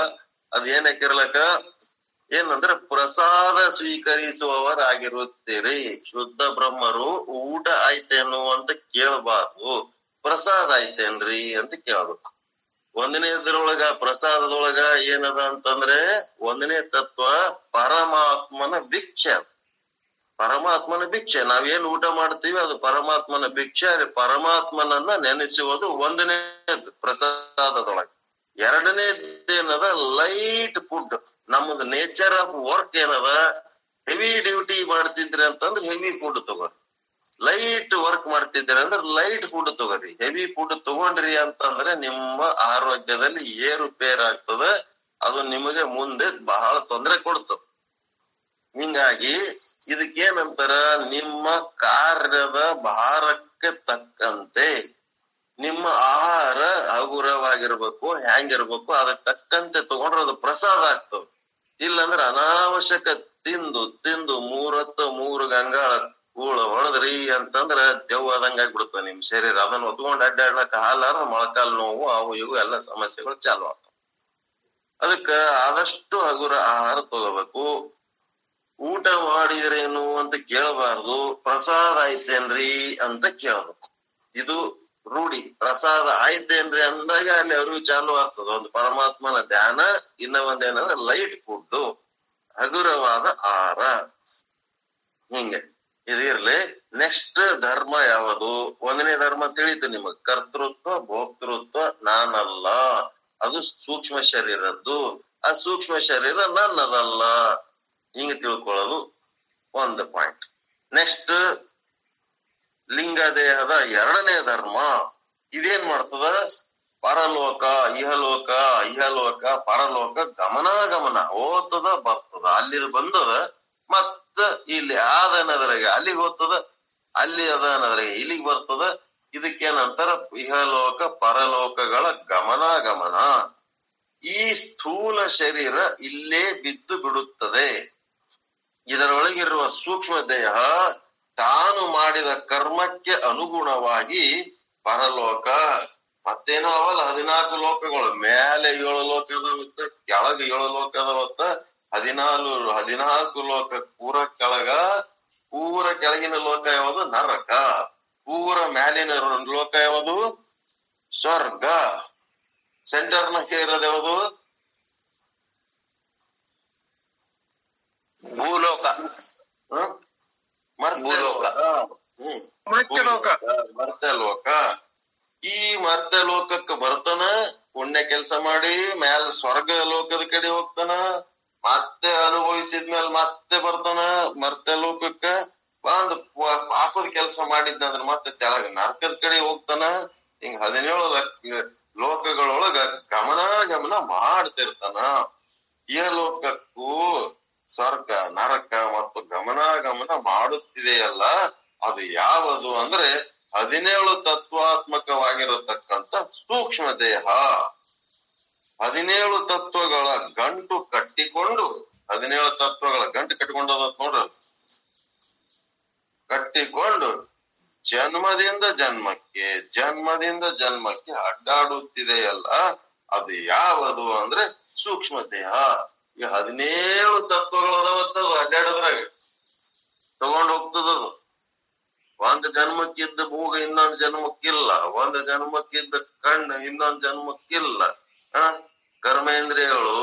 ಅದ್ ಏನಕ್ಕಿರ್ಲಕ್ಕ ಏನಂದ್ರೆ ಪ್ರಸಾದ ಸ್ವೀಕರಿಸುವವರಾಗಿರುತ್ತೀರಿ ಶುದ್ಧ ಬ್ರಹ್ಮರು ಊಟ ಆಯ್ತೇನು ಅಂತ ಕೇಳಬಾರ್ದು ಪ್ರಸಾದ ಆಯ್ತೇನ್ರಿ ಅಂತ ಕೇಳ್ಬೇಕು ಒಂದನೇದ್ರೊಳಗ ಪ್ರಸಾದದೊಳಗ ಏನದ ಅಂತಂದ್ರೆ ಒಂದನೇ ತತ್ವ ಪರಮಾತ್ಮನ ಭಿಕ್ಷೆ ಅದು. ಪರಮಾತ್ಮನ ಭಿಕ್ಷೆ ನಾವೇನ್ ಊಟ ಮಾಡ್ತೀವಿ ಅದು ಪರಮಾತ್ಮನ ಭಿಕ್ಷೆ ಅಲ್ಲಿ ಪರಮಾತ್ಮನನ್ನ ನೆನೆಸುವುದು ಒಂದನೇ ಪ್ರಸಾದದೊಳಗೆ ಎರಡನೇದೇನದ ಲೈಟ್ ಫುಡ್ ನಮ್ಮದು ನೇಚರ್ ಆಫ್ ವರ್ಕ್ ಏನದ ಹೆವಿ ಡ್ಯೂಟಿ ಮಾಡ್ತಿದ್ರಿ ಅಂತಂದ್ರೆ ಹೆವಿ ಫುಡ್ ತಗೋರಿ ಲೈಟ್ ವರ್ಕ್ ಮಾಡ್ತಿದ್ದೀರಿ ಅಂದ್ರೆ ಲೈಟ್ ಫುಡ್ ತಗೋರಿ ಹೆವಿ ಫುಡ್ ತಗೊಂಡ್ರಿ ಅಂತಂದ್ರೆ ನಿಮ್ಮ ಆರೋಗ್ಯದಲ್ಲಿ ಏರುಪೇರ್ ಆಗ್ತದೆ ಅದು ನಿಮಗೆ ಮುಂದೆ ಬಹಳ ತೊಂದರೆ ಕೊಡ್ತದೆ ಹಿಂಗಾಗಿ ಇದಕ್ಕೇನಂತಾರ ನಿಮ್ಮ ಕಾರ್ಯದ ಭಾರಕ್ಕೆ ತಕ್ಕಂತೆ ನಿಮ್ಮ ಆಹಾರ ಹಗುರವಾಗಿರ್ಬೇಕು ಹೆಂಗಿರ್ಬೇಕು ಅದಕ್ಕೆ ತಕ್ಕಂತೆ ತಗೊಂಡ್ರೆ ಅದು ಪ್ರಸಾದ ಆಗ್ತದೆ ಇಲ್ಲಂದ್ರೆ ಅನಾವಶ್ಯಕ ತಿಂದು ತಿಂದು ಮೂರತ್ತು ಮೂರು ಗಂಗಾಳ ಕೂಳ ಹೊಡೆದ್ರಿ ಅಂತಂದ್ರ ದೆವ್ವ ಆದಂಗ ಆಗ್ಬಿಡುತ್ತೆ ನಿಮ್ ಶರೀರ ಅದನ್ನ ಹೊತ್ಕೊಂಡ್ ಅಡ್ಡಾಡ್ಲಕ್ಕ ಹಾಲಾರ ಮೊಳಕಾಲ್ ನೋವು ಅವು ಇವು ಎಲ್ಲ ಸಮಸ್ಯೆಗಳು ಚಾಲು ಆಗ್ತವೆ ಅದಕ್ಕ ಆದಷ್ಟು ಹಗುರ ಆಹಾರ ತಗೋಬೇಕು ಊಟ ಮಾಡಿದ್ರೇನು ಅಂತ ಕೇಳಬಾರ್ದು ಪ್ರಸಾದ ಆಯ್ತೇನ್ರಿ ಅಂತ ಕೇಳ್ಬೇಕು ಇದು ರೂಢಿ ಪ್ರಸಾದ ಆಯ್ತೇನ್ರಿ ಅಂದಾಗ ಅಲ್ಲಿ ಅರಿವು ಚಾಲು ಆಗ್ತದ ಒಂದು ಪರಮಾತ್ಮನ ಧ್ಯಾನ ಇನ್ನ ಒಂದೇನಂದ್ರೆ ಲೈಟ್ ಫುಡ್ ಹಗುರವಾದ ಆಹಾರ ಹಿಂಗೆ ಇದಿರ್ಲಿ ನೆಕ್ಸ್ಟ್ ಧರ್ಮ ಯಾವುದು ಒಂದನೇ ಧರ್ಮ ತಿಳಿತು ನಿಮಗ್ ಕರ್ತೃತ್ವ ಭೋಕ್ತೃತ್ವ ನಾನಲ್ಲ ಅದು ಸೂಕ್ಷ್ಮ ಶರೀರದ್ದು ಆ ಸೂಕ್ಷ್ಮ ಶರೀರ ನನ್ನದಲ್ಲ ಹಿಂಗ ತಿಳ್ಕೊಳ್ಳೋದು ಒಂದು ಪಾಯಿಂಟ್ ನೆಕ್ಸ್ಟ್ ಲಿಂಗ ದೇಹದ ಎರಡನೇ ಧರ್ಮ ಇದೇನ್ ಮಾಡ್ತದ ಪರಲೋಕ ಇಹಲೋಕ ಇಹಲೋಕ ಪರಲೋಕ ಗಮನಾಗಮನ ಓದ್ತದ ಬರ್ತದ ಅಲ್ಲಿದ್ ಬಂದದ ಮತ್ತ ಇಲ್ಲಿ ಆದ ಅನ್ನೋದ್ರಾಗೆ ಅಲ್ಲಿಗೆ ಹೋಗ್ತದ ಅಲ್ಲಿ ಅದ ಅನ್ನೋದ್ರಾಗೆ ಇಲ್ಲಿಗೆ ಬರ್ತದ ಇದಕ್ಕೇನಂತಾರ ಇಹಲೋಕ ಪರಲೋಕಗಳ ಗಮನಾಗಮನ ಈ ಸ್ಥೂಲ ಶರೀರ ಇಲ್ಲೇ ಬಿದ್ದು ಬಿಡುತ್ತದೆ ಇದರೊಳಗಿರುವ ಸೂಕ್ಷ್ಮ ದೇಹ ತಾನು ಮಾಡಿದ ಕರ್ಮಕ್ಕೆ ಅನುಗುಣವಾಗಿ ಪರಲೋಕ ಮತ್ತೇನೋ ಅವಲ್ಲ ಹದಿನಾಲ್ಕು ಲೋಕಗಳು ಮೇಲೆ ಏಳು ಲೋಕ ಅದಾವತ್ತ ಕೆಳಗ ಏಳು ಲೋಕ ಅದಾವತ್ತ ಹದಿನಾಲು ಹದಿನಾಲ್ಕು ಲೋಕ ಪೂರ ಕೆಳಗ ಪೂರ ಕೆಳಗಿನ ಲೋಕ ಯಾವುದು ನರಕ ಪೂರ ಮ್ಯಾಲಿನ ಲೋಕ ಯಾವುದು ಸ್ವರ್ಗ ಸೆಂಟರ್ ನ ಇರೋದು ಯಾವುದು ಭೂಲೋಕ ಹ್ಮ್? ಮರ್ತ್ಯ ಭೂಲೋಕ. ಲೋಕ. ಹ್ಮ್ ಮೃತ್ಯುಲೋಕ. ಮರ್ತ್ಯ ಲೋಕ ಈ ಮರ್ತ್ಯ ಲೋಕಕ್ಕೆ ಬರ್ತಾನ ಪುಣ್ಯ ಕೆಲಸ ಮಾಡಿ ಮ್ಯಾಲ ಸ್ವರ್ಗ ಲೋಕದ ಕಡೆ ಹೋಗ್ತಾನ ಮತ್ತೆ ಅನುಭವಿಸಿದ್ಮೇಲೆ ಮತ್ತೆ ಬರ್ತಾನ ಮರ್ತ್ಯ ಲೋಕಕ್ಕ ಬಂದ್ ಪ- ಪಾಪದ ಕೆಲಸ ಮಾಡಿದ್ನಂದ್ರ ಮತ್ತೆ ತೆಳಗ ನರಕದ ಕಡೆ ಹೋಗ್ತಾನ ಹಿಂಗ್ ಹದಿನೇಳು ಲಕ್ಷ ಲೋಕಗಳೊಳಗ ಗಮನ ಗಮನ ಮಾಡ್ತಿರ್ತಾನ ಈ ಲೋಕಕ್ಕೂ ಸ್ವರ್ಗ ನರಕ ಮತ್ತು ಗಮನಾಗಮನ ಮಾಡುತ್ತಿದೆಯಲ್ಲ ಅದು ಯಾವುದು ಅಂದ್ರೆ ಹದಿನೇಳು ತತ್ವಾತ್ಮಕವಾಗಿರತಕ್ಕಂತ ಸೂಕ್ಷ್ಮ ದೇಹ ಹದಿನೇಳು ತತ್ವಗಳ ಗಂಟು ಕಟ್ಟಿಕೊಂಡು ಹದಿನೇಳು ತತ್ವಗಳ ಗಂಟು ಕಟ್ಟಿಕೊಂಡದ ನೋಡ್ರಿ ಅದು. ಕಟ್ಟಿಕೊಂಡು ಜನ್ಮದಿಂದ ಜನ್ಮಕ್ಕೆ ಜನ್ಮದಿಂದ ಜನ್ಮಕ್ಕೆ ಅಡ್ಡಾಡುತ್ತಿದೆಯಲ್ಲ ಅದು ಯಾವುದು ಅಂದ್ರೆ ಸೂಕ್ಷ್ಮ ದೇಹ ಈ ಹದಿನೇಳು ತತ್ವಗಳದವತ್ತದು ಅಡ್ಡಾಡೋದ್ರಾಗ ತಗೊಂಡ್ ಹೋಗ್ತದದು ಒಂದ್ ಜನ್ಮಕ್ಕಿದ್ದ ಮೂಗ ಇನ್ನೊಂದ್ ಜನ್ಮಕ್ಕಿಲ್ಲ ಒಂದ್ ಜನ್ಮಕ್ಕಿದ್ದ ಕಣ್ಣು ಇನ್ನೊಂದ್ ಜನ್ಮಕ್ಕಿಲ್ಲ ಹ ಕರ್ಮೇಂದ್ರಿಯಗಳು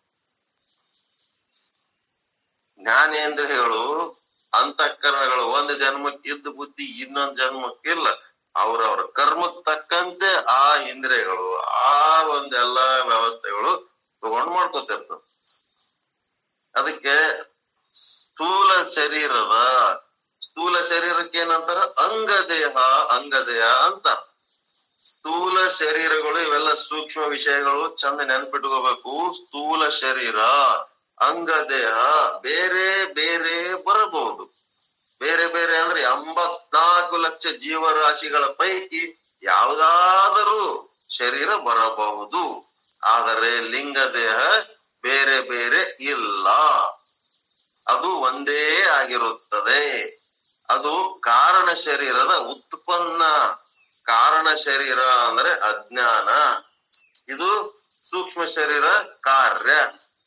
ಜ್ಞಾನೇಂದ್ರಿಯಗಳು ಅಂತಃಕರಣಗಳು ಒಂದ್ ಜನ್ಮಕ್ಕಿದ್ದ ಬುದ್ಧಿ ಇನ್ನೊಂದ್ ಜನ್ಮಕ್ಕಿಲ್ಲ ಅವ್ರವ್ರ ಕರ್ಮಕ್ ತಕ್ಕಂತೆ ಆ ಇಂದ್ರಿಯಗಳು ಆ ಒಂದೆಲ್ಲಾ ವ್ಯವಸ್ಥೆಗಳು ತಗೊಂಡ್ ಮಾಡ್ಕೊತಿರ್ತದ ಅದಕ್ಕೆ ಸ್ಥೂಲ ಶರೀರದ ಸ್ಥೂಲ ಶರೀರಕ್ಕೆ ಏನಂತಾರ ಅಂಗದೇಹ ಅಂಗದೇಹ ಅಂತ ಸ್ಥೂಲ ಶರೀರಗಳು ಇವೆಲ್ಲ ಸೂಕ್ಷ್ಮ ವಿಷಯಗಳು ಚಂದ ನೆನ್ಪಿಟ್ಕೋಬೇಕು ಸ್ಥೂಲ ಶರೀರ ಅಂಗದೇಹ ಬೇರೆ ಬೇರೆ ಬರಬಹುದು ಬೇರೆ ಬೇರೆ ಅಂದ್ರೆ ಎಂಬತ್ನಾಲ್ಕು ಲಕ್ಷ ಜೀವರಾಶಿಗಳ ಪೈಕಿ ಯಾವುದಾದರೂ ಶರೀರ ಬರಬಹುದು ಆದರೆ ಲಿಂಗ ದೇಹ ಬೇರೆ ಬೇರೆ ಇಲ್ಲ ಅದು ಒಂದೇ ಆಗಿರುತ್ತದೆ ಅದು ಕಾರಣ ಶರೀರದ ಉತ್ಪನ್ನ ಕಾರಣ ಶರೀರ ಅಂದ್ರೆ ಅಜ್ಞಾನ ಇದು ಸೂಕ್ಷ್ಮ ಶರೀರ ಕಾರ್ಯ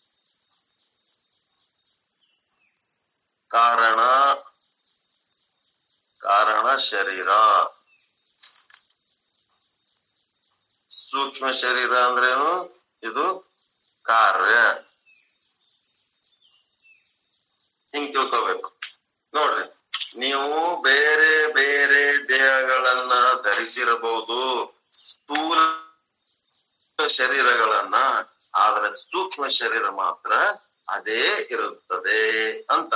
ಕಾರಣ ಕಾರಣ ಶರೀರ ಸೂಕ್ಷ್ಮ ಶರೀರ ಅಂದ್ರೇನು ಇದು ಕಾರ್ಯ ಹಿಂಗ್ ತಿಳ್ಕೊಬೇಕು ನೋಡ್ರಿ ನೀವು ಬೇರೆ ಬೇರೆ ದೇಹಗಳನ್ನ ಧರಿಸಿರಬಹುದು ಸ್ಥೂಲ ಶರೀರಗಳನ್ನ ಆದ್ರೆ ಸೂಕ್ಷ್ಮ ಶರೀರ ಮಾತ್ರ ಅದೇ ಇರುತ್ತದೆ ಅಂತ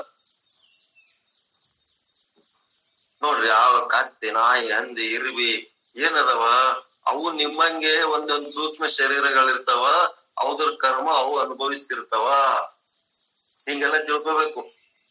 ನೋಡ್ರಿ ಯಾವ ಕತ್ತಿ ನಾಯಿ ಹಂದಿ ಇರ್ವಿ ಏನದವ ಅವು ನಿಮ್ಮಂಗೆ ಒಂದೊಂದು ಸೂಕ್ಷ್ಮ ಶರೀರಗಳಿರ್ತಾವ ಅವ್ದ್ರ ಕರ್ಮ ಅವು ಅನುಭವಿಸ್ತಿರ್ತಾವ ಹಿಂಗೆಲ್ಲ ತಿಳ್ಕೊಬೇಕು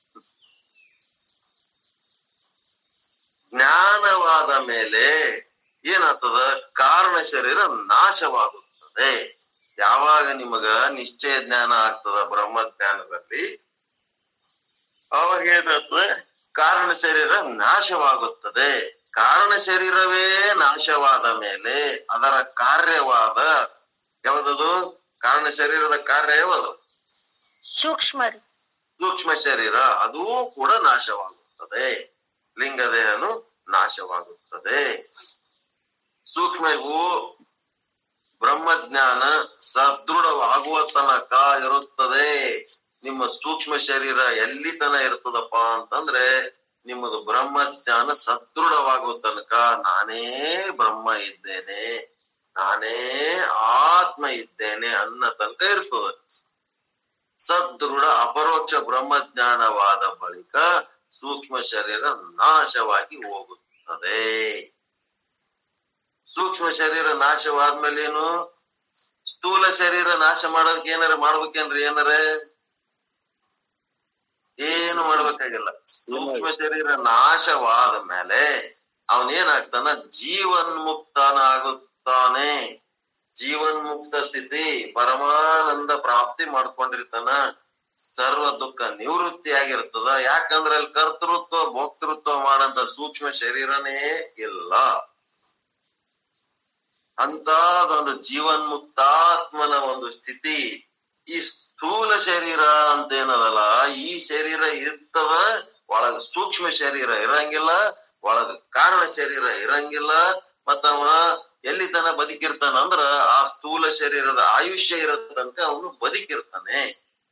ಜ್ಞಾನವಾದ ಮೇಲೆ ಏನಾಗ್ತದ ಕಾರಣ ಶರೀರ ನಾಶವಾಗುತ್ತದೆ ಯಾವಾಗ ನಿಮಗ ನಿಶ್ಚಯ ಜ್ಞಾನ ಆಗ್ತದ ಬ್ರಹ್ಮ ಜ್ಞಾನದಲ್ಲಿ ಅವಾಗ ಏನಾಗ್ತದೆ ಕಾರಣ ಶರೀರ ನಾಶವಾಗುತ್ತದೆ ಕಾರಣ ಶರೀರವೇ ನಾಶವಾದ ಮೇಲೆ ಅದರ ಕಾರ್ಯವಾದ ಯಾವ್ದದು ಕಾರಣ ಶರೀರದ ಕಾರ್ಯ ಯಾವುದು ಸೂಕ್ಷ್ಮ ರೀ ಸೂಕ್ಷ್ಮ ಶರೀರ ಅದೂ ಕೂಡ ನಾಶವಾಗುತ್ತದೆ ಲಿಂಗದೇಹನು ನಾಶವಾಗುತ್ತದೆ ಸೂಕ್ಷ್ಮವು ಬ್ರಹ್ಮಜ್ಞಾನ ಸದೃಢವಾಗುವ ತನಕ ಇರುತ್ತದೆ ನಿಮ್ಮ ಸೂಕ್ಷ್ಮ ಶರೀರ ಎಲ್ಲಿ ತನ ಇರ್ತದಪ್ಪ ಅಂತಂದ್ರೆ ನಿಮ್ಮದು ಬ್ರಹ್ಮಜ್ಞಾನ ಸದೃಢವಾಗುವ ತನಕ ನಾನೇ ಬ್ರಹ್ಮ ಇದ್ದೇನೆ ನಾನೇ ಆತ್ಮ ಇದ್ದೇನೆ ಅನ್ನ ತನಕ ಇರ್ತದೆ ಸದೃಢ ಅಪರೋಕ್ಷ ಬ್ರಹ್ಮಜ್ಞಾನವಾದ ಬಳಿಕ ಸೂಕ್ಷ್ಮ ಶರೀರ ನಾಶವಾಗಿ ಹೋಗುತ್ತದೆ ಸೂಕ್ಷ್ಮ ಶರೀರ ನಾಶವಾದ್ಮೇಲೆ ಏನು ಸ್ಥೂಲ ಶರೀರ ನಾಶ ಮಾಡೋದಕ್ಕೆ ಏನಾರ ಮಾಡ್ಬೇಕೇನ್ರಿ ಏನಾರ ಏನು ಮಾಡ್ಬೇಕಾಗಿಲ್ಲ ಸೂಕ್ಷ್ಮ ಶರೀರ ನಾಶವಾದ ಮೇಲೆ ಅವನೇನಾಗ್ತಾನ ಜೀವನ್ಮುಕ್ತನಾಗುತ್ತಾನೆ ಜೀವನ್ಮುಕ್ತ ಸ್ಥಿತಿ ಪರಮಾನಂದ ಪ್ರಾಪ್ತಿ ಮಾಡ್ಕೊಂಡಿರ್ತಾನ ಸರ್ವ ದುಃಖ ನಿವೃತ್ತಿ ಆಗಿರ್ತದ ಯಾಕಂದ್ರೆ ಅಲ್ಲಿ ಕರ್ತೃತ್ವ ಭೋಕ್ತೃತ್ವ ಮಾಡಂತ ಸೂಕ್ಷ್ಮ ಶರೀರನೇ ಇಲ್ಲ ಅಂತದೊಂದು ಜೀವನ್ಮುಕ್ತಾತ್ಮನ ಒಂದು ಸ್ಥಿತಿ ಈ ಸ್ಥೂಲ ಶರೀರ ಅಂತ ಏನದಲ್ಲ ಈ ಶರೀರ ಇರ್ತದ ಒಳಗ ಸೂಕ್ಷ್ಮ ಶರೀರ ಇರಂಗಿಲ್ಲ ಒಳಗ ಕಾರಣ ಶರೀರ ಇರಂಗಿಲ್ಲ ಮತ್ತವ ಎಲ್ಲಿ ತನ ಬದುಕಿರ್ತಾನ ಅಂದ್ರ ಆ ಸ್ಥೂಲ ಶರೀರದ ಆಯುಷ್ಯ ಇರೋ ತನಕ ಅವನು ಬದುಕಿರ್ತಾನೆ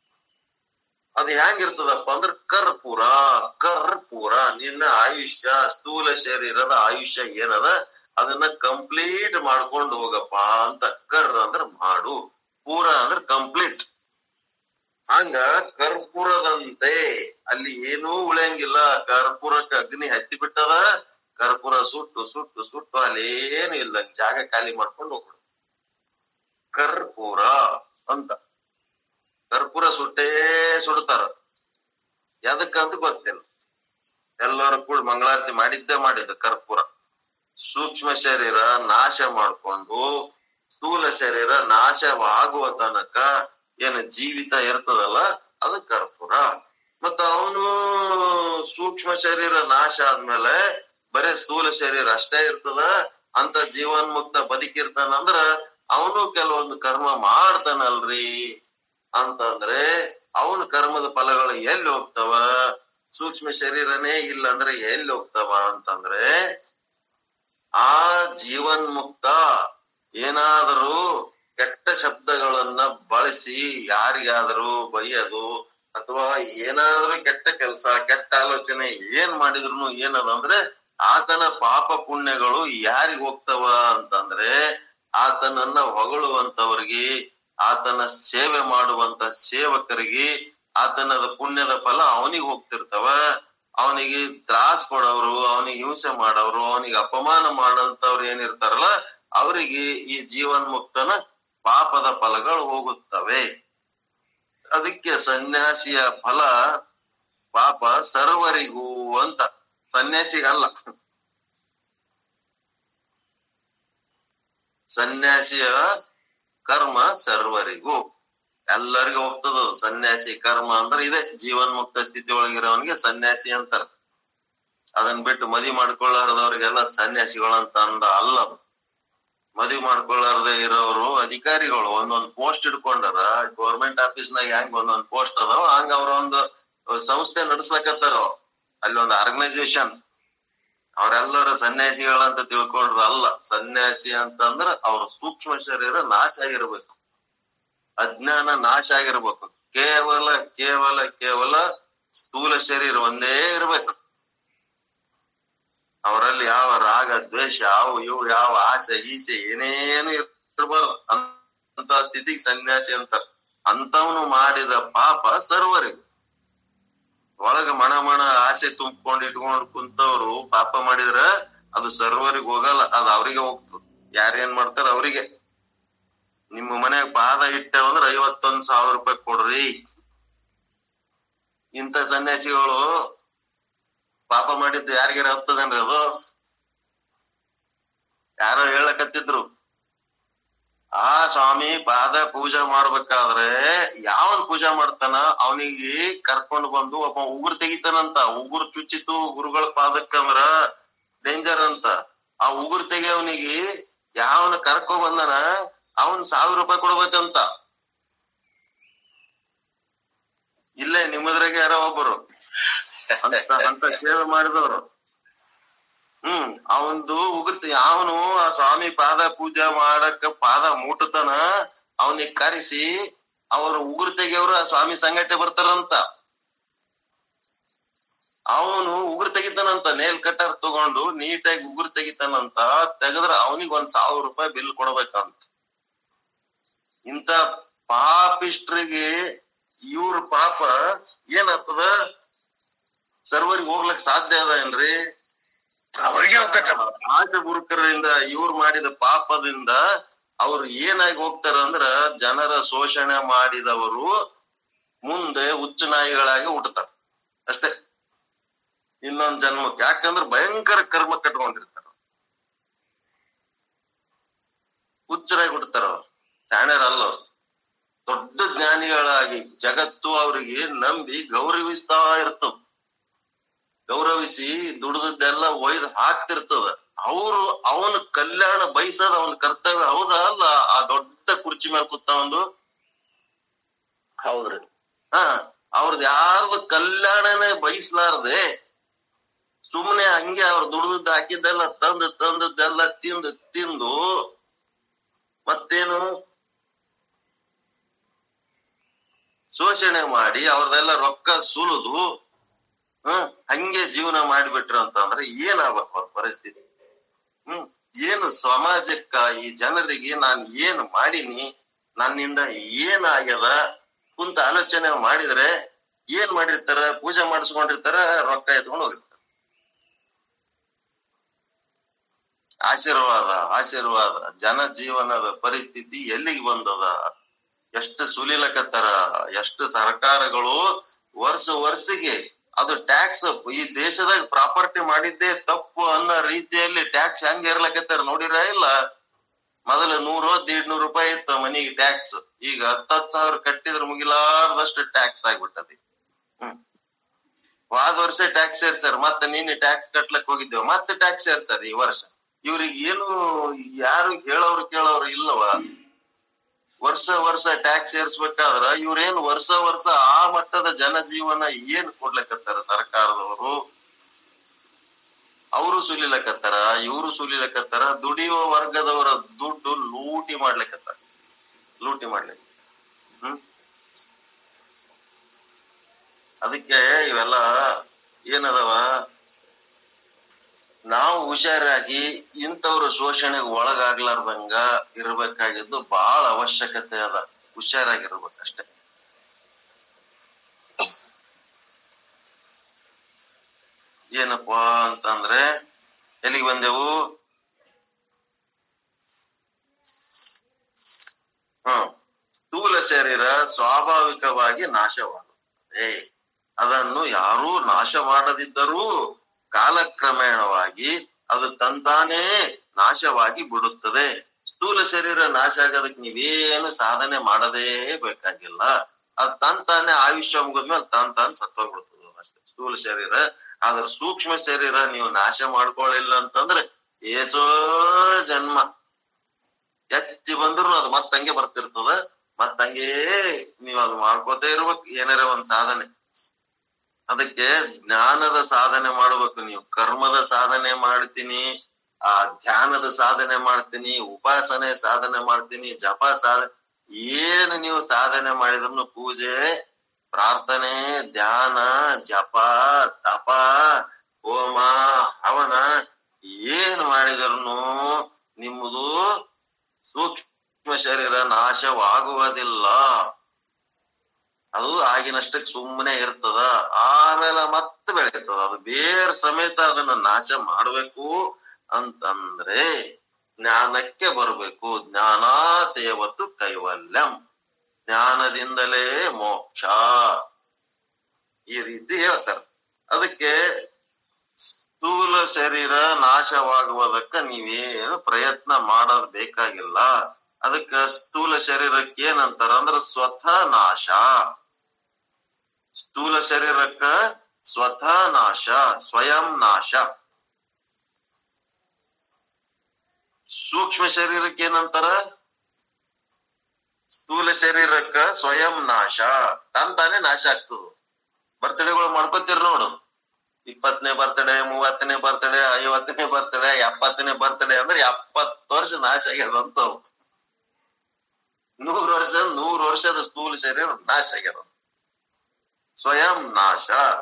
ಅದು ಹೆಂಗಿರ್ತದಪ್ಪ ಅಂದ್ರ ಕರ್ಪೂರ ಕರ್ಪೂರ ನಿನ್ನ ಆಯುಷ್ಯ ಸ್ಥೂಲ ಶರೀರದ ಆಯುಷ್ಯ ಏನದ ಅದನ್ನ ಕಂಪ್ಲೀಟ್ ಮಾಡ್ಕೊಂಡು ಹೋಗಪ್ಪ ಅಂತ ಕರ್ ಅಂದ್ರ ಮಾಡು ಪೂರ ಅಂದ್ರ ಕಂಪ್ಲೀಟ್ ಹಂಗ ಕರ್ಪೂರದಂತೆ ಅಲ್ಲಿ ಏನೂ ಉಳಿಯಂಗಿಲ್ಲ ಕರ್ಪೂರಕ್ಕೆ ಅಗ್ನಿ ಹತ್ತಿ ಬಿಟ್ಟದ ಕರ್ಪೂರ ಸುಟ್ಟು ಸುಟ್ಟು ಸುಟ್ಟು ಅಲ್ಲಿ ಏನು ಇಲ್ಲ ಜಾಗ ಖಾಲಿ ಮಾಡ್ಕೊಂಡು ಹೋಗ್ಬಿಡುದು ಕರ್ಪೂರ ಅಂತ ಕರ್ಪೂರ ಸುಟ್ಟೇ ಸುಡ್ತಾರ ಎದಕ್ಕಂತ ಗೊತ್ತಿಲ್ಲ ಎಲ್ಲರೂ ಕೂಡ ಮಂಗಳಾರತಿ ಮಾಡಿದ್ದೇ ಮಾಡಿದ್ದ ಕರ್ಪೂರ ಸೂಕ್ಷ್ಮ ಶರೀರ ನಾಶ ಮಾಡ್ಕೊಂಡು ಸ್ಥೂಲ ಶರೀರ ನಾಶವಾಗುವ ತನಕ ಏನು ಜೀವಿತ ಇರ್ತದಲ್ಲ ಅದು ಕರ್ಪೂರ ಮತ್ತ ಅವನು ಸೂಕ್ಷ್ಮ ಶರೀರ ನಾಶ ಆದ್ಮೇಲೆ ಬರೇ ಸ್ಥೂಲ ಶರೀರ ಅಷ್ಟೇ ಇರ್ತದ ಅಂತ ಜೀವನ್ಮುಕ್ತ ಬದುಕಿರ್ತಾನಂದ್ರ ಅವನು ಕೆಲವೊಂದು ಕರ್ಮ ಮಾಡ್ತಾನಲ್ರಿ ಅಂತಂದ್ರೆ ಅವನ ಕರ್ಮದ ಫಲಗಳು ಎಲ್ಲಿ ಹೋಗ್ತಾವ ಸೂಕ್ಷ್ಮ ಶರೀರನೇ ಇಲ್ಲ ಅಂದ್ರೆ ಎಲ್ಲಿ ಹೋಗ್ತಾವ ಅಂತಂದ್ರೆ ಆ ಜೀವನ್ಮುಕ್ತ ಏನಾದರೂ ಕೆಟ್ಟ ಶಬ್ದಗಳನ್ನ ಬಳಸಿ ಯಾರಿಗಾದರೂ ಬೈಯೋದು ಅಥವಾ ಏನಾದ್ರೂ ಕೆಟ್ಟ ಕೆಲಸ ಕೆಟ್ಟ ಆಲೋಚನೆ ಏನ್ ಮಾಡಿದ್ರು ಏನದಂದ್ರೆ ಆತನ ಪಾಪ ಪುಣ್ಯಗಳು ಯಾರಿಗ್ ಹೋಗ್ತವ ಅಂತಂದ್ರೆ ಆತನನ್ನ ಹೊಗಳುವಂತವ್ರಿಗೆ ಆತನ ಸೇವೆ ಮಾಡುವಂತ ಸೇವಕರಿಗೆ ಆತನದ ಪುಣ್ಯದ ಫಲ ಅವನಿಗೆ ಹೋಗ್ತಿರ್ತಾವ ಅವನಿಗೆ ತ್ರಾಸ್ ಕೊಡೋರು ಅವನಿಗೆ ಹಿಂಸೆ ಮಾಡೋರು ಅವನಿಗೆ ಅಪಮಾನ ಮಾಡೋಂತವ್ರು ಏನಿರ್ತಾರಲ್ಲ ಅವರಿಗೆ ಈ ಜೀವನ್ಮುಕ್ತನ ಪಾಪದ ಫಲಗಳು ಹೋಗುತ್ತವೆ ಅದಕ್ಕೆ ಸನ್ಯಾಸಿಯ ಫಲ ಪಾಪ ಸರ್ವರಿಗೂ ಅಂತ ಸನ್ಯಾಸಿಗಲ್ಲ ಸನ್ಯಾಸಿಯ ಕರ್ಮ ಸರ್ವರಿಗೂ ಎಲ್ಲರಿಗೂ ಹೋಗ್ತದ ಅದು. ಸನ್ಯಾಸಿ ಕರ್ಮ ಅಂದ್ರೆ ಇದೆ ಜೀವನ್ಮುಕ್ತ ಸ್ಥಿತಿ ಒಳಗಿರೋವನಿಗೆ ಸನ್ಯಾಸಿ ಅಂತಾರ ಅದನ್ ಬಿಟ್ಟು ಮದಿ ಮಾಡ್ಕೊಳ್ಳಾರದವ್ರಿಗೆಲ್ಲ ಸನ್ಯಾಸಿಗಳಂತ ಅಂದ ಅಲ್ಲ ಅದು ಮದುವೆ ಮಾಡ್ಕೊಳ್ಳಾರ್ದೆ ಇರೋರು ಅಧಿಕಾರಿಗಳು ಒಂದೊಂದ್ ಪೋಸ್ಟ್ ಇಟ್ಕೊಂಡಾರ ಗೌರ್ಮೆಂಟ್ ಆಫೀಸ್ನಾಗ ಹೆಂಗ್ ಒಂದೊಂದ್ ಪೋಸ್ಟ್ ಅದಾವ ಹಂಗ ಅವ್ರ ಒಂದು ಸಂಸ್ಥೆ ನಡ್ಸ್ಲಕತ್ತಾರ ಅಲ್ಲಿ ಒಂದು ಆರ್ಗನೈಸೇಷನ್ ಅವರೆಲ್ಲರ ಸನ್ಯಾಸಿಗಳಂತ ತಿಳ್ಕೊಂಡ್ರ ಅಲ್ಲ ಸನ್ಯಾಸಿ ಅಂತಂದ್ರ ಅವ್ರ ಸೂಕ್ಷ್ಮ ಶರೀರ ನಾಶ ಆಗಿರ್ಬೇಕು ಅಜ್ಞಾನ ನಾಶ ಆಗಿರ್ಬೇಕು ಕೇವಲ ಕೇವಲ ಕೇವಲ ಸ್ಥೂಲ ಶರೀರ ಒಂದೇ ಇರ್ಬೇಕು ಅವರಲ್ಲಿ ಯಾವ ರಾಗ ದ್ವೇಷ ಅವು ಇವು ಯಾವ ಆಸೆ ಗೀಸೆ ಏನೇನು ಇರ್ಬಾರ್ದು ಅಂತ ಸ್ಥಿತಿಗೆ ಸನ್ಯಾಸಿ ಅಂತ ಅಂತವನು ಮಾಡಿದ ಪಾಪ ಸರ್ವರಿಗೂ ಒಳಗ ಮಣ ಮಣ ಆಸೆ ತುಂಬಿಕೊಂಡು ಇಟ್ಕೊಂಡು ಕುಂತವ್ರು ಪಾಪ ಮಾಡಿದ್ರ ಅದು ಸರ್ವರಿಗೆ ಹೋಗಲ್ಲ ಅದು ಅವ್ರಿಗೆ ಹೋಗ್ತದ ಯಾರೇನ್ ಮಾಡ್ತಾರ ಅವ್ರಿಗೆ ನಿಮ್ಮ ಮನೆಯಾಗ ಪಾದ ಇಟ್ಟೇವ ಅಂದ್ರ ಐವತ್ತೊಂದ್ ಸಾವಿರ ರೂಪಾಯಿ ಕೊಡ್ರಿ ಇಂಥ ಸನ್ಯಾಸಿಗಳು ಪಾಪ ಮಾಡಿದ್ದು ಯಾರಿಗಾರ ಹತ್ತದೇನ್ರಿ ಅದು ಯಾರೋ ಹೇಳಕತ್ತಿದ್ರು ಆ ಸ್ವಾಮಿ ಪಾದ ಪೂಜೆ ಮಾಡ್ಬೇಕಾದ್ರೆ ಯಾವನ್ ಪೂಜೆ ಮಾಡ್ತಾನ ಅವನಿಗೆ ಕರ್ಕೊಂಡು ಬಂದು ಒಬ್ಬ ಉಗುರು ತೆಗಿತಾನಂತ ಉಗುರು ಚುಚ್ಚಿತು ಗುರುಗಳ ಪಾದಕ್ಕಂದ್ರ ಡೇಂಜರ್ ಅಂತ ಆ ಉಗುರು ತೆಗಿಯವನಿಗೆ ಯಾವನ ಕರ್ಕೊಂಡ್ ಬಂದನ ಅವನ್ ಸಾವಿರ ರೂಪಾಯಿ ಕೊಡ್ಬೇಕಂತ ಇಲ್ಲೇ ನಿಮ್ಮದ್ರಾಗ ಯಾರೋ ಒಬ್ಬರು ಅಂತ ಅಂತ ಸೇವೆ ಮಾಡಿದವರು ಹ್ಮ್ ಅವಂದು ಉಗುರ್ತಿ ಅವನು ಆ ಸ್ವಾಮಿ ಪಾದ ಪೂಜೆ ಮಾಡಕ್ಕ ಪಾದ ಮುಟ್ಟತನ ಅವನಿಗೆ ಕರೆಸಿ ಅವ್ರ ಉಗುರು ತೆಗಿಯವ್ರು ಆ ಸ್ವಾಮಿ ಸಂಗಟೆ ಬರ್ತಾರಂತ ಅವನು ಉಗುರು ತೆಗಿತಾನಂತ ನೇಲ್ ಕಟ್ಟರ್ ತಗೊಂಡು ನೀಟಾಗಿ ಉಗುರು ತೆಗಿತಾನಂತ ತೆಗದ್ರ ಅವನಿಗೆ ಒಂದ್ ಸಾವಿರ ರೂಪಾಯಿ ಬಿಲ್ ಕೊಡ್ಬೇಕಂತ ಇಂತ ಪಾಪಿಷ್ಟ್ರಿಗೆ ಇವ್ರ ಪಾಪ ಏನಾಗ್ತದ ಸರ್ವರಿಗೆ ಹೋಗ್ಲಕ್ ಸಾಧ್ಯ ಅದ ಏನ್ರಿ ಅವ್ರಿಗೆ ಹೋಗತ್ತ ಆಟ ಗುರುಕರಿಂದ ಇವ್ರು ಮಾಡಿದ ಪಾಪದಿಂದ ಅವ್ರು ಏನಾಗಿ ಹೋಗ್ತಾರ ಅಂದ್ರ ಜನರ ಶೋಷಣೆ ಮಾಡಿದವರು ಮುಂದೆ ಹುಚ್ಚು ನಾಯಿಗಳಾಗಿ ಹುಟ್ಟತಾರ ಅಷ್ಟೇ ಇನ್ನೊಂದ್ ಜನ್ಮಕ್ಕೆ ಯಾಕಂದ್ರ ಭಯಂಕರ ಕರ್ಮ ಕಟ್ಕೊಂಡಿರ್ತಾರ ಹುಚ್ಚರಾಗಿ ಹುಟ್ಟತಾರ ಅವ್ರು ಶಾಣ್ಯರಲ್ಲ ಅವ್ರು ದೊಡ್ಡ ಜ್ಞಾನಿಗಳಾಗಿ ಜಗತ್ತು ಅವ್ರಿಗೆ ನಂಬಿ ಗೌರವಿಸ್ತಾ ಇರ್ತದ ಗೌರವಿಸಿ ದುಡ್ದದ್ದೆಲ್ಲ ಒಯ್ದು ಹಾಕ್ತಿರ್ತದ ಅವರು ಅವನ ಕಲ್ಯಾಣ ಬಯಸದ ಅವನ ಕರ್ತವ್ಯ ಹೌದಾ ಅಲ್ಲ ಆ ದೊಡ್ಡ ಕುರ್ಚಿ ಮೇಲೆ ಕೂತ ಒಂದು ಹೌದ್ರಿ ಹಾ ಅವ್ರದ್ ಯಾರ್ದು ಕಲ್ಯಾಣನೇ ಬಯಸ್ಲಾರ್ದೆ ಸುಮ್ಮನೆ ಹಂಗೆ ಅವ್ರ ದುಡ್ದದ್ದು ಹಾಕಿದ್ದೆಲ್ಲ ತಂದು ತಂದದ್ದೆಲ್ಲ ತಿಂದು ತಿಂದು ಮತ್ತೇನು ಶೋಷಣೆ ಮಾಡಿ ಅವ್ರದೆಲ್ಲ ರೊಕ್ಕ ಸುಲಿದು ಹ್ಮ್ ಹಂಗೆ ಜೀವನ ಮಾಡಿಬಿಟ್ರು ಅಂತಂದ್ರೆ ಏನಾಗ್ಬೇಕು ಅವ್ರ ಪರಿಸ್ಥಿತಿ ಹ್ಮ್ ಏನು ಸಮಾಜಕ್ಕ ಈ ಜನರಿಗೆ ನಾನ್ ಏನ್ ಮಾಡೀನಿ ನನ್ನಿಂದ ಏನ್ ಆಗ್ಯದ ಕುಂತ ಆಲೋಚನೆ ಮಾಡಿದ್ರೆ ಏನ್ ಮಾಡಿರ್ತಾರ ಪೂಜೆ ಮಾಡಿಸ್ಕೊಂಡಿರ್ತಾರ ರೊಕ್ಕ ಎತ್ಕೊಂಡು ಹೋಗಿರ್ತಾರ ಆಶೀರ್ವಾದ ಆಶೀರ್ವಾದ ಜನ ಜೀವನದ ಪರಿಸ್ಥಿತಿ ಎಲ್ಲಿಗೆ ಬಂದದ ಎಷ್ಟು ಸುಲಿಲಕತ್ತಾರ ಎಷ್ಟು ಸರ್ಕಾರಗಳು ವರ್ಷ ವರ್ಷಗೆ ಅದು ಟ್ಯಾಕ್ಸ್ ಈ ದೇಶದಾಗ ಪ್ರಾಪರ್ಟಿ ಮಾಡಿದ್ದೇ ತಪ್ಪು ಅನ್ನೋ ರೀತಿಯಲ್ಲಿ ಟ್ಯಾಕ್ಸ್ ಹೆಂಗ್ ಏರ್ಲಕತ್ತಾರ ನೋಡಿರ ಇಲ್ಲ ಮೊದಲ ನೂರು ನೂರು ರೂಪಾಯಿ ಇತ್ತು ಮನಿಗೆ ಟ್ಯಾಕ್ಸ್ ಈಗ ಹತ್ತತ್ ಸಾವಿರ ಕಟ್ಟಿದ್ರೆ ಮುಗಿಲಾರ್ದಷ್ಟು ಟ್ಯಾಕ್ಸ್ ಆಗ್ಬಿಟ್ಟತಿ ಹ್ಮ್ ವಾದ ವರ್ಷ ಟ್ಯಾಕ್ಸ್ ಸೇರ್ಸ್ತಾರ ಮತ್ತೆ ನೀನೆ ಟ್ಯಾಕ್ಸ್ ಕಟ್ಲಕ್ ಹೋಗಿದ್ದೇವ ಮತ್ತೆ ಟ್ಯಾಕ್ಸ್ ಸೇರ್ಸ್ತಾರ ಈ ವರ್ಷ ಇವ್ರಿಗೆ ಏನು ಯಾರು ಹೇಳೋರು ಕೇಳೋರು ಇಲ್ಲವ ವರ್ಷ ವರ್ಷ ಟ್ಯಾಕ್ಸ್ ಏರ್ಸ್ಬೇಕಾದ್ರ ಇವ್ರೇನ್ ವರ್ಷ ವರ್ಷ ಆ ಮಟ್ಟದ ಜನಜೀವನ ಏನ್ ಕೊಡ್ಲಕತ್ತಾರ ಸರ್ಕಾರದವರು ಅವರು ಸುಲಿಲಕತ್ತಾರ ಇವರು ಸುಲಿಲಕತ್ತಾರ ದುಡಿಯುವ ವರ್ಗದವರ ದುಡ್ಡು ಲೂಟಿ ಮಾಡ್ಲಿಕತ್ತಾರ ಲೂಟಿ ಮಾಡ್ಲಿಕ್ಕೆ ಹ್ಮ್ ಅದಕ್ಕೆ ಇವೆಲ್ಲ ಏನದವ ನಾವು ಹುಷಾರಾಗಿ ಇಂಥವ್ರ ಶೋಷಣೆಗೆ ಒಳಗಾಗ್ಲಾರ್ದಂಗ ಇರ್ಬೇಕಾಗಿದ್ದು ಬಹಳ ಅವಶ್ಯಕತೆ ಅದ ಹುಷಾರಾಗಿರ್ಬೇಕಷ್ಟೆ ಏನಪ್ಪಾ ಅಂತಂದ್ರೆ ಎಲ್ಲಿಗೆ ಬಂದೆವು ಹ್ಮ್ ಸ್ಥೂಲ ಶರೀರ ಸ್ವಾಭಾವಿಕವಾಗಿ ನಾಶವಾಗುತ್ತದೆ ಅದನ್ನು ಯಾರೂ ನಾಶ ಮಾಡದಿದ್ದರೂ ಕಾಲಕ್ರಮೇಣವಾಗಿ ಅದು ತಂತಾನೇ ನಾಶವಾಗಿ ಬಿಡುತ್ತದೆ ಸ್ಥೂಲ ಶರೀರ ನಾಶ ಆಗೋದಕ್ಕೆ ನೀವೇನು ಸಾಧನೆ ಮಾಡದೇ ಬೇಕಾಗಿಲ್ಲ ಅದ್ ತಂತಾನೆ ಆಯುಷ್ಯ ಮುಗಿದ್ಮೇಲೆ ತಂತಾನೆ ಸತ್ತೋಗ್ಬಿಡ್ತದ ಅಷ್ಟೇ ಸ್ಥೂಲ ಶರೀರ ಆದ್ರ ಸೂಕ್ಷ್ಮ ಶರೀರ ನೀವು ನಾಶ ಮಾಡ್ಕೊಳ್ಳಿಲ್ಲ ಅಂತಂದ್ರೆ ಏಸೋ ಜನ್ಮ ಎಚ್ಚಿ ಬಂದ್ರು ಅದು ಮತ್ತಂಗೆ ಬರ್ತಿರ್ತದ ಮತ್ತಂಗೇ ನೀವ್ ಅದು ಮಾಡ್ಕೋತೇ ಇರ್ಬೇಕು ಏನಾರ ಒಂದ್ ಸಾಧನೆ ಅದಕ್ಕೆ ಜ್ಞಾನದ ಸಾಧನೆ ಮಾಡ್ಬೇಕು ನೀವು ಕರ್ಮದ ಸಾಧನೆ ಮಾಡ್ತೀನಿ ಆ ಧ್ಯಾನದ ಸಾಧನೆ ಮಾಡ್ತೀನಿ ಉಪಾಸನೆ ಸಾಧನೆ ಮಾಡ್ತೀನಿ ಜಪ ಸಾಧನೆ ಏನು ನೀವು ಸಾಧನೆ ಮಾಡಿದ್ರು ಪೂಜೆ ಪ್ರಾರ್ಥನೆ ಧ್ಯಾನ ಜಪ ತಪ ಹೋಮ ಹವನ ಏನ್ ಮಾಡಿದ್ರು ನಿಮ್ಮದು ಸೂಕ್ಷ್ಮ ಶರೀರ ನಾಶವಾಗುವುದಿಲ್ಲ ಅದು ಆಗಿನಷ್ಟಕ್ಕೆ ಸುಮ್ಮನೆ ಇರ್ತದ ಆಮೇಲೆ ಮತ್ತೆ ಬೆಳೀತದ ಅದು ಬೇರ್ ಸಮೇತ ಅದನ್ನ ನಾಶ ಮಾಡ್ಬೇಕು ಅಂತಂದ್ರೆ ಜ್ಞಾನಕ್ಕೆ ಬರ್ಬೇಕು ಜ್ಞಾನಾತೇವತ್ತು ಕೈವಲ್ಯಂ ಜ್ಞಾನದಿಂದಲೇ ಮೋಕ್ಷ ಈ ರೀತಿ ಹೇಳ್ತಾರೆ ಅದಕ್ಕೆ ಸ್ಥೂಲ ಶರೀರ ನಾಶವಾಗುವುದಕ್ಕ ನೀವೇನು ಪ್ರಯತ್ನ ಮಾಡೋದ್ ಬೇಕಾಗಿಲ್ಲ ಅದಕ್ಕ ಸ್ಥೂಲ ಶರೀರಕ್ಕೆ ಏನಂತಾರ ಅಂದ್ರ ಸ್ವತಃ ನಾಶ ಸ್ಥೂಲ ಶರೀರಕ್ಕ ಸ್ವತಃ ನಾಶ ಸ್ವಯಂ ನಾಶ ಸೂಕ್ಷ್ಮ ಶರೀರಕ್ಕೆ ಏನಂತಾರ ಸ್ಥೂಲ ಶರೀರಕ್ಕ ಸ್ವಯಂ ನಾಶ ತಂತಾನೆ ನಾಶ ಆಗ್ತದ ಬರ್ತಡೆಗಳು ಮಾಡ್ಕೋತೀರಿ ನೋಡು ಇಪ್ಪತ್ತನೇ ಬರ್ತಡೆ ಮೂವತ್ತನೇ ಬರ್ತಡೆ ಐವತ್ತನೇ ಬರ್ತಡೆ ಎಪ್ಪತ್ತನೇ ಬರ್ತಡೆ ಅಂದ್ರೆ ಎಪ್ಪತ್ತು ವರ್ಷ ನಾಶ ಆಗ್ಯದಂತ ನೂರು ವರ್ಷ ನೂರು ವರ್ಷದ ಸ್ಥೂಲ ಶರೀರ ನಾಶ ಆಗ್ಯದ ಸ್ವಯಂ ನಾಶ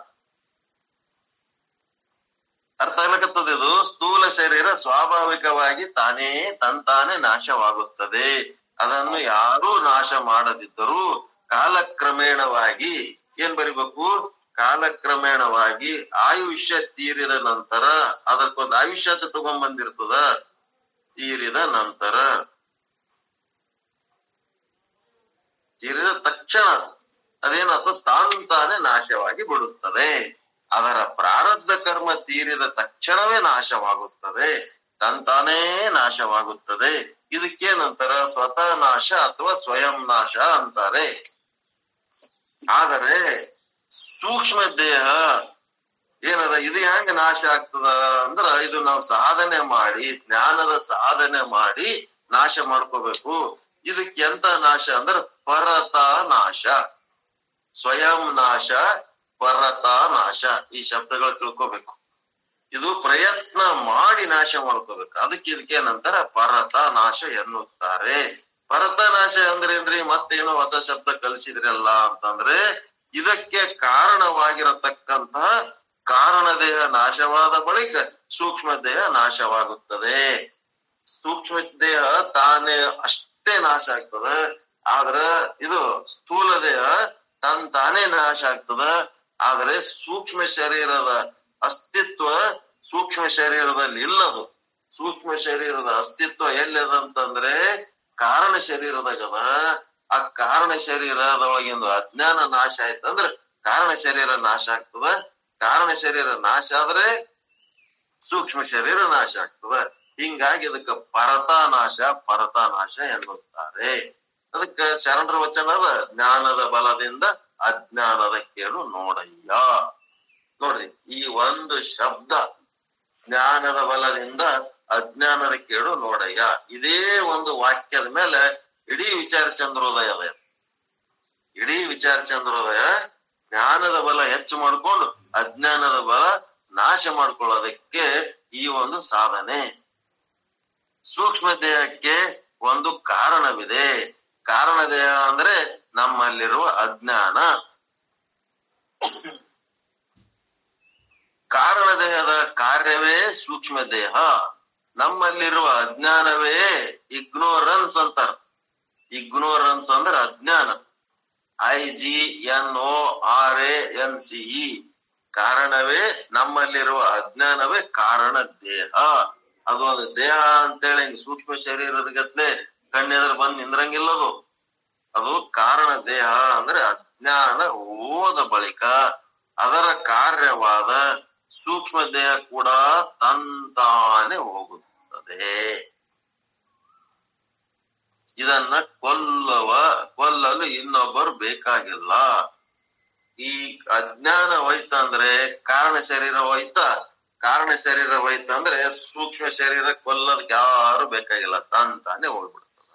ಅರ್ಥ ಆಗ್ಲಕತ್ತದ ಇದು ಸ್ಥೂಲ ಶರೀರ ಸ್ವಾಭಾವಿಕವಾಗಿ ತಾನೇ ತಂತಾನೆ ನಾಶವಾಗುತ್ತದೆ ಅದನ್ನು ಯಾರೂ ನಾಶ ಮಾಡದಿದ್ದರೂ ಕಾಲಕ್ರಮೇಣವಾಗಿ ಏನ್ ಬರಿಬೇಕು ಕಾಲಕ್ರಮೇಣವಾಗಿ ಆಯುಷ್ಯ ತೀರಿದ ನಂತರ ಅದಕ್ಕೊಂದು ಆಯುಷ್ಯ ಅಂತ ತಗೊಂಡ್ ಬಂದಿರ್ತದ ತೀರಿದ ನಂತರ ತೀರಿದ ತಕ್ಷಣ ಅದೇನಾಯ್ತು ತಾನೇ ನಾಶವಾಗಿ ಬಿಡುತ್ತದೆ ಅದರ ಪ್ರಾರಬ್ಧ ಕರ್ಮ ತೀರಿದ ತಕ್ಷಣವೇ ನಾಶವಾಗುತ್ತದೆ ತಂತಾನೇ ನಾಶವಾಗುತ್ತದೆ ಇದಕ್ಕೆ ನಂತರ ಸ್ವತಃ ನಾಶ ಅಥವಾ ಸ್ವಯಂ ನಾಶ ಅಂತಾರೆ ಆದರೆ ಸೂಕ್ಷ್ಮ ದೇಹ ಏನದ ಇದು ಹೆಂಗ ನಾಶ ಆಗ್ತದ ಅಂದ್ರ ಇದು ನಾವು ಸಾಧನೆ ಮಾಡಿ ಜ್ಞಾನದ ಸಾಧನೆ ಮಾಡಿ ನಾಶ ಮಾಡ್ಕೋಬೇಕು ಇದಕ್ಕೆ ಎಂತ ನಾಶ ಅಂದ್ರ ಪರತ ನಾಶ ಸ್ವಯಂ ನಾಶ ಪರತ ನಾಶ ಈ ಶಬ್ದಗಳು ತಿಳ್ಕೋಬೇಕು ಇದು ಪ್ರಯತ್ನ ಮಾಡಿ ನಾಶ ಮಾಡ್ಕೋಬೇಕು ಅದಕ್ಕೆ ಇದಕ್ಕೆ ನಂತರ ಪರತ ನಾಶ ಎನ್ನುತ್ತಾರೆ ಪರತ ನಾಶ ಅಂದ್ರೇನ್ರಿ ಮತ್ತೇನೋ ಹೊಸ ಶಬ್ದ ಕಲಿಸಿದ್ರಲ್ಲ ಅಂತಂದ್ರೆ ಇದಕ್ಕೆ ಕಾರಣವಾಗಿರತಕ್ಕಂತಹ ಕಾರಣ ದೇಹ ನಾಶವಾದ ಬಳಿಕ ಸೂಕ್ಷ್ಮ ದೇಹ ನಾಶವಾಗುತ್ತದೆ ಸೂಕ್ಷ್ಮ ದೇಹ ತಾನೇ ಅಷ್ಟೇ ನಾಶ ಆಗ್ತದ ಆದ್ರ ಇದು ಸ್ಥೂಲ ದೇಹ ತನ್ ತಾನೇ ನಾಶ ಆಗ್ತದ ಆದ್ರೆ ಸೂಕ್ಷ್ಮ ಶರೀರದ ಅಸ್ತಿತ್ವ ಸೂಕ್ಷ್ಮ ಶರೀರದಲ್ಲಿ ಇಲ್ಲದು ಸೂಕ್ಷ್ಮ ಶರೀರದ ಅಸ್ತಿತ್ವ ಎಲ್ಲಿದ ಅಂತಂದ್ರೆ ಕಾರಣ ಶರೀರದಾಗದ ಆ ಕಾರಣ ಶರೀರದೊಳಗಿಂದು ಅಜ್ಞಾನ ನಾಶ ಆಯ್ತಂದ್ರ ಕಾರಣ ಶರೀರ ನಾಶ ಆಗ್ತದ ಕಾರಣ ಶರೀರ ನಾಶ ಆದ್ರೆ ಸೂಕ್ಷ್ಮ ಶರೀರ ನಾಶ ಆಗ್ತದ ಹಿಂಗಾಗಿ ಇದಕ್ಕ ಪರತಾ ನಾಶ ಪರತಾ ನಾಶ ಎನ್ನುತ್ತಾರೆ ಅದಕ್ಕ ಶರಣರ ವಚನದ ಜ್ಞಾನದ ಬಲದಿಂದ ಅಜ್ಞಾನದ ಕೇಳು ನೋಡಯ್ಯ ನೋಡ್ರಿ ಈ ಒಂದು ಶಬ್ದ ಜ್ಞಾನದ ಬಲದಿಂದ ಅಜ್ಞಾನದ ಕೇಳು ನೋಡಯ್ಯ ಇದೇ ಒಂದು ವಾಕ್ಯದ ಮೇಲೆ ಇಡೀ ವಿಚಾರ ಚಂದ್ರೋದಯ ಅದ ಇಡೀ ವಿಚಾರ ಚಂದ್ರೋದಯ ಜ್ಞಾನದ ಬಲ ಹೆಚ್ಚು ಮಾಡ್ಕೊಂಡು ಅಜ್ಞಾನದ ಬಲ ನಾಶ ಮಾಡ್ಕೊಳ್ಳೋದಕ್ಕೆ ಈ ಒಂದು ಸಾಧನೆ ಸೂಕ್ಷ್ಮ ದೇಹಕ್ಕೆ ಒಂದು ಕಾರಣವಿದೆ ಕಾರಣ ದೇಹ ಅಂದ್ರೆ ನಮ್ಮಲ್ಲಿರುವ ಅಜ್ಞಾನ ಕಾರಣ ದೇಹದ ಕಾರ್ಯವೇ ಸೂಕ್ಷ್ಮ ದೇಹ ನಮ್ಮಲ್ಲಿರುವ ಅಜ್ಞಾನವೇ ಇಗ್ನೋರೆನ್ಸ್ ಅಂತಾರ ಇಗ್ನೋರೆನ್ಸ್ ಅಂದ್ರೆ ಅಜ್ಞಾನ I G N O R A N C E ಕಾರಣವೇ ನಮ್ಮಲ್ಲಿರುವ ಅಜ್ಞಾನವೇ ಕಾರಣ ದೇಹ ಅದು ಒಂದು ದೇಹ ಅಂತೇಳಿ ಹಿಂಗ್ ಸೂಕ್ಷ್ಮ ಶರೀರದ ಗತ್ಲೆ ಕಣ್ಣೆದ್ರ ಬಂದ್ ನಿಂದ್ರಂಗಿಲ್ಲದು ಅದು ಕಾರಣ ದೇಹ ಅಂದ್ರೆ ಅಜ್ಞಾನ ಹೋದ ಬಳಿಕ ಅದರ ಕಾರ್ಯವಾದ ಸೂಕ್ಷ್ಮ ದೇಹ ಕೂಡ ತಂತಾನೆ ಹೋಗುತ್ತದೆ ಇದನ್ನ ಕೊಲ್ಲವ ಕೊಲ್ಲಲು ಇನ್ನೊಬ್ಬರು ಬೇಕಾಗಿಲ್ಲ ಈ ಅಜ್ಞಾನ ಹೋಯ್ತಂದ್ರೆ ಕಾರಣ ಶರೀರ ಹೋಯ್ತ ಕಾರಣ ಶರೀರ ಹೋಯ್ತಂದ್ರೆ ಸೂಕ್ಷ್ಮ ಶರೀರ ಕೊಲ್ಲದಕ್ಕೆ ಯಾರು ಬೇಕಾಗಿಲ್ಲ ತಂತಾನೆ ಹೋಗ್ಬಿಡ್ತದೆ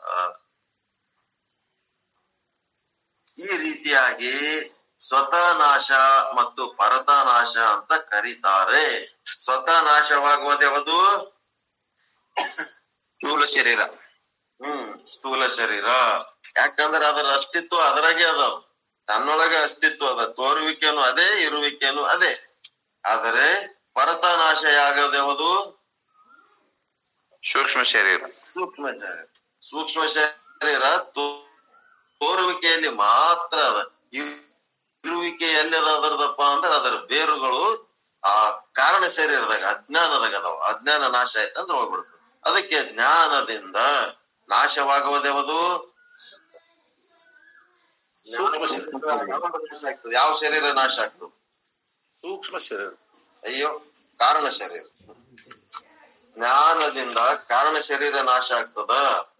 ಈ ರೀತಿಯಾಗಿ ಸ್ವತಃ ನಾಶ ಮತ್ತು ಪರತ ನಾಶ ಅಂತ ಕರೀತಾರೆ ಸ್ವತಃ ನಾಶವಾಗುವುದು ಯಾವುದು ಸ್ಥೂಲ ಶರೀರ ಹ್ಮ್ ಸ್ಥೂಲ ಶರೀರ ಯಾಕಂದ್ರೆ ಅದರ ಅಸ್ತಿತ್ವ ಅದರಾಗೆ ಅದ ಅದು. ತನ್ನೊಳಗೆ ಅಸ್ತಿತ್ವ ಅದ ತೋರುವಿಕೆನು ಅದೇ ಇರುವಿಕೆನು ಅದೇ ಆದರೆ ಪರತ ನಾಶ ಆಗೋದು ಯಾವುದು ಸೂಕ್ಷ್ಮ ಶರೀರ ಸೂಕ್ಷ್ಮ ಶರೀರ ಸೂಕ್ಷ್ಮ ಶರೀರ ತೋ- ತೋರುವಿಕೆಯಲ್ಲಿ ಮಾತ್ರ ಅದ ಇವ್- ಇರುವಿಕೆ ಎಲ್ಲಿದ ಅದರದಪ್ಪ ಅಂದ್ರೆ ಅದರ ಬೇರುಗಳು ಆ ಕಾರಣ ಶರೀರದಾಗ ಅಜ್ಞಾನದಾಗ ಅದಾವ ಅಜ್ಞಾನ ನಾಶ ಆಯ್ತಂದ್ರೆ ಹೋಗ್ಬಿಡ್ತದೆ ಅದಕ್ಕೆ ಜ್ಞಾನದಿಂದ ನಾಶವಾಗುವುದ್ಯಾವುದು ಸೂಕ್ಷ್ಮ ಶರೀರ. ನಾಶ ಆಗ್ತದೆ ಯಾವ ಶರೀರ ನಾಶ ಆಗ್ತದೆ ಸೂಕ್ಷ್ಮ ಶರೀರ ಅಯ್ಯೋ ಕಾರಣ ಶರೀರ ಜ್ಞಾನದಿಂದ ಕಾರಣ ಶರೀರ ನಾಶ ಆಗ್ತದ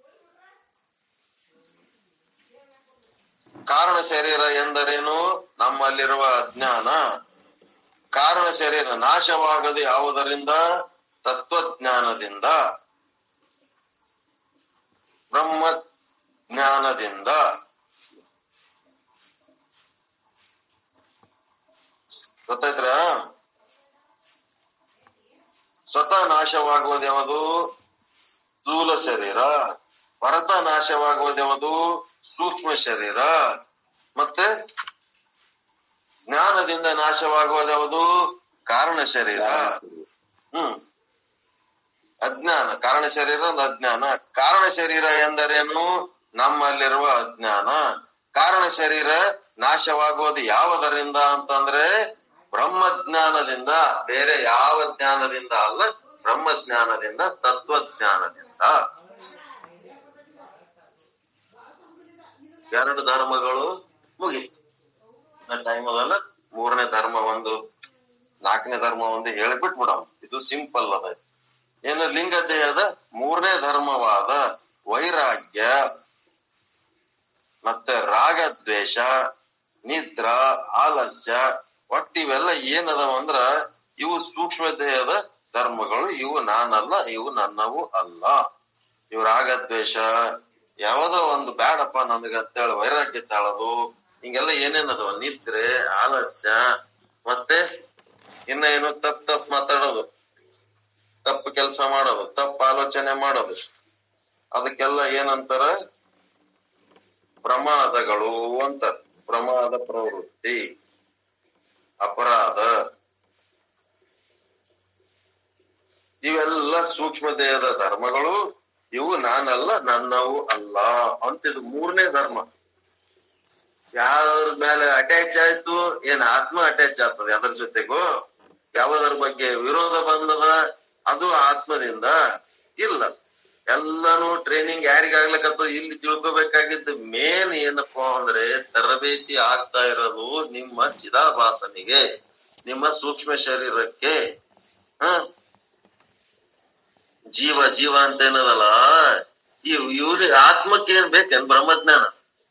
ಕಾರಣ ಶರೀರ ಎಂದರೇನು ನಮ್ಮಲ್ಲಿರುವ ಅಜ್ಞಾನ ಕಾರಣ ಶರೀರ ನಾಶವಾಗದು ಯಾವುದರಿಂದ ತತ್ವಜ್ಞಾನದಿಂದ ಬ್ರಹ್ಮ ಜ್ಞಾನದಿಂದ ಗೊತ್ತಾಯ್ತ್ರ ಸ್ವತಃ ನಾಶವಾಗುವುದು ಯಾವುದು ಸ್ಥೂಲ ಶರೀರ ಭರತ ನಾಶವಾಗುವುದು ಯಾವುದು ಸೂಕ್ಷ್ಮ ಶರೀರ ಮತ್ತೆ ಜ್ಞಾನದಿಂದ ನಾಶವಾಗುವುದು ಯಾವುದು ಕಾರಣ ಶರೀರ ಹ್ಮ್ ಅಜ್ಞಾನ ಕಾರಣ ಶರೀರ ಒಂದು ಅಜ್ಞಾನ ಕಾರಣ ಶರೀರ ಎಂದರೇನು ನಮ್ಮಲ್ಲಿರುವ ಅಜ್ಞಾನ ಕಾರಣ ಶರೀರ ನಾಶವಾಗುವುದು ಯಾವುದರಿಂದ ಅಂತಂದ್ರೆ ಬ್ರಹ್ಮಜ್ಞಾನದಿಂದ ಬೇರೆ ಯಾವ ಜ್ಞಾನದಿಂದ ಅಲ್ಲ ಬ್ರಹ್ಮಜ್ಞಾನದಿಂದ ತತ್ವಜ್ಞಾನದಿಂದ ಎರಡು ಧರ್ಮಗಳು ಮುಗೀತು ಟೈಮ್ ಅದಲ್ಲ ಮೂರನೇ ಧರ್ಮ ಒಂದು ನಾಲ್ಕನೇ ಧರ್ಮ ಒಂದು ಹೇಳ್ಬಿಟ್ ಬಿಡಮ್ ಇದು ಸಿಂಪಲ್ ಅದ ಏನು ಲಿಂಗ ದೇಹದ ಮೂರನೇ ಧರ್ಮವಾದ ವೈರಾಗ್ಯ ಮತ್ತೆ ರಾಗ ದ್ವೇಷ ನಿದ್ರ ಆಲಸ್ಯ ಒಟ್ಟು ಇವೆಲ್ಲ ಏನದಾವ ಅಂದ್ರ ಇವು ಸೂಕ್ಷ್ಮ ದೇಹದ ಧರ್ಮಗಳು ಇವು ನಾನಲ್ಲ ಇವು ನನ್ನವು ಅಲ್ಲ ಇವು ರಾಗ ದ್ವೇಷ ಯಾವದೋ ಒಂದು ಬ್ಯಾಡಪ್ಪ ನನಗ ಅಂತೇಳಿ ವೈರಾಗ್ಯ ತಾಳೋದು ಹಿಂಗೆಲ್ಲ ಏನೇನದವ ನಿದ್ರೆ ಆಲಸ್ಯ ಮತ್ತೆ ಇನ್ನ ಏನು ತಪ್ಪ ತಪ್ಪು ಮಾತಾಡೋದು ತಪ್ಪು ಕೆಲಸ ಮಾಡೋದು ತಪ್ಪು ಆಲೋಚನೆ ಮಾಡೋದು ಅದಕ್ಕೆಲ್ಲ ಏನಂತಾರ ಪ್ರಮಾದಗಳು ಅಂತ ಪ್ರಮಾದ ಪ್ರವೃತ್ತಿ ಅಪರಾಧ ಇವೆಲ್ಲ ಸೂಕ್ಷ್ಮ ದೇಹದ ಧರ್ಮಗಳು ಇವು ನಾನಲ್ಲ ನನ್ನವು ಅಲ್ಲ ಅಂತ ಇದು ಮೂರನೇ ಧರ್ಮ ಯಾವ್ದ್ರ ಮೇಲೆ ಅಟ್ಯಾಚ್ ಆಯ್ತು ಏನ್ ಆತ್ಮ ಅಟ್ಯಾಚ್ ಆಗ್ತದೆ ಅದ್ರ ಜೊತೆಗೂ ಯಾವುದರ ಬಗ್ಗೆ ವಿರೋಧ ಬಂದದ ಅದು ಆತ್ಮದಿಂದ ಇಲ್ಲ ಎಲ್ಲಾನು ಟ್ರೈನಿಂಗ್ ಯಾರಿಗಾಗ್ಲಕತ್ತ ಇಲ್ಲಿ ತಿಳ್ಕೊಬೇಕಾಗಿದ್ದು ಮೇನ್ ಏನಪ್ಪಾ ಅಂದ್ರೆ ತರಬೇತಿ ಆಗ್ತಾ ಇರೋದು ನಿಮ್ಮ ಚಿದಾಭಾಸನಿಗೆ ನಿಮ್ಮ ಸೂಕ್ಷ್ಮ ಶರೀರಕ್ಕೆ ಹ ಜೀವ ಜೀವ ಅಂತ ಏನದಲ್ಲ ಇವ್ ಇವ್ರಿಗೆ ಆತ್ಮಕ್ಕೆ ಏನ್ ಬೇಕೇನ್ ಬ್ರಹ್ಮಜ್ಞಾನ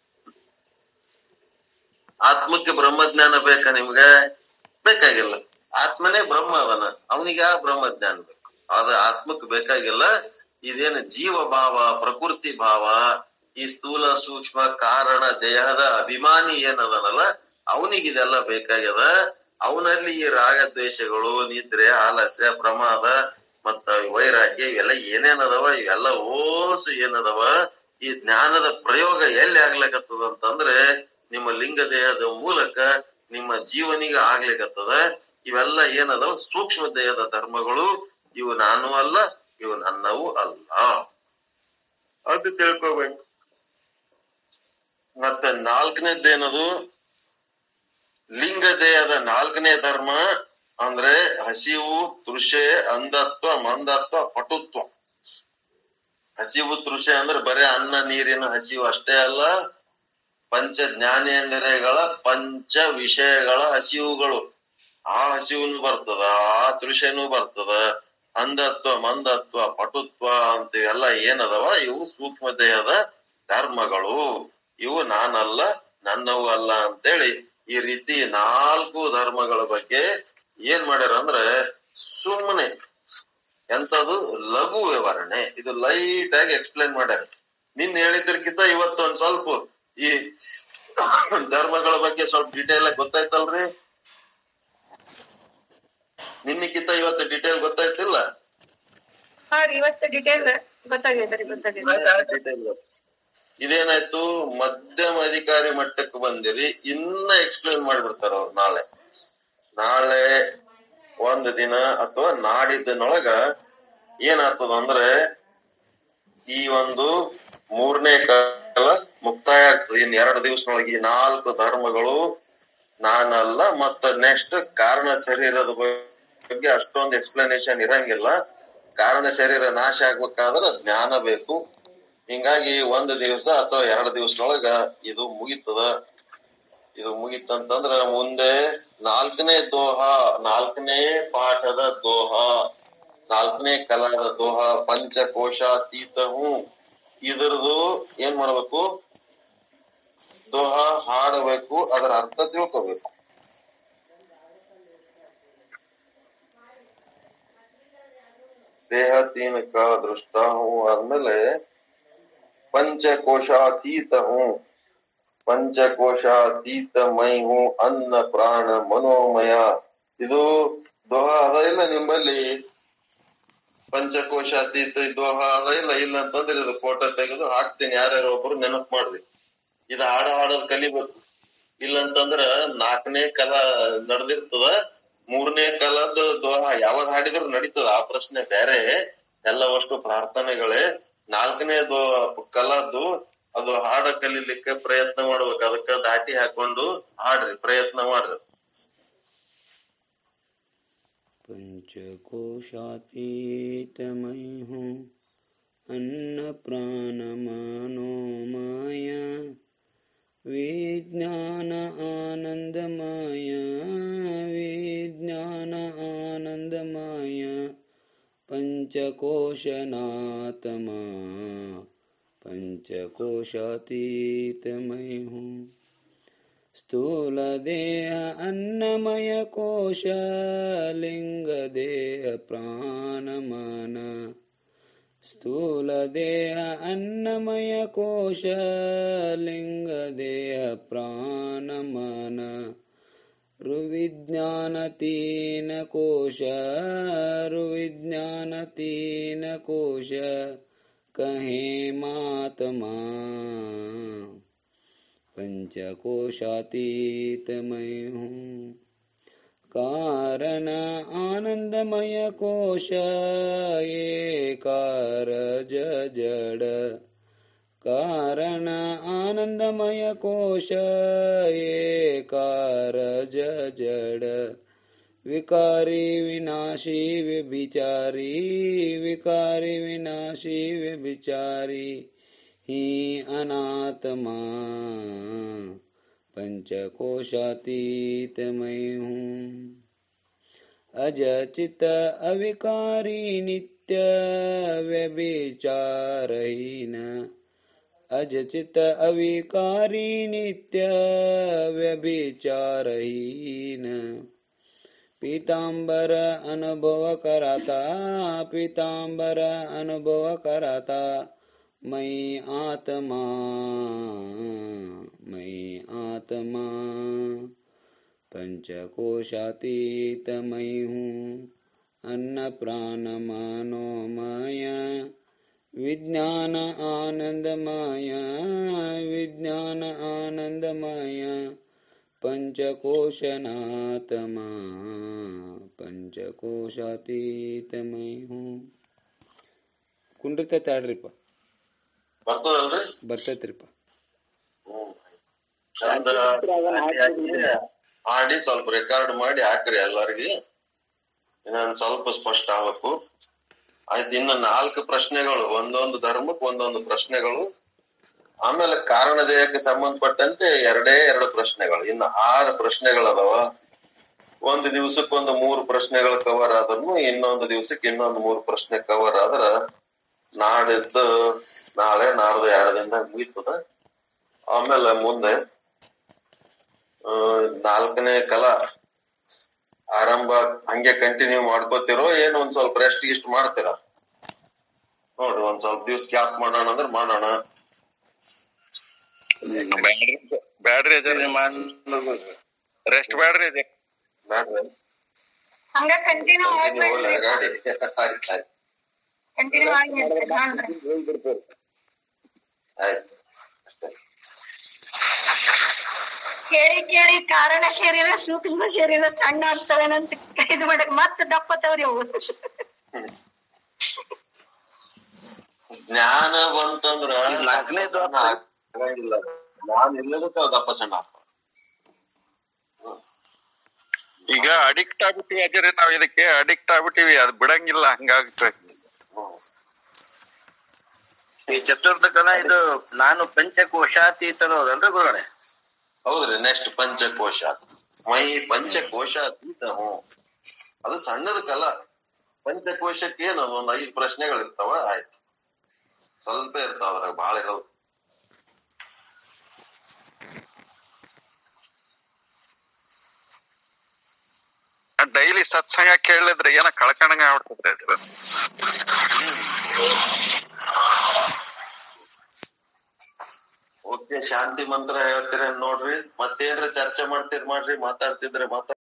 ಆತ್ಮಕ್ಕೆ ಬ್ರಹ್ಮಜ್ಞಾನ ಬೇಕಾ ನಿಮ್ಗೆ ಬೇಕಾಗಿಲ್ಲ ಆತ್ಮನೇ ಬ್ರಹ್ಮ ಅದನ ಅವನಿಗೆ ಯಾವ ಬ್ರಹ್ಮಜ್ಞಾನ ಬೇಕು ಅದ ಆತ್ಮಕ್ಕೆ ಬೇಕಾಗಿಲ್ಲ ಇದೇನು ಜೀವ ಭಾವ ಪ್ರಕೃತಿ ಭಾವ ಈ ಸ್ಥೂಲ ಸೂಕ್ಷ್ಮ ಕಾರಣ ದೇಹದ ಅಭಿಮಾನಿ ಏನದನಲ್ಲ ಅವನಿಗೆ ಇದೆಲ್ಲ ಬೇಕಾಗ್ಯದ ಅವನಲ್ಲಿ ಈ ರಾಗ ದ್ವೇಷಗಳು ನಿದ್ರೆ ಆಲಸ್ಯ ಪ್ರಮಾದ ಮತ್ತ ವೈರಾಗ್ಯ ಇವೆಲ್ಲ ಏನೇನದವ ಇವೆಲ್ಲ ಓಸು ಏನದವ ಈ ಜ್ಞಾನದ ಪ್ರಯೋಗ ಎಲ್ಲಿ ಆಗ್ಲಿಕತ್ತದ ಅಂತಂದ್ರೆ ನಿಮ್ಮ ಲಿಂಗ ದೇಹದ ಮೂಲಕ ನಿಮ್ಮ ಜೀವನಿಗೆ ಆಗ್ಲಿಕತ್ತದ ಇವೆಲ್ಲ ಏನದವ ಸೂಕ್ಷ್ಮ ದೇಹದ ಧರ್ಮಗಳು ಇವು ನಾನು ಅಲ್ಲ ಇವು ನನ್ನವು ಅಲ್ಲ ಅದು ತಿಳ್ಕೋಬೇಕು ಮತ್ತೆ ನಾಲ್ಕನೇದ್ದೇನದು ಲಿಂಗ ದೇಹದ ನಾಲ್ಕನೇ ಧರ್ಮ ಅಂದ್ರೆ ಹಸಿವು ತೃಷೆ ಅಂಧತ್ವ ಮಂದತ್ವ ಪಟುತ್ವ ಹಸಿವು ತೃಷೆ ಅಂದ್ರೆ ಬರೇ ಅನ್ನ ನೀರಿನ ಹಸಿವು ಅಷ್ಟೇ ಅಲ್ಲ ಪಂಚ ಜ್ಞಾನೇಂದ್ರಿಯಗಳ ಪಂಚ ವಿಷಯಗಳ ಹಸಿವುಗಳು ಆ ಹಸಿವುನು ಬರ್ತದ ಆ ತೃಷೆನೂ ಬರ್ತದ ಅಂಧತ್ವ ಮಂದತ್ವ ಪಟುತ್ವ ಅಂತ ಇವೆಲ್ಲ ಏನದವ ಇವು ಸೂಕ್ಷ್ಮ ದೇಹದ ಧರ್ಮಗಳು ಇವು ನಾನಲ್ಲ ನನ್ನವು ಅಲ್ಲ ಅಂತೇಳಿ ಈ ರೀತಿ ನಾಲ್ಕು ಧರ್ಮಗಳ ಬಗ್ಗೆ ಏನ್ ಮಾಡ್ಯಾರ ಅಂದ್ರೆ ಸುಮ್ಮನೆ ಎಂತದು ಲಘು ವಿವರಣೆ ಇದು ಲೈಟ್ ಆಗಿ ಎಕ್ಸ್ಪ್ಲೈನ್ ಮಾಡ್ಯಾರ ನಿನ್ ಹೇಳಿದ್ರಕ್ಕಿಂತ ಇವತ್ತು ಒಂದ್ ಸ್ವಲ್ಪ ಈ ಧರ್ಮಗಳ ಬಗ್ಗೆ ಸ್ವಲ್ಪ ಡೀಟೇಲ್ ಆಗಿ ಗೊತ್ತಾಯ್ತಲ್ರಿ ನಿನ್ನಿಕ್ಕಿಂತ ಇವತ್ತು ಡೀಟೇಲ್ ಗೊತ್ತಾಯ್ತಿಲ್ಲ ಹಾ ರೀ ಇವತ್ತು ಡಿಟೇಲ್ ಗೊತ್ತಾಗೈತ್ರಿ ಗೊತ್ತಾಗೈತ್ರಿ Detail ಗೊತ್ತು. ಇದೇನಾಯ್ತು ಮಧ್ಯಮ ಅಧಿಕಾರಿ ಮಟ್ಟಕ್ಕೆ ಬಂದಿರಿ ಇನ್ನ ಎಕ್ಸ್ಪ್ಲೇನ್ ಮಾಡ್ಬಿಡ್ತಾರ ಅವ್ರು ನಾಳೆ ನಾಳೆ ಒಂದ್ ದಿನ ಅಥವಾ ನಾಡಿದ್ದನೊಳಗ ಏನಾಗ್ತದ ಅಂದ್ರೆ ಈ ಒಂದು ಮೂರನೇ ಕಾಲ ಮುಕ್ತಾಯ ಆಗ್ತದೆ ಇನ್ ಎರಡು ದಿವಸದೊಳಗೆ ಈ ನಾಲ್ಕು ಧರ್ಮಗಳು ನಾನಲ್ಲ ಮತ್ತ ನೆಕ್ಸ್ಟ್ ಕಾರಣ ಶರೀರದ ಬಗ್ಗೆ ಅಷ್ಟೊಂದು ಎಕ್ಸ್ಪ್ಲನೇಷನ್ ಇರಂಗಿಲ್ಲ ಕಾರಣ ಶರೀರ ನಾಶ ಆಗ್ಬೇಕಾದ್ರ ಜ್ಞಾನ ಬೇಕು ಹಿಂಗಾಗಿ ಒಂದ್ ದಿವಸ ಅಥವಾ ಎರಡು ದಿವಸದೊಳಗ ಇದು ಮುಗಿತದ ಇದು ಮುಗಿತಂತಂದ್ರ ಮುಂದೆ ನಾಲ್ಕನೇ ದೋಹ ನಾಲ್ಕನೇ ಪಾಠದ ದೋಹ ನಾಲ್ಕನೇ ಕಲಾದ ದೋಹ ಪಂಚಕೋಶಾತೀತವು ಇದರದು ಏನ್ ಮಾಡ್ಬೇಕು ದೋಹ ಹಾಡಬೇಕು ಅದರ ಅರ್ಥ ತಿಳ್ಕೋಬೇಕು ದೇಹ ತೀನ್ ಕಾ ದೃಷ್ಟ ಹೂ ಆದ್ಮೇಲೆ पंचकोशातीत हूँ पंचकोशातीत मೈ ಹೂँ ಅನ್ನ ಪ್ರಾಣ ಮನೋಮಯ ಇದು ದೋಹ ಅದ ಇಲ್ಲ ನಿಮ್ಮಲ್ಲಿ ಪಂಚಕೋಶಾತೀತ ದೋಹ ಅದ ಇಲ್ಲ ಇಲ್ಲ ಅಂತಂದ್ರೆ ಇದು ಫೋಟೋ ತೆಗೆದು ಹಾಕ್ತೀನಿ ಯಾರ್ಯಾರು ಒಬ್ರು ನೆನಪು ಮಾಡ್ರಿ ಇದು ಹಾಡ ಹಾಡೋದ್ ಕಲಿಬೇಕು ಇಲ್ಲ ಅಂತಂದ್ರ ನಾಲ್ಕನೇ ಕಲ ನಡೆದಿರ್ತದ ಮೂರನೇ ಕಲದ ದೋಹ ಯಾವ್ದ್ ಹಾಡಿದ್ರು ನಡೀತದ ಆ ಪ್ರಶ್ನೆ ಬೇರೆ ಎಲ್ಲವಷ್ಟು ಪ್ರಾರ್ಥನೆಗಳೇ ನಾಲ್ಕನೇ ದೋ ಕಲದ್ದು ಅದು ಹಾಡ ಕಲೀಲಿಕ್ಕೆ ಪ್ರಯತ್ನ ಮಾಡ್ಬೇಕು ಅದಕ್ಕ ದಾಟಿ ಹಾಕೊಂಡು ಹಾಡ್ರಿ ಪ್ರಯತ್ನ ಮಾಡ್ರಿ पंचकोशातीत मैं हूँ अन्न प्राण मनोमाया विज्ञान आनंदमय विज्ञान आनंदमय पंचकोशनात्मा पंचकोशातीत मैं हूँ ಸ್ಥೂಲ ದೇಹ ಅನ್ನಮಯ ಕೋಶ ಲಿಂಗ ದೇಹ ಪ್ರಾಣಮನ ಸ್ಥೂಲ ದೇಹ ಅನ್ನಮಯ ಕೋಶ ಲಿಂಗ ದೇಹ ಪ್ರಾಣಮನ ರುವಿಜ್ಞಾನ ತೀನ ಕೋಶ ರುವಿಜ್ಞಾನ ತೀನ ಕೋಶ ಕಹೇ ಮಾತಮಾ पंचकोशातीत मैं हूँ कारण आनंदमय कोश ये कारज जड़ कारण आनंदमय कोश ये कारज जड़ विकारी विनाशी विचारी विकारी विनाशी विचारी ही अनात्मा पंचकोशातीत मैं हूँ अज चित अविकारी नित्य व्यभिचारहीन अज चित अविकारी नित्य व्यभिचारहीन पीतांबर अनुभव कराता पीतांबर अनुभव कराता मई आत्मा मई आत्मा पंचकोशातीत मई हूँ अन्न प्राण मनोमय विज्ञान आनंदमय विज्ञान आनंदमय पंचकोशनात्मा पंचकोशातीत मई हूँ ಕುಂಡಿರ್ತೈತೆ ಆಡ್ರಿಪ್ಪ ಬರ್ತದಲ್ರಿ ಬರ್ತೈತ್ರಿಪ್ಪ ಹ್ಮ್ ಚಂದ ಹಾಡಿ ಸ್ವಲ್ಪ ರೆಕಾರ್ಡ್ ಮಾಡಿ ಹಾಕ್ರಿ ಎಲ್ಲಾರ್ಗಿ ಇನ್ನೊಂದ್ ಸ್ವಲ್ಪ ಸ್ಪಷ್ಟ ಆಗ್ಬೇಕು ಆಯ್ತು ಇನ್ನು ನಾಲ್ಕು ಪ್ರಶ್ನೆಗಳು ಒಂದೊಂದು ಧರ್ಮಕ್ಕೆ ಒಂದೊಂದು ಪ್ರಶ್ನೆಗಳು ಆಮೇಲೆ ಕಾರಣ ದೇಹಕ್ಕೆ ಸಂಬಂಧಪಟ್ಟಂತೆ ಎರಡೇ ಎರಡು ಪ್ರಶ್ನೆಗಳು ಇನ್ನು ಆರು ಪ್ರಶ್ನೆಗಳದಾವ ಒಂದು ದಿವಸಕ್ಕೆ ಒಂದು ಮೂರು ಪ್ರಶ್ನೆಗಳು ಕವರ್ ಆದ್ರೂ ಇನ್ನೊಂದು ದಿವಸಕ್ಕೆ ಇನ್ನೊಂದು ಮೂರು ಪ್ರಶ್ನೆ ಕವರ್ ಆದ್ರ ನಾಡಿದ್ದು ನಾಳೆ ನಾಡ್ದು ಎರಡು ದಿನದಾಗ ಮುಗಿತದ ಆಮೇಲೆ ಮುಂದೆ ಆ, ನಾಲ್ಕನೇ ಕಲಾ ಆರಂಭ ಹಂಗೆ ಕಂಟಿನ್ಯೂ ಮಾಡ್ಕೋತಿರೋ ಏನು ಒಂದ್ ಸ್ವಲ್ಪ ರೆಸ್ಟ್ ಗಿಸ್ಟ್ ಮಾಡ್ತೀರಾ ನೋಡ್ರಿ ಒಂದ್ ಸ್ವಲ್ಪ ದಿವ್ಸ ಗ್ಯಾಪ್ ಮಾಡೋಣ ಅಂದ್ರೆ ಮಾಡೋಣ ಬ್ಯಾಡ್ರಿ ಬ್ಯಾಡ್ರಿ ಅಜರ್ ರೆಸ್ಟ್ ಬ್ಯಾಡ್ರಿ ಅಜರ್ ಬ್ಯಾಡ್ರಿ ಹಂಗ ಕಂಟಿನ್ಯೂ ನೀವು ಹೋಗ್ಲಿ ಗಾಡಿ ಆಯ್ತು ಆಯ್ತು ಕಂಟಿನ್ಯೂ ಆಗಿ ನಡ್ರಿ. ಆಯ್ತು ಅಷ್ಟೇ ಕೇಳಿ ಕೇಳಿ ಕಾರಣ ಶರೀರ ಸೂಕ್ಷ್ಮ ಶರೀರ ಸಣ್ಣ ಆಗ್ತವೇನಂತ ಇದು ಮಾಡಕ್ ಮತ್ತ ದಪ್ಪತ್ತವ್ರಿ ಅವು ಜ್ಞಾನ ಬಂತಂದ್ರ ನಾಲ್ಕನೇದು ಆಗಂಗಿಲ್ಲ ಜ್ಞಾನ ಇಲ್ಲದಕ್ಕ ದಪ್ಪ ಸಣ್ಣ ಆಗ್ತಾವ. ಈಗ ಅಡಿಕ್ಟ್ ಆಗ್ಬಿಟ್ಟಿವಿ ಅಜರ್ ನಾವ್ ಇದಕ್ಕೆ ಅಡಿಕ್ಟ್ ಆಗ್ಬಿಟ್ಟಿವಿ ಅದ್ ಬಿಡಂಗಿಲ್ಲ ಹಂಗಾಗ್ತದೆ ಹ್ಮ್. ಈ ಚತುರ್ಥಕನ ಇದು ನಾನು ಪಂಚಕೋಶಾತೀತನೋದಲ್ರಿ ಗುರುಗಳೇ ಹೌದ್ರಿ ನೆಕ್ಸ್ಟ್ ಪಂಚಕೋಶ ಮೈ ಪಂಚಕೋಶ ಅತೀತ ಹ್ಞೂ ಅದು ಸಣ್ಣದ ಕಲ ಪಂಚಕೋಶಕ್ಕೆ ಏನು ಒಂದ್ ಐದು ಪ್ರಶ್ನೆಗಳು ಇರ್ತಾವ ಆಯ್ತು ಸ್ವಲ್ಪ ಇರ್ತಾವ ಅದ್ರಾಗ ಬಾಳ ಇರೋದು ಡೈಲಿ ಸತ್ಸಂಗ ಕೇಳಿದ್ರೆ ಏನ ಕಳ್ಕೊಂಡಂಗ ಆಗ್ಬಿಡ್ತೈತೆ ಅಜರ್ ಓಕೆ ಶಾಂತಿ ಮಂತ್ರ ಹೇಳ್ತೀರ ನೋಡ್ರಿ ಮತ್ತೇನ್ರ ಚರ್ಚೆ ಮಾಡ್ತೀರಿ ಮಾಡ್ರಿ ಮಾತಾಡ್ತಿದ್ರೆ ಮಾತಾಡ್